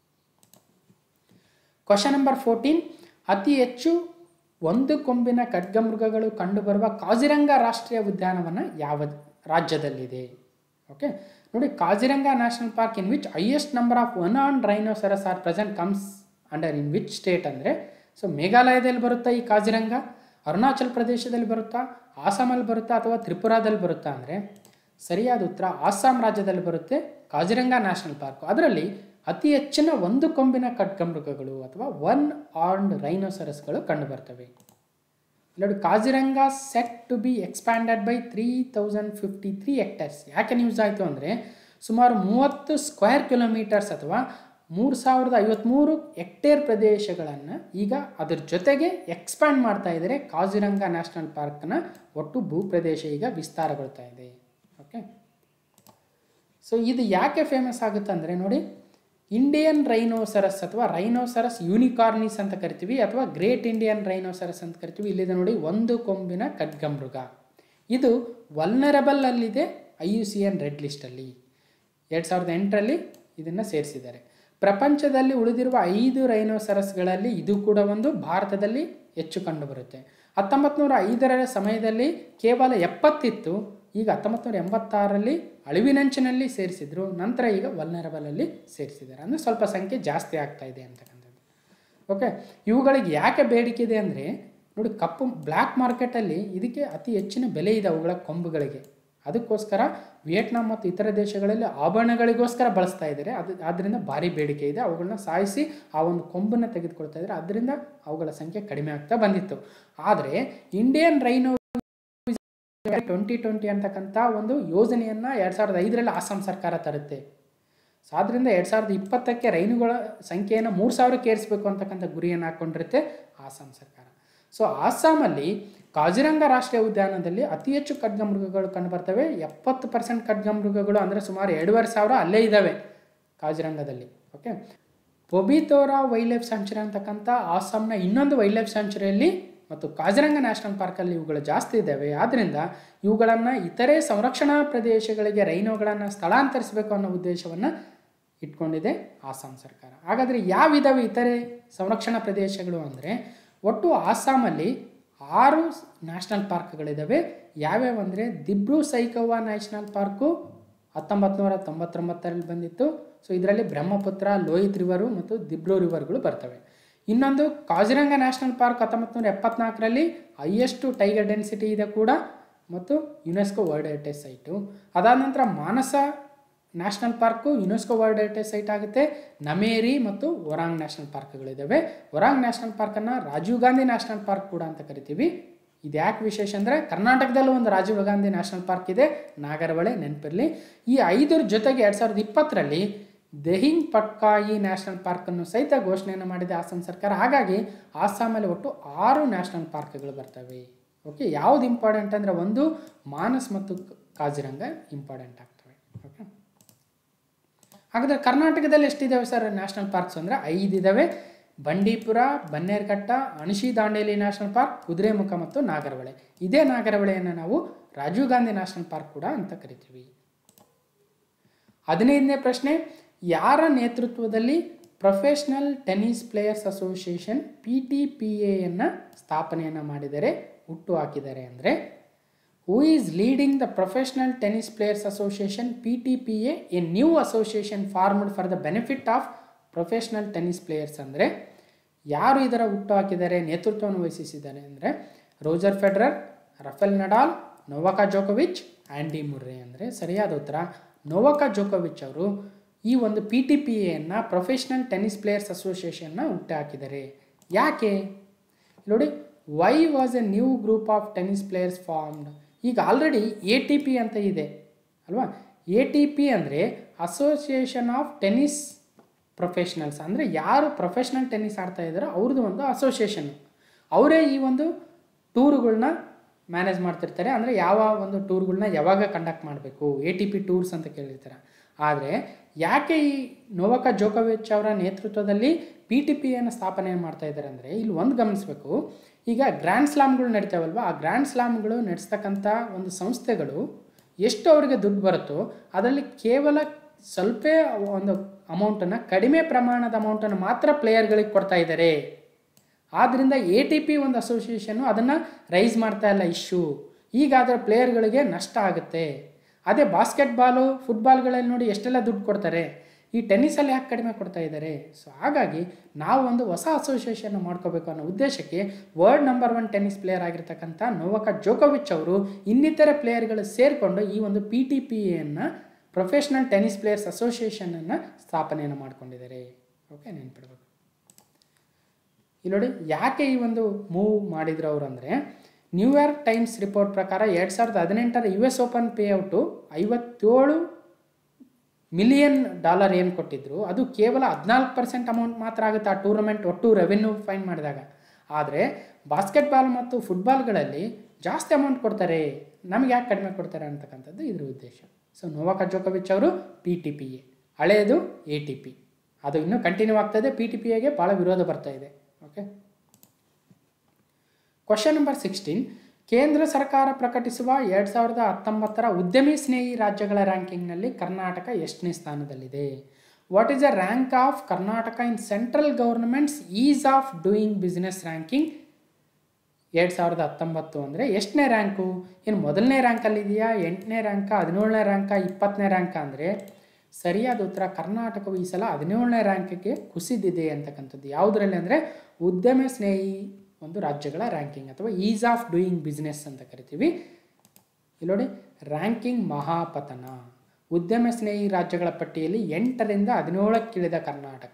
ಕ್ವಶನ್ ನಂಬರ್ ಫೋರ್ಟೀನ್ ಅತಿ ಹೆಚ್ಚು ಒಂದು ಕೊಂಬಿನ ಖಡ್ಗಮೃಗಗಳು ಕಂಡುಬರುವ ಕಾಜಿರಂಗ ರಾಷ್ಟ್ರೀಯ ಉದ್ಯಾನವನ ಯಾವ ರಾಜ್ಯದಲ್ಲಿದೆ ಓಕೆ ನೋಡಿ Kaziranga national park in which highest number of one ಆನ್ rhinoceros are present comes under in which state ಅಂದರೆ ಸೊ ಮೇಘಾಲಯದಲ್ಲಿ ಬರುತ್ತಾ ಈ ಕಾಜಿರಂಗ ಅರುಣಾಚಲ್ ಪ್ರದೇಶದಲ್ಲಿ ಬರುತ್ತಾ ಆಸಾಮಲ್ಲಿ ಬರುತ್ತಾ ಅಥವಾ ತ್ರಿಪುರಾದಲ್ಲಿ ಬರುತ್ತಾ ಅಂದರೆ ಸರಿಯಾದ ಉತ್ತರ ಆಸ್ಸಾಂ ರಾಜ್ಯದಲ್ಲಿ ಬರುತ್ತೆ ಕಾಜಿರಂಗ ನ್ಯಾಷನಲ್ ಪಾರ್ಕ್ ಅದರಲ್ಲಿ ಅತಿ ಹೆಚ್ಚಿನ ಒಂದು ಕೊಂಬಿನ ಖಡ್ಗಮೃಗಗಳು ಅಥವಾ ಒನ್ ಆರ್ನ್ಡ್ ರೈನೋಸರಸ್ಗಳು ಕಂಡುಬರ್ತವೆ ನೋಡಿ Kaziranga set to be expanded by three thousand fifty three hectares ಯಾಕೆ ನ್ಯೂಸ್ ಆಯಿತು ಅಂದರೆ ಸುಮಾರು ಮೂವತ್ತು ಸ್ಕ್ವೇರ್ ಕಿಲೋಮೀಟರ್ಸ್ ಅಥವಾ ಮೂರು ಸಾವಿರದ ಐವತ್ತ್ಮೂರು ಹೆಕ್ಟೇರ್ ಪ್ರದೇಶಗಳನ್ನು ಈಗ ಅದರ ಜೊತೆಗೆ ಎಕ್ಸ್ಪ್ಯಾಂಡ್ ಮಾಡ್ತಾ ಇದ್ದಾರೆ ಕಾಜಿರಂಗ ನ್ಯಾಷನಲ್ ಪಾರ್ಕ್ನ ಒಟ್ಟು ಭೂಪ್ರದೇಶ ಈಗ ವಿಸ್ತಾರಗೊಳ್ತಾ ಇದೆ ಓಕೆ ಸೊ ಇದು ಯಾಕೆ ಫೇಮಸ್ ಆಗುತ್ತೆ ಅಂದರೆ ನೋಡಿ ಇಂಡಿಯನ್ ರೈನೋಸರಸ್ ಅಥವಾ ರೈನೋಸರಸ್ ಯೂನಿಕಾರ್ನಿಸ್ ಅಂತ ಕರಿತೀವಿ ಅಥವಾ ಗ್ರೇಟ್ ಇಂಡಿಯನ್ ರೈನೋಸರಸ್ ಅಂತ ಕರಿತೀವಿ ಇಲ್ಲಿದೆ ನೋಡಿ ಒಂದು ಕೊಂಬಿನ ಖಡ್ಗಮೃಗ ಇದು ವಲ್ನರಬಲ್ ಅಲ್ಲಿದೆ I U C N red ಲಿಸ್ಟಲ್ಲಿ ಎರಡು ಸಾವಿರದ ಎಂಟರಲ್ಲಿ ಇದನ್ನು ಸೇರಿಸಿದ್ದಾರೆ ಪ್ರಪಂಚದಲ್ಲಿ ಉಳಿದಿರುವ ಐದು ರೈನೋಸರಸ್ಗಳಲ್ಲಿ ಇದು ಕೂಡ ಒಂದು ಭಾರತದಲ್ಲಿ ಹೆಚ್ಚು ಕಂಡುಬರುತ್ತೆ ಹತ್ತೊಂಬತ್ತು ನೂರ ಐದರ ಸಮಯದಲ್ಲಿ ಕೇವಲ ಎಪ್ಪತ್ತಿತ್ತು ಈಗ ಹತ್ತೊಂಬತ್ತು ನೂರ ಎಂಬತ್ತಾರರಲ್ಲಿ ಅಳಿವಿನಂಚಿನಲ್ಲಿ ಸೇರಿಸಿದ್ರು ನಂತರ ಈಗ ವಲ್ನರಬಲಲ್ಲಿ ಸೇರಿಸಿದ್ದಾರೆ ಅಂದರೆ ಸ್ವಲ್ಪ ಸಂಖ್ಯೆ ಜಾಸ್ತಿ ಆಗ್ತಾ ಇದೆ ಅಂತಕ್ಕಂಥದ್ದು ಓಕೆ ಇವುಗಳಿಗೆ ಯಾಕೆ ಬೇಡಿಕೆ ಇದೆ ಅಂದರೆ ನೋಡಿ ಕಪ್ಪು ಬ್ಲ್ಯಾಕ್ ಮಾರ್ಕೆಟಲ್ಲಿ ಇದಕ್ಕೆ ಅತಿ ಹೆಚ್ಚಿನ ಬೆಲೆ ಇದೆ ಅವುಗಳ ಕೊಂಬುಗಳಿಗೆ ಅದಕ್ಕೋಸ್ಕರ ವಿಯೆಟ್ನಾಂ ಮತ್ತು ಇತರ ದೇಶಗಳಲ್ಲಿ ಆಭರಣಗಳಿಗೋಸ್ಕರ ಬಳಸ್ತಾ ಇದ್ದಾರೆ ಅದು ಆದ್ದರಿಂದ ಭಾರಿ ಬೇಡಿಕೆ ಇದೆ ಅವುಗಳನ್ನ ಸಾಯಿಸಿ ಆ ಒಂದು ಕೊಂಬನ್ನು ತೆಗೆದುಕೊಳ್ತಾ ಇದ್ದಾರೆ ಅದರಿಂದ ಅವುಗಳ ಸಂಖ್ಯೆ ಕಡಿಮೆ ಆಗ್ತಾ ಬಂದಿತ್ತು ಆದರೆ ಇಂಡಿಯನ್ ರೈನೋ ಟ್ವೆಂಟಿ ಟ್ವೆಂಟಿ ಅಂತಕ್ಕಂಥ ಒಂದು ಯೋಜನೆಯನ್ನು ಎರಡು ಸಾವಿರದ ಐದರಲ್ಲಿ ಆಸಾಂ ಸರ್ಕಾರ ತರುತ್ತೆ ಸೊ ಆದ್ದರಿಂದ ಎರಡು ಸಾವಿರದ ಇಪ್ಪತ್ತಕ್ಕೆ ರೈನುಗಳ ಸಂಖ್ಯೆಯನ್ನು ಮೂರು ಸಾವಿರಕ್ಕೆ ಏರಿಸಬೇಕು ಅಂತಕ್ಕಂಥ ಗುರಿಯನ್ನು ಹಾಕ್ಕೊಂಡಿರುತ್ತೆ ಆಸಾಂ ಸರ್ಕಾರ ಸೊ ಆಸಾಮಲ್ಲಿ ಕಾಜಿರಂಗ ರಾಷ್ಟ್ರೀಯ ಉದ್ಯಾನದಲ್ಲಿ ಅತಿ ಹೆಚ್ಚು ಖಡ್ಗಮೃಗಗಳು ಕಂಡುಬರ್ತವೆ ಎಪ್ಪತ್ತು ಪರ್ಸೆಂಟ್ ಖಡ್ಗಮೃಗಗಳು ಅಂದರೆ ಸುಮಾರು ಎರಡೂವರೆ ಸಾವಿರ ಅಲ್ಲೇ ಇದ್ದಾವೆ ಕಾಜಿರಂಗದಲ್ಲಿ okay Pobitora wildlife sanctuary ಅಂತಕ್ಕಂಥ ಆಸಾಂನ ಇನ್ನೊಂದು ವೈಲ್ಡ್ ಲೈಫ್ ಸ್ಯಾಂಚುರಿಯಲ್ಲಿ ಮತ್ತು ಕಾಜಿರಂಗ ನ್ಯಾಷನಲ್ ಪಾರ್ಕಲ್ಲಿ ಇವುಗಳು ಜಾಸ್ತಿ ಇದ್ದಾವೆ ಆದ್ದರಿಂದ ಇವುಗಳನ್ನು ಇತರೆ ಸಂರಕ್ಷಣಾ ಪ್ರದೇಶಗಳಿಗೆ ರೈನೋಗಳನ್ನು ಸ್ಥಳಾಂತರಿಸಬೇಕು ಅನ್ನೋ ಉದ್ದೇಶವನ್ನು ಇಟ್ಕೊಂಡಿದೆ ಆಸಾಂ ಸರ್ಕಾರ ಹಾಗಾದರೆ ಯಾವ ಇದಾವೆ ಇತರೆ ಸಂರಕ್ಷಣಾ ಪ್ರದೇಶಗಳು ಅಂದರೆ ಒಟ್ಟು ಆಸಾಮಲ್ಲಿ ಆರು ನ್ಯಾಷನಲ್ ಪಾರ್ಕ್ಗಳಿದ್ದಾವೆ ಯಾವ್ಯಾವ ಅಂದರೆ ದಿಬ್ರು ಸೈಕವ್ವ ನ್ಯಾಷನಲ್ ಪಾರ್ಕು ಹತ್ತೊಂಬತ್ತು ನೂರ ತೊಂಬತ್ತೊಂಬತ್ತರಲ್ಲಿ ಬಂದಿತ್ತು ಸೊ ಇದರಲ್ಲಿ ಬ್ರಹ್ಮಪುತ್ರ ಲೋಹಿತ್ ರಿವರು ಮತ್ತು ದಿಬ್ರು ರಿವರ್ಗಳು ಬರ್ತವೆ ಇನ್ನೊಂದು ಕಾಜಿರಂಗ ನ್ಯಾಷನಲ್ ಪಾರ್ಕ್ ಹತ್ತೊಂಬತ್ತು ನೂರ ಎಪ್ಪತ್ನಾಲ್ಕರಲ್ಲಿ ಹೈಯೆಸ್ಟು ಟೈಗರ್ ಡೆನ್ಸಿಟಿ ಇದೆ ಕೂಡ ಮತ್ತು ಯುನೆಸ್ಕೋ ವರ್ಲ್ಡ್ ಹೆರಿಟೇಜ್ ಸೈಟು ಅದಾದ ನಂತರ Manas national park UNESCO world heritage site ಆಗುತ್ತೆ ನಮೇರಿ ಮತ್ತು ಒರಾಂಗ್ ನ್ಯಾಷನಲ್ ಪಾರ್ಕ್ಗಳಿದ್ದಾವೆ ಒರಾಂಗ್ ನ್ಯಾಷನಲ್ ಪಾರ್ಕನ್ನು ರಾಜೀವ್ ಗಾಂಧಿ ನ್ಯಾಷನಲ್ ಪಾರ್ಕ್ ಕೂಡ ಅಂತ ಕರಿತೀವಿ ಇದು ಯಾಕೆ ವಿಶೇಷ ಅಂದರೆ ಕರ್ನಾಟಕದಲ್ಲೂ ಒಂದು ರಾಜೀವ್ ಗಾಂಧಿ ನ್ಯಾಷನಲ್ ಪಾರ್ಕ್ ಇದೆ ನಾಗರಹೊಳೆ ನೆನಪಿರಲಿ ಈ ಐದರ ಜೊತೆಗೆ ಎರಡು ಸಾವಿರದ ಇಪ್ಪತ್ತರಲ್ಲಿ ದೆಹಿಂಗ್ ಪಟ್ಕಾಯಿ ನ್ಯಾಷನಲ್ ಪಾರ್ಕನ್ನು ಸಹಿತ ಘೋಷಣೆಯನ್ನು ಮಾಡಿದೆ ಆಸಾಂ ಸರ್ಕಾರ ಹಾಗಾಗಿ ಆಸಾಮಲ್ಲಿ ಒಟ್ಟು ಆರು ನ್ಯಾಷನಲ್ ಪಾರ್ಕ್ಗಳು ಬರ್ತವೆ ಓಕೆ ಯಾವುದು ಇಂಪಾರ್ಟೆಂಟ್ ಅಂದರೆ ಒಂದು ಮಾನಸ್ ಮತ್ತು ಕಾಜಿರಂಗ ಇಂಪಾರ್ಟೆಂಟ್ ಆಗ್ತವೆ ಓಕೆ ಹಾಗಾದರೆ ಕರ್ನಾಟಕದಲ್ಲಿ ಎಷ್ಟಿದ್ದಾವೆ ಸರ್ ನ್ಯಾಷನಲ್ ಪಾರ್ಕ್ಸ್ ಅಂದರೆ ಐದು ಇದ್ದಾವೆ ಬಂಡೀಪುರ ಬನ್ನೇರ್ಘಟ್ಟ ಅಣಶಿ ದಾಂಡೇಲಿ ನ್ಯಾಷನಲ್ ಪಾರ್ಕ್ ಕುದುರೆಮುಖ ಮತ್ತು ನಾಗರಹೊಳೆ ಇದೇ ನಾಗರಹೊಳೆಯನ್ನು ನಾವು ರಾಜೀವ್ ಗಾಂಧಿ ನ್ಯಾಷನಲ್ ಪಾರ್ಕ್ ಕೂಡ ಅಂತ ಕರಿತೀವಿ ಹದಿನೈದನೇ ಪ್ರಶ್ನೆ ಯಾರ ನೇತೃತ್ವದಲ್ಲಿ professional tennis players association P T P ಎಯನ್ನು ಸ್ಥಾಪನೆಯನ್ನು ಮಾಡಿದರೆ ಹುಟ್ಟು ಹಾಕಿದ್ದಾರೆ ಅಂದರೆ who is leading the professional tennis players association P T P A a new association formed for the benefit of professional tennis players ಅಂದರೆ ಯಾರು ಇದರ ಹುಟ್ಟು ಹಾಕಿದ್ದಾರೆ ನೇತೃತ್ವವನ್ನು ವಹಿಸಿದ್ದಾರೆ ಅಂದರೆ Roger Federer Rafael Nadal Novak ಜೋಕೋವಿಚ್ ಆ್ಯಂಡಿ ಮುರ್ರೆ ಅಂದರೆ ಸರಿಯಾದ ಉತ್ತರ ನೋವಾಕಾ ಜೋಕೋವಿಚ್ ಅವರು ಈ ಒಂದು ಪಿ ಟಿ ಪಿ ಎಯನ್ನು ಪ್ರೊಫೆಷ್ನಲ್ ಟೆನ್ನಿಸ್ ಪ್ಲೇಯರ್ಸ್ ಅಸೋಸಿಯೇಷನ್ನ ಹುಟ್ಟು ಹಾಕಿದ್ದಾರೆ ಯಾಕೆ ನೋಡಿ why was a new group of tennis players formed ಈಗ ಆಲ್ರೆಡಿ ಎ ಟಿ ಪಿ ಅಂತ ಇದೆ ಅಲ್ವಾ ಎ ಟಿ ಪಿ ಅಂದರೆ ಅಸೋಸಿಯೇಷನ್ ಆಫ್ ಟೆನ್ನಿಸ್ ಪ್ರೊಫೆಷ್ನಲ್ಸ್ ಅಂದರೆ ಯಾರು ಪ್ರೊಫೆಷ್ನಲ್ ಟೆನ್ನಿಸ್ ಆಡ್ತಾ ಇದ್ದಾರೋ ಅವ್ರದ್ದು ಒಂದು ಅಸೋಸಿಯೇಷನ್ ಅವರೇ ಈ ಒಂದು ಟೂರುಗಳನ್ನ ಮ್ಯಾನೇಜ್ ಮಾಡ್ತಿರ್ತಾರೆ ಅಂದರೆ ಯಾವ ಒಂದು ಟೂರ್ಗಳನ್ನ ಯಾವಾಗ ಕಂಡಕ್ಟ್ ಮಾಡಬೇಕು ಎ ಟಿ ಪಿ ಟೂರ್ಸ್ ಅಂತ ಕೇಳಿರ್ತಾರೆ ಆದರೆ ಯಾಕೆ ಈ ನೋವಕ ಜೋಕೋವಿಚ್ ಅವರ ನೇತೃತ್ವದಲ್ಲಿ ಪಿ ಟಿ ಪಿಯನ್ನು ಸ್ಥಾಪನೆ ಮಾಡ್ತಾ ಇದ್ದಾರೆ ಅಂದರೆ ಇಲ್ಲಿ ಒಂದು ಗಮನಿಸಬೇಕು ಈಗ ಗ್ರ್ಯಾಂಡ್ ಸ್ಲಾಮ್ಗಳು ನಡೀತಾವಲ್ವ ಆ ಗ್ರ್ಯಾಂಡ್ ಸ್ಲಾಮ್ಗಳು ನಡೆಸ್ತಕ್ಕಂಥ ಒಂದು ಸಂಸ್ಥೆಗಳು ಎಷ್ಟು ಅವರಿಗೆ ದುಡ್ಡು ಬರುತ್ತೋ ಅದರಲ್ಲಿ ಕೇವಲ ಸ್ವಲ್ಪ ಒಂದು ಅಮೌಂಟನ್ನು ಕಡಿಮೆ ಪ್ರಮಾಣದ ಅಮೌಂಟನ್ನು ಮಾತ್ರ ಪ್ಲೇಯರ್ಗಳಿಗೆ ಕೊಡ್ತಾ ಇದ್ದಾರೆ ಆದ್ದರಿಂದ ಎ ಟಿ ಪಿ ಒಂದು ಅಸೋಸಿಯೇಷನ್ನು ಅದನ್ನು ರೈಸ್ ಮಾಡ್ತಾ ಇಲ್ಲ ಇಶ್ಯೂ ಈಗ ಅದರ ಪ್ಲೇಯರ್ಗಳಿಗೆ ನಷ್ಟ ಆಗುತ್ತೆ ಅದೇ ಬಾಸ್ಕೆಟ್ಬಾಲು ಫುಟ್ಬಾಲ್ಗಳಲ್ಲಿ ನೋಡಿ ಎಷ್ಟೆಲ್ಲ ದುಡ್ಡು ಕೊಡ್ತಾರೆ ಈ ಟೆನ್ನಿಸಲ್ಲಿ ಯಾಕೆ ಕಡಿಮೆ ಕೊಡ್ತಾ ಇದ್ದಾರೆ ಸೊ ಹಾಗಾಗಿ ನಾವು ಒಂದು ಹೊಸ ಅಸೋಸಿಯೇಷನ್ ಮಾಡ್ಕೋಬೇಕು ಅನ್ನೋ ಉದ್ದೇಶಕ್ಕೆ world number one tennis player ಆಗಿರ್ತಕ್ಕಂಥ ನೋವಕ ಜೋಕೋವಿಚ್ ಅವರು ಇನ್ನಿತರ ಪ್ಲೇಯರ್ಗಳು ಸೇರಿಕೊಂಡು ಈ ಒಂದು ಪಿ ಟಿ ಪಿ ಎನ್ನು ಪ್ರೊಫೆಷ್ನಲ್ ಟೆನ್ನಿಸ್ ಪ್ಲೇಯರ್ಸ್ ಅಸೋಸಿಯೇಷನನ್ನು ಸ್ಥಾಪನೆಯನ್ನು ಮಾಡ್ಕೊಂಡಿದ್ದಾರೆ ಓಕೆ ನೆನ್ಪಿಡ್ಬೇಕು ಇಲ್ಲಿ ನೋಡಿ ಯಾಕೆ ಈ ಒಂದು ಮೂವ್ ಮಾಡಿದ್ರು ಅವರು ಅಂದರೆ ನ್ಯೂಯಾರ್ಕ್ ಟೈಮ್ಸ್ ರಿಪೋರ್ಟ್ ಪ್ರಕಾರ ಎರಡು ಸಾವಿರದ ಹದಿನೆಂಟರ ಯು ಎಸ್ ಓಪನ್ ಪೇಔಟು ಐವತ್ತೇಳು ಮಿಲಿಯನ್ ಡಾಲರ್ ಏನು ಕೊಟ್ಟಿದ್ರು ಅದು ಕೇವಲ ಹದಿನಾಲ್ಕು ಪರ್ಸೆಂಟ್ ಅಮೌಂಟ್ ಮಾತ್ರ ಆಗುತ್ತೆ ಆ ಟೂರ್ನಮೆಂಟ್ ಒಟ್ಟು ರೆವೆನ್ಯೂ ಫೈನ್ ಮಾಡಿದಾಗ ಆದರೆ ಬಾಸ್ಕೆಟ್ಬಾಲ್ ಮತ್ತು ಫುಟ್ಬಾಲ್ಗಳಲ್ಲಿ ಜಾಸ್ತಿ ಅಮೌಂಟ್ ಕೊಡ್ತಾರೆ ನಮಗೆ ಯಾಕೆ ಕಡಿಮೆ ಕೊಡ್ತಾರೆ ಅಂತಕ್ಕಂಥದ್ದು ಇದ್ರ ಉದ್ದೇಶ ಸೊ ನೋವಾಕ ಜೋಕೋವಿಚ್ ಅವರು ಪಿ ಟಿ ಪಿ ಎ ಹಳೆಯದು ಎ ಟಿ ಪಿ ಅದು ಇನ್ನೂ ಕಂಟಿನ್ಯೂ ಆಗ್ತಾಯಿದೆ ಪಿ ಟಿ ಪಿ ಎಗೆ ಭಾಳ ವಿರೋಧ ಬರ್ತಾ ಇದೆ ಓಕೆ ಕ್ವಶನ್ ನಂಬರ್ ಸಿಕ್ಸ್ಟೀನ್ ಕೇಂದ್ರ ಸರ್ಕಾರ ಪ್ರಕಟಿಸುವ ಎರಡು ಸಾವಿರದ ಹತ್ತೊಂಬತ್ತರ ಉದ್ಯಮಿ ಸ್ನೇಹಿ ರಾಜ್ಯಗಳ ರ್ಯಾಂಕಿಂಗ್ನಲ್ಲಿ ಕರ್ನಾಟಕ ಎಷ್ಟನೇ ಸ್ಥಾನದಲ್ಲಿದೆ what is the rank of Karnataka in central governments ease of doing business ranking ಎರಡು ಸಾವಿರದ ಹತ್ತೊಂಬತ್ತು ಅಂದರೆ ಎಷ್ಟನೇ ರ್ಯಾಂಕು ಏನು ಮೊದಲನೇ ರ್ಯಾಂಕಲ್ಲಿದೆಯಾ ಎಂಟನೇ ರ್ಯಾಂಕ ಹದಿನೇಳನೇ ರ್ಯಾಂಕ ಇಪ್ಪತ್ತನೇ ರ್ಯಾಂಕ ಅಂದರೆ ಸರಿಯಾದ ಉತ್ತರ ಕರ್ನಾಟಕವು ಈ ಸಲ ಹದಿನೇಳನೇ ರ್ಯಾಂಕಿಗೆ ಕುಸಿದಿದೆ ಅಂತಕ್ಕಂಥದ್ದು ಯಾವುದರಲ್ಲಿ ಅಂದರೆ ಉದ್ಯಮ ಸ್ನೇಹಿ ಒಂದು ರಾಜ್ಯಗಳ ರ್ಯಾಂಕಿಂಗ್ ಅಥವಾ ಈಸ್ ಆಫ್ ಡೂಯಿಂಗ್ ಬಿಸ್ನೆಸ್ ಅಂತ ಕರಿತೀವಿ ಇಲ್ಲಿ ನೋಡಿ ರ್ಯಾಂಕಿಂಗ್ ಮಹಾಪತನ ಉದ್ಯಮ ಸ್ನೇಹಿ ರಾಜ್ಯಗಳ ಪಟ್ಟಿಯಲ್ಲಿ ಎಂಟರಿಂದ ಹದಿನೇಳಕ್ಕಿಳಿದ ಕರ್ನಾಟಕ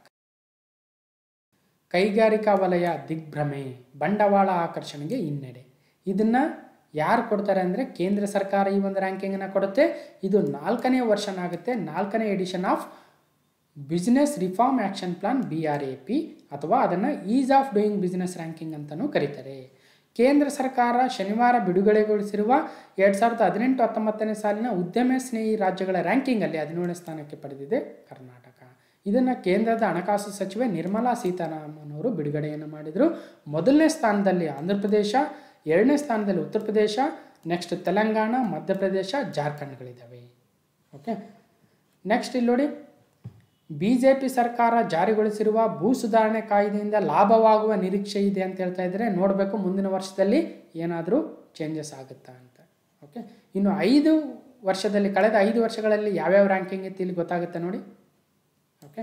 ಕೈಗಾರಿಕಾ ವಲಯ ದಿಗ್ಭ್ರಮೆ ಬಂಡವಾಳ ಆಕರ್ಷಣೆಗೆ ಹಿನ್ನಡೆ ಇದನ್ನು ಯಾರು ಕೊಡ್ತಾರೆ ಅಂದರೆ ಕೇಂದ್ರ ಸರ್ಕಾರ ಈ ಒಂದು ರ್ಯಾಂಕಿಂಗನ್ನು ಕೊಡುತ್ತೆ ಇದು ನಾಲ್ಕನೇ ವರ್ಷನ ಆಗುತ್ತೆ ನಾಲ್ಕನೇ edition of business reform action plan B R A P ಅಥವಾ ಅದನ್ನು ease of doing business ranking ಅಂತಲೂ ಕರೀತಾರೆ ಕೇಂದ್ರ ಸರ್ಕಾರ ಶನಿವಾರ ಬಿಡುಗಡೆಗೊಳಿಸಿರುವ ಎರಡು ಸಾವಿರದ ಹದಿನೆಂಟು ಹತ್ತೊಂಬತ್ತನೇ ಸಾಲಿನ ಉದ್ಯಮ ಸ್ನೇಹಿ ರಾಜ್ಯಗಳ ರ್ಯಾಂಕಿಂಗಲ್ಲಿ ಹದಿನೇಳನೇ ಸ್ಥಾನಕ್ಕೆ ಪಡೆದಿದೆ ಕರ್ನಾಟಕ ಇದನ್ನು ಕೇಂದ್ರದ ಹಣಕಾಸು ಸಚಿವೆ ನಿರ್ಮಲಾ ಸೀತಾರಾಮನ್ ಅವರು ಬಿಡುಗಡೆಯನ್ನು ಮಾಡಿದರು ಮೊದಲನೇ ಸ್ಥಾನದಲ್ಲಿ ಆಂಧ್ರ ಪ್ರದೇಶ ಎರಡನೇ ಸ್ಥಾನದಲ್ಲಿ ಉತ್ತರ ಪ್ರದೇಶ ನೆಕ್ಸ್ಟ್ ತೆಲಂಗಾಣ ಮಧ್ಯಪ್ರದೇಶ ಜಾರ್ಖಂಡ್ಗಳಿದ್ದಾವೆ ಓಕೆ ನೆಕ್ಸ್ಟ್ ಇಲ್ಲಿ ನೋಡಿ ಬಿ ಜೆ ಪಿ ಸರ್ಕಾರ ಜಾರಿಗೊಳಿಸಿರುವ ಭೂ ಸುಧಾರಣೆ ಕಾಯ್ದೆಯಿಂದ ಲಾಭವಾಗುವ ನಿರೀಕ್ಷೆ ಇದೆ ಅಂತ ಹೇಳ್ತಾ ಇದ್ದಾರೆ ನೋಡಬೇಕು ಮುಂದಿನ ವರ್ಷದಲ್ಲಿ ಏನಾದರೂ ಚೇಂಜಸ್ ಆಗುತ್ತಾ ಅಂತ ಓಕೆ ಇನ್ನು ಐದು ವರ್ಷದಲ್ಲಿ ಕಳೆದ ಐದು ವರ್ಷಗಳಲ್ಲಿ ಯಾವ್ಯಾವ ರ್ಯಾಂಕಿಂಗ್ ಇತ್ತು ಇಲ್ಲಿ ಗೊತ್ತಾಗುತ್ತೆ ನೋಡಿ ಓಕೆ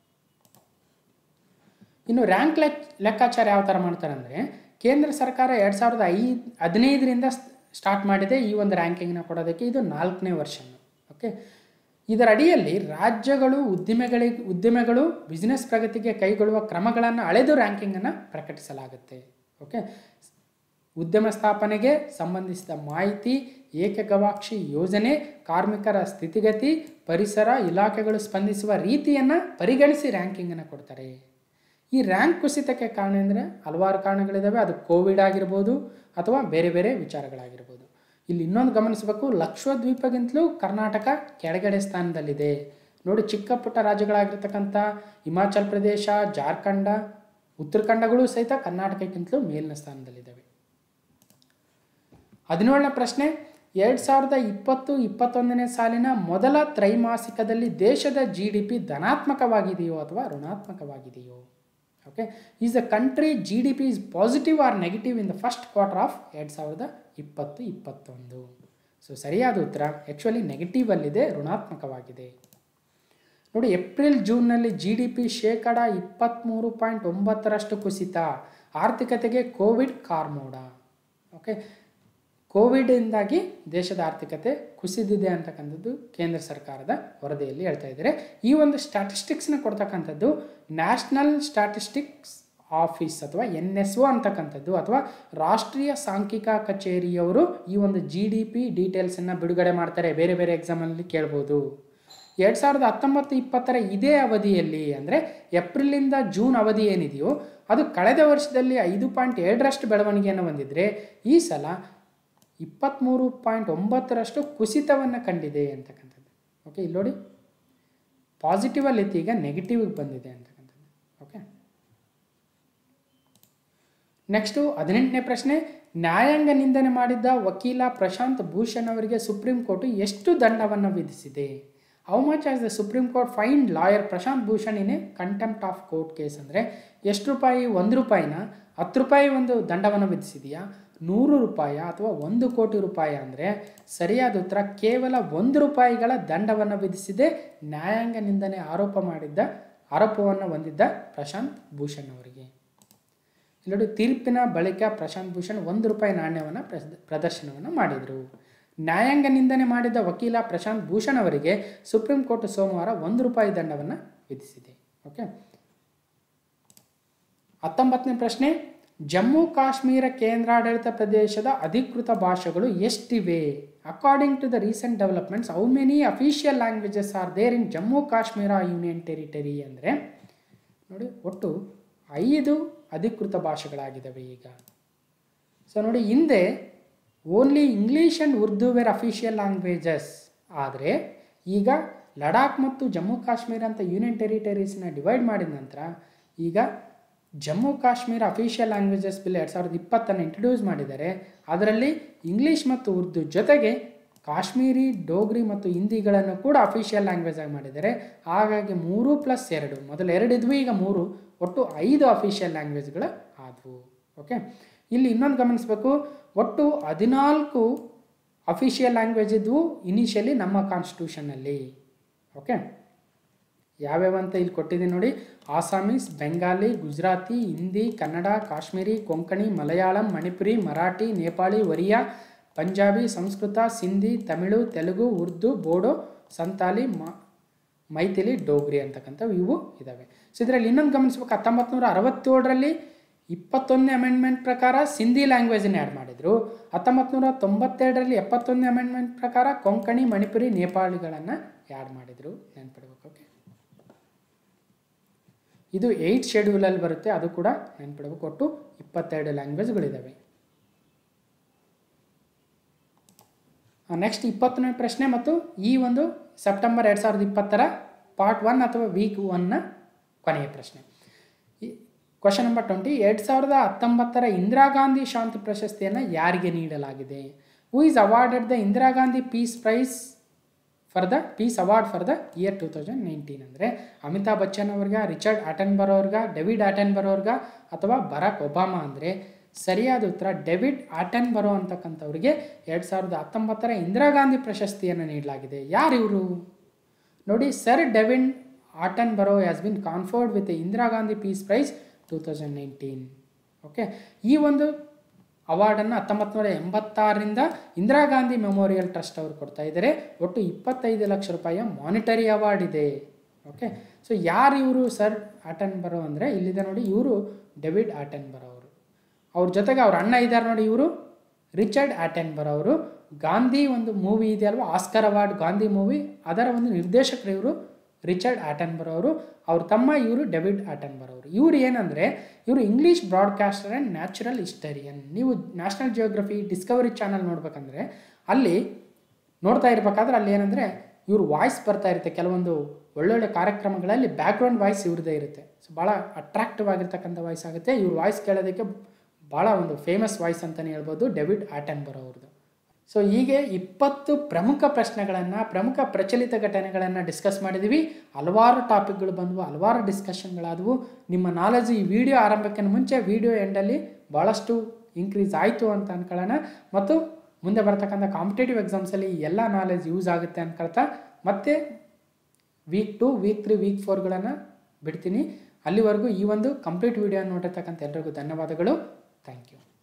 ಇನ್ನು ರ್ಯಾಂಕ್ ಲೆಕ್ ಲೆಕ್ಕಾಚಾರ ಯಾವ ಥರ ಮಾಡ್ತಾರೆ ಅಂದರೆ ಕೇಂದ್ರ ಸರ್ಕಾರ ಎರಡು ಸಾವಿರದ ಐದು ಹದಿನೈದರಿಂದ ಸ್ಟಾರ್ಟ್ ಮಾಡಿದೆ ಈ ಒಂದು ರ್ಯಾಂಕಿಂಗ್ನ ಕೊಡೋದಕ್ಕೆ ಇದು ನಾಲ್ಕನೇ ವರ್ಷ ಓಕೆ ಇದರ ಅಡಿಯಲ್ಲಿ ರಾಜ್ಯಗಳು ಉದ್ದಿಮೆಗಳಿಗೆ ಉದ್ದಿಮೆಗಳು ಬಿಸ್ನೆಸ್ ಪ್ರಗತಿಗೆ ಕೈಗೊಳ್ಳುವ ಕ್ರಮಗಳನ್ನು ಅಳೆದು ರ್ಯಾಂಕಿಂಗನ್ನು ಪ್ರಕಟಿಸಲಾಗುತ್ತೆ ಓಕೆ ಉದ್ಯಮ ಸ್ಥಾಪನೆಗೆ ಸಂಬಂಧಿಸಿದ ಮಾಹಿತಿ ಏಕಗವಾಕ್ಷಿ ಯೋಜನೆ ಕಾರ್ಮಿಕರ ಸ್ಥಿತಿಗತಿ ಪರಿಸರ ಇಲಾಖೆಗಳು ಸ್ಪಂದಿಸುವ ರೀತಿಯನ್ನು ಪರಿಗಣಿಸಿ ರ್ಯಾಂಕಿಂಗನ್ನು ಕೊಡ್ತಾರೆ ಈ ರ್ಯಾಂಕ್ ಕುಸಿತಕ್ಕೆ ಕಾರಣ ಅಂದರೆ ಹಲವಾರು ಕಾರಣಗಳಿದ್ದಾವೆ ಅದು ಕೋವಿಡ್ ಆಗಿರ್ಬೋದು ಅಥವಾ ಬೇರೆ ಬೇರೆ ವಿಚಾರಗಳಾಗಿರ್ಬೋದು ಇಲ್ಲಿ ಇನ್ನೊಂದು ಗಮನಿಸಬೇಕು ಲಕ್ಷದ್ವೀಪಗಿಂತಲೂ ಕರ್ನಾಟಕ ಕೆಳಗಡೆ ಸ್ಥಾನದಲ್ಲಿದೆ ನೋಡಿ ಚಿಕ್ಕ ಪುಟ್ಟ ರಾಜ್ಯಗಳಾಗಿರ್ತಕ್ಕಂಥ ಹಿಮಾಚಲ್ ಪ್ರದೇಶ ಜಾರ್ಖಂಡ ಉತ್ತರಾಖಂಡಗಳು ಸಹಿತ ಕರ್ನಾಟಕಕ್ಕಿಂತಲೂ ಮೇಲಿನ ಸ್ಥಾನದಲ್ಲಿದ್ದಾವೆ ಹದಿನೇಳನೇ ಪ್ರಶ್ನೆ ಎರಡು ಸಾವಿರದ ಇಪ್ಪತ್ತು ಇಪ್ಪತ್ತೊಂದನೇ ಸಾಲಿನ ಮೊದಲ ತ್ರೈಮಾಸಿಕದಲ್ಲಿ ದೇಶದ ಜಿ ಡಿ ಪಿ ಧನಾತ್ಮಕವಾಗಿದೆಯೋ ಅಥವಾ ಋಣಾತ್ಮಕವಾಗಿದೆಯೋ okay is the country G D P is positive or negative in the first quarter of ಎರಡು ಸಾವಿರದ ಇಪ್ಪತ್ತು ಇಪ್ಪತ್ತೊಂದು ಸೊ ಸರಿಯಾದ ಉತ್ತರ ಆ್ಯಕ್ಚುಲಿ ನೆಗೆಟಿವಲ್ಲಿದೆ ಋಣಾತ್ಮಕವಾಗಿದೆ ನೋಡಿ ಏಪ್ರಿಲ್ ಜೂನ್ನಲ್ಲಿ ಜಿ ಡಿ ಪಿ ಶೇಕಡ ಇಪ್ಪತ್ತ್ಮೂರು ಪಾಯಿಂಟ್ ಒಂಬತ್ತರಷ್ಟು ಕುಸಿತ ಆರ್ಥಿಕತೆಗೆ ಕೋವಿಡ್ ಕಾರ್ಮೋಡ ಓಕೆ ಕೋವಿಡಿಂದಾಗಿ ದೇಶದ ಆರ್ಥಿಕತೆ ಕುಸಿದಿದೆ ಅಂತಕ್ಕಂಥದ್ದು ಕೇಂದ್ರ ಸರ್ಕಾರದ ವರದಿಯಲ್ಲಿ ಹೇಳ್ತಾ ಇದ್ದಾರೆ ಈ ಒಂದು ಸ್ಟ್ಯಾಟಿಸ್ಟಿಕ್ಸ್ನ ಕೊಡ್ತಕ್ಕಂಥದ್ದು ನ್ಯಾಷನಲ್ ಸ್ಟ್ಯಾಟಿಸ್ಟಿಕ್ಸ್ ಆಫೀಸ್ ಅಥವಾ ಎನ್ ಎಸ್ ಒ ಅಂತಕ್ಕಂಥದ್ದು ಅಥವಾ ರಾಷ್ಟ್ರೀಯ ಸಾಂಖ್ಯಿಕ ಕಚೇರಿಯವರು ಈ ಒಂದು ಜಿ ಡಿ ಪಿ ಡೀಟೇಲ್ಸನ್ನು ಬಿಡುಗಡೆ ಮಾಡ್ತಾರೆ ಬೇರೆ ಬೇರೆ ಎಕ್ಸಾಮಲ್ಲಿ ಕೇಳ್ಬೋದು ಎರಡು ಸಾವಿರದ ಹತ್ತೊಂಬತ್ತು ಇಪ್ಪತ್ತರ ಇದೇ ಅವಧಿಯಲ್ಲಿ ಅಂದರೆ ಏಪ್ರಿಲಿಂದ ಜೂನ್ ಅವಧಿ ಏನಿದೆಯೋ ಅದು ಕಳೆದ ವರ್ಷದಲ್ಲಿ ಐದು ಪಾಯಿಂಟ್ ಎರಡರಷ್ಟು ಬೆಳವಣಿಗೆಯನ್ನು ಹೊಂದಿದ್ರೆ ಈ ಸಲ ಇಪ್ಪತ್ತ್ಮೂರು ಪಾಯಿಂಟ್ ಒಂಬತ್ತರಷ್ಟು ಕುಸಿತವನ್ನು ಕಂಡಿದೆ ಅಂತಕ್ಕಂಥದ್ದು ಓಕೆ ಇಲ್ಲಿ ನೋಡಿ ಪಾಸಿಟಿವಲ್ಲಿ ಇತ್ತು ಈಗ ನೆಗೆಟಿವ್ಗೆ ಬಂದಿದೆ ಅಂತಕ್ಕಂಥದ್ದು ಓಕೆ ನೆಕ್ಸ್ಟು ಹದಿನೆಂಟನೇ ಪ್ರಶ್ನೆ ನ್ಯಾಯಾಂಗ ನಿಂದನೆ ಮಾಡಿದ್ದ ವಕೀಲ ಪ್ರಶಾಂತ್ ಭೂಷಣ್ ಅವರಿಗೆ ಸುಪ್ರೀಂ ಕೋರ್ಟ್ ಎಷ್ಟು ದಂಡವನ್ನು ವಿಧಿಸಿದೆ how much has the supreme court fine lawyer Prashant Bhushan in a contempt of court case ಅಂದರೆ ಎಷ್ಟು ರೂಪಾಯಿ ಒಂದು ರೂಪಾಯಿನ ಹತ್ತು ರೂಪಾಯಿ ಒಂದು ದಂಡವನ್ನು ವಿಧಿಸಿದೆಯಾ ನೂರು ರೂಪಾಯಿ ಅಥವಾ ಒಂದು ಕೋಟಿ ರೂಪಾಯಿ ಅಂದರೆ ಸರಿಯಾದ ಉತ್ತರ ಕೇವಲ ಒಂದು ರೂಪಾಯಿಗಳ ದಂಡವನ್ನು ವಿಧಿಸಿದೆ ನ್ಯಾಯಾಂಗ ನಿಂದನೆ ಆರೋಪ ಮಾಡಿದ್ದ ಆರೋಪವನ್ನು ಹೊಂದಿದ್ದ ಪ್ರಶಾಂತ್ ಭೂಷಣ್ ಅವರಿಗೆ ಇಲ್ಲಿ ನೋಡಿ ತೀರ್ಪಿನ ಬಳಿಕ ಪ್ರಶಾಂತ್ ಭೂಷಣ್ ಒಂದು ರೂಪಾಯಿ ನಾಣ್ಯವನ್ನು ಪ್ರಸ- ಪ್ರದರ್ಶನವನ್ನು ಮಾಡಿದರು ನ್ಯಾಯಾಂಗ ನಿಂದನೆ ಮಾಡಿದ ವಕೀಲ ಪ್ರಶಾಂತ್ ಭೂಷಣ್ ಅವರಿಗೆ ಸುಪ್ರೀಂ ಕೋರ್ಟ್ ಸೋಮವಾರ ಒಂದು ರೂಪಾಯಿ ದಂಡವನ್ನು ವಿಧಿಸಿದೆ ಓಕೆ ಹತ್ತೊಂಬತ್ತನೇ ಪ್ರಶ್ನೆ ಜಮ್ಮು ಕಾಶ್ಮೀರ ಕೇಂದ್ರಾಡಳಿತ ಪ್ರದೇಶದ ಅಧಿಕೃತ ಭಾಷೆಗಳು ಎಷ್ಟಿವೆ according to the recent developments how many official languages are there in Jammu Kashmir union territory ಅಂದರೆ ನೋಡಿ ಒಟ್ಟು ಐದು ಅಧಿಕೃತ ಭಾಷೆಗಳಾಗಿದ್ದಾವೆ ಈಗ ಸೊ ನೋಡಿ ಹಿಂದೆ only English and Urdu were official languages ಆದರೆ ಈಗ ಲಡಾಖ್ ಮತ್ತು ಜಮ್ಮು ಕಾಶ್ಮೀರ ಅಂತ ಯೂನಿಯನ್ ಟೆರಿಟರೀಸ್ನ ಡಿವೈಡ್ ಮಾಡಿದ ನಂತರ ಈಗ Jammu Kashmir official languages bill ಎರಡು ಸಾವಿರದ ಇಪ್ಪತ್ತನ್ನು ಇಂಟ್ರೊಡ್ಯೂಸ್ ಮಾಡಿದ್ದಾರೆ ಅದರಲ್ಲಿ ಇಂಗ್ಲೀಷ್ ಮತ್ತು ಉರ್ದು ಜೊತೆಗೆ ಕಾಶ್ಮೀರಿ ಡೋಗ್ರಿ ಮತ್ತು ಹಿಂದಿಗಳನ್ನು ಕೂಡ ಅಫಿಷಿಯಲ್ ಲ್ಯಾಂಗ್ವೇಜ್ ಆಗಿ ಮಾಡಿದ್ದಾರೆ ಹಾಗಾಗಿ ಮೂರು ಪ್ಲಸ್ ಎರಡು ಮೊದಲು ಎರಡು ಇದ್ವು ಈಗ ಮೂರು ಒಟ್ಟು ಐದು ಅಫಿಷಿಯಲ್ ಲ್ಯಾಂಗ್ವೇಜ್ಗಳು ಆದವು ಓಕೆ ಇಲ್ಲಿ ಇನ್ನೊಂದು ಗಮನಿಸಬೇಕು ಒಟ್ಟು ಹದಿನಾಲ್ಕು ಅಫಿಷಿಯಲ್ ಲ್ಯಾಂಗ್ವೇಜ್ ಇದ್ವು ಇನಿಷಿಯಲಿ ನಮ್ಮ ಕಾನ್ಸ್ಟಿಟ್ಯೂಷನಲ್ಲಿ ಓಕೆ ಯಾವ್ಯಾವ ಅಂತ ಇಲ್ಲಿ ಕೊಟ್ಟಿದ್ದೀನಿ ನೋಡಿ ಆಸಾಮೀಸ್ ಬೆಂಗಾಲಿ ಗುಜರಾತಿ ಹಿಂದಿ ಕನ್ನಡ ಕಾಶ್ಮೀರಿ ಕೊಂಕಣಿ ಮಲಯಾಳಂ ಮಣಿಪುರಿ ಮರಾಠಿ ನೇಪಾಳಿ ಒರಿಯಾ ಪಂಜಾಬಿ ಸಂಸ್ಕೃತ ಸಿಂಧಿ ತಮಿಳು ತೆಲುಗು ಉರ್ದು ಬೋಡೋ ಸಂತಾಲಿ ಮ ಮೈಥಿಲಿ ಡೋಗ್ರಿ ಅಂತಕ್ಕಂಥವು ಇವು ಇದ್ದಾವೆ ಸೊ ಇದರಲ್ಲಿ ಇನ್ನೊಂದು ಗಮನಿಸ್ಬೇಕು ಹತ್ತೊಂಬತ್ತು ನೂರ ಅರವತ್ತೇಳರಲ್ಲಿ ಇಪ್ಪತ್ತೊಂದನೇ ಅಮೆಂಡ್ಮೆಂಟ್ ಪ್ರಕಾರ ಸಿಂಧಿ ಲ್ಯಾಂಗ್ವೇಜನ್ನು ಆ್ಯಡ್ ಮಾಡಿದರು ಹತ್ತೊಂಬತ್ತು ನೂರ ತೊಂಬತ್ತೆರಡರಲ್ಲಿ ಎಪ್ಪತ್ತೊಂದನೇ ಅಮೆಂಡ್ಮೆಂಟ್ ಪ್ರಕಾರ ಕೊಂಕಣಿ ಮಣಿಪುರಿ ನೇಪಾಳಿಗಳನ್ನು ಆ್ಯಡ್ ಮಾಡಿದರು ನೆನ್ಪಿಡ್ಬೇಕು ಓಕೆ ಇದು ಏಯ್ಟ್ ಶೆಡ್ಯೂಲಲ್ಲಿ ಬರುತ್ತೆ ಅದು ಕೂಡ ನೆನ್ಪಿಡ್ಬೇಕು ಒಟ್ಟು ಇಪ್ಪತ್ತೆರಡು ಲ್ಯಾಂಗ್ವೇಜ್ಗಳಿದ್ದಾವೆ ನೆಕ್ಸ್ಟ್ ಇಪ್ಪತ್ತನೇ ಪ್ರಶ್ನೆ ಮತ್ತು ಈ ಒಂದು ಸೆಪ್ಟೆಂಬರ್ ಎರಡು ಸಾವಿರದ ಇಪ್ಪತ್ತರ ಪಾರ್ಟ್ ಒನ್ ಅಥವಾ ವೀಕ್ ಒನ್ನ ಕೊನೆಯ ಪ್ರಶ್ನೆ ಕ್ವಶನ್ ನಂಬರ್ ಟ್ವೆಂಟಿ ಎರಡು ಸಾವಿರದ ಹತ್ತೊಂಬತ್ತರ ಇಂದಿರಾ ಗಾಂಧಿ ಶಾಂತಿ ಪ್ರಶಸ್ತಿಯನ್ನು ಯಾರಿಗೆ ನೀಡಲಾಗಿದೆ who is awarded the Indira Gandhi peace prize for the peace award for the year two thousand nineteen ಅಂದರೆ ಅಮಿತಾಬ್ ಬಚ್ಚನ್ ಅವ್ರಿಗೆ ರಿಚರ್ಡ್ ಆಟನ್ಬರ್ ಅವ್ರಿಗೆ ಡೆವಿಡ್ ಆಟನ್ಬರ್ ಅವ್ರಿಗೆ ಅಥವಾ ಬರಾಕ್ ಒಬಾಮಾ ಅಂದರೆ ಸರಿಯಾದ ಉತ್ತರ ಡೆವಿಡ್ ಆಟನ್ ಬರೋ ಅಂತಕ್ಕಂಥವ್ರಿಗೆ ಎರಡು ಸಾವಿರದ ಹತ್ತೊಂಬತ್ತರ ಇಂದಿರಾ ಗಾಂಧಿ ಪ್ರಶಸ್ತಿಯನ್ನು ನೀಡಲಾಗಿದೆ ಯಾರು ಇವರು ನೋಡಿ sir David Attenborough has been conferred with Indira Gandhi peace prize two thousand nineteen okay ಈ ಒಂದು ಅವಾರ್ಡನ್ನು ಹತ್ತೊಂಬತ್ತು ನೂರ ಎಂಬತ್ತಾರರಿಂದ ಇಂದಿರಾ ಗಾಂಧಿ ಮೆಮೋರಿಯಲ್ ಟ್ರಸ್ಟ್ ಅವರು ಕೊಡ್ತಾ ಇದ್ದಾರೆ ಒಟ್ಟು ಇಪ್ಪತ್ತೈದು ಲಕ್ಷ ರೂಪಾಯಿಯ ಮಾನಿಟರಿ ಅವಾರ್ಡ್ ಇದೆ ಓಕೆ ಸೊ ಯಾರು ಇವರು ಸರ್ ಆಟನ್ ಬರೋ ಅಂದರೆ ಇಲ್ಲಿದೆ ನೋಡಿ ಇವರು ಡೆವಿಡ್ ಆಟನ್ ಬರೋ ಅವರು ಅವ್ರ ಜೊತೆಗೆ ಅವ್ರ ಅಣ್ಣ ಇದ್ದಾರೆ ನೋಡಿ ಇವರು ರಿಚರ್ಡ್ ಆಟೆನ್ಬರ್ ಅವರು ಗಾಂಧಿ ಒಂದು ಮೂವಿ ಇದೆ ಅಲ್ವಾ ಆಸ್ಕರ್ ಅವಾರ್ಡ್ ಗಾಂಧಿ ಮೂವಿ ಅದರ ಒಂದು ನಿರ್ದೇಶಕರು ಇವರು ರಿಚರ್ಡ್ ಆಟನ್ಬರ್ ಅವರು ಅವ್ರ ತಮ್ಮ ಇವರು ಡೆವಿಡ್ ಆಟನ್ಬರ್ ಅವರು ಇವರು ಏನಂದರೆ ಇವರು English broadcaster and natural historian ನೀವು ನ್ಯಾಷನಲ್ ಜಿಯೋಗ್ರಫಿ ಡಿಸ್ಕವರಿ ಚಾನಲ್ ನೋಡ್ಬೇಕಂದ್ರೆ ಅಲ್ಲಿ ನೋಡ್ತಾ ಇರ್ಬೇಕಾದ್ರೆ ಅಲ್ಲಿ ಏನಂದರೆ ಇವ್ರ ವಾಯ್ಸ್ ಬರ್ತಾ ಇರುತ್ತೆ ಕೆಲವೊಂದು ಒಳ್ಳೊಳ್ಳೆ ಕಾರ್ಯಕ್ರಮಗಳಲ್ಲಿ ಬ್ಯಾಕ್ಗ್ರೌಂಡ್ ವಾಯ್ಸ್ ಇವ್ರದ್ದೇ ಇರುತ್ತೆ ಸೊ ಭಾಳ ಅಟ್ರಾಕ್ಟಿವ್ ಆಗಿರ್ತಕ್ಕಂಥ ವಾಯ್ಸ್ ಆಗುತ್ತೆ ಇವ್ರ ವಾಯ್ಸ್ ಕೇಳೋದಕ್ಕೆ ಭಾಳ ಒಂದು ಫೇಮಸ್ ವಾಯ್ಸ್ ಅಂತಲೇ ಹೇಳ್ಬೋದು ಡೆವಿಡ್ ಆಟನ್ಬರ್ ಅವ್ರದ್ದು ಸೊ ಹೀಗೆ ಇಪ್ಪತ್ತು ಪ್ರಮುಖ ಪ್ರಶ್ನೆಗಳನ್ನು ಪ್ರಮುಖ ಪ್ರಚಲಿತ ಘಟನೆಗಳನ್ನು ಡಿಸ್ಕಸ್ ಮಾಡಿದ್ದೀವಿ ಹಲವಾರು ಟಾಪಿಕ್ಗಳು ಬಂದವು ಹಲವಾರು ಡಿಸ್ಕಷನ್ಗಳಾದವು ನಿಮ್ಮ ನಾಲೆಜ್ ಈ ವಿಡಿಯೋ ಆರಂಭಕ್ಕಿಂತ ಮುಂಚೆ ವಿಡಿಯೋ ಎಂಡಲ್ಲಿ ಭಾಳಷ್ಟು ಇನ್ಕ್ರೀಸ್ ಆಯಿತು ಅಂತ ಅನ್ಕೊಳ್ಳೋಣ ಮತ್ತು ಮುಂದೆ ಬರ್ತಕ್ಕಂಥ ಕಾಂಪಿಟೇಟಿವ್ ಎಕ್ಸಾಮ್ಸಲ್ಲಿ ಎಲ್ಲ ನಾಲೆಜ್ ಯೂಸ್ ಆಗುತ್ತೆ ಅನ್ಕೊಳ್ತಾ ಮತ್ತೆ week two week three week ಫೋರ್ಗಳನ್ನು ಬಿಡ್ತೀನಿ ಅಲ್ಲಿವರೆಗೂ ಈ ಒಂದು ಕಂಪ್ಲೀಟ್ ವಿಡಿಯೋ ನೋಡಿರ್ತಕ್ಕಂಥ ಎಲ್ರಿಗೂ ಧನ್ಯವಾದಗಳು ಥ್ಯಾಂಕ್ ಯು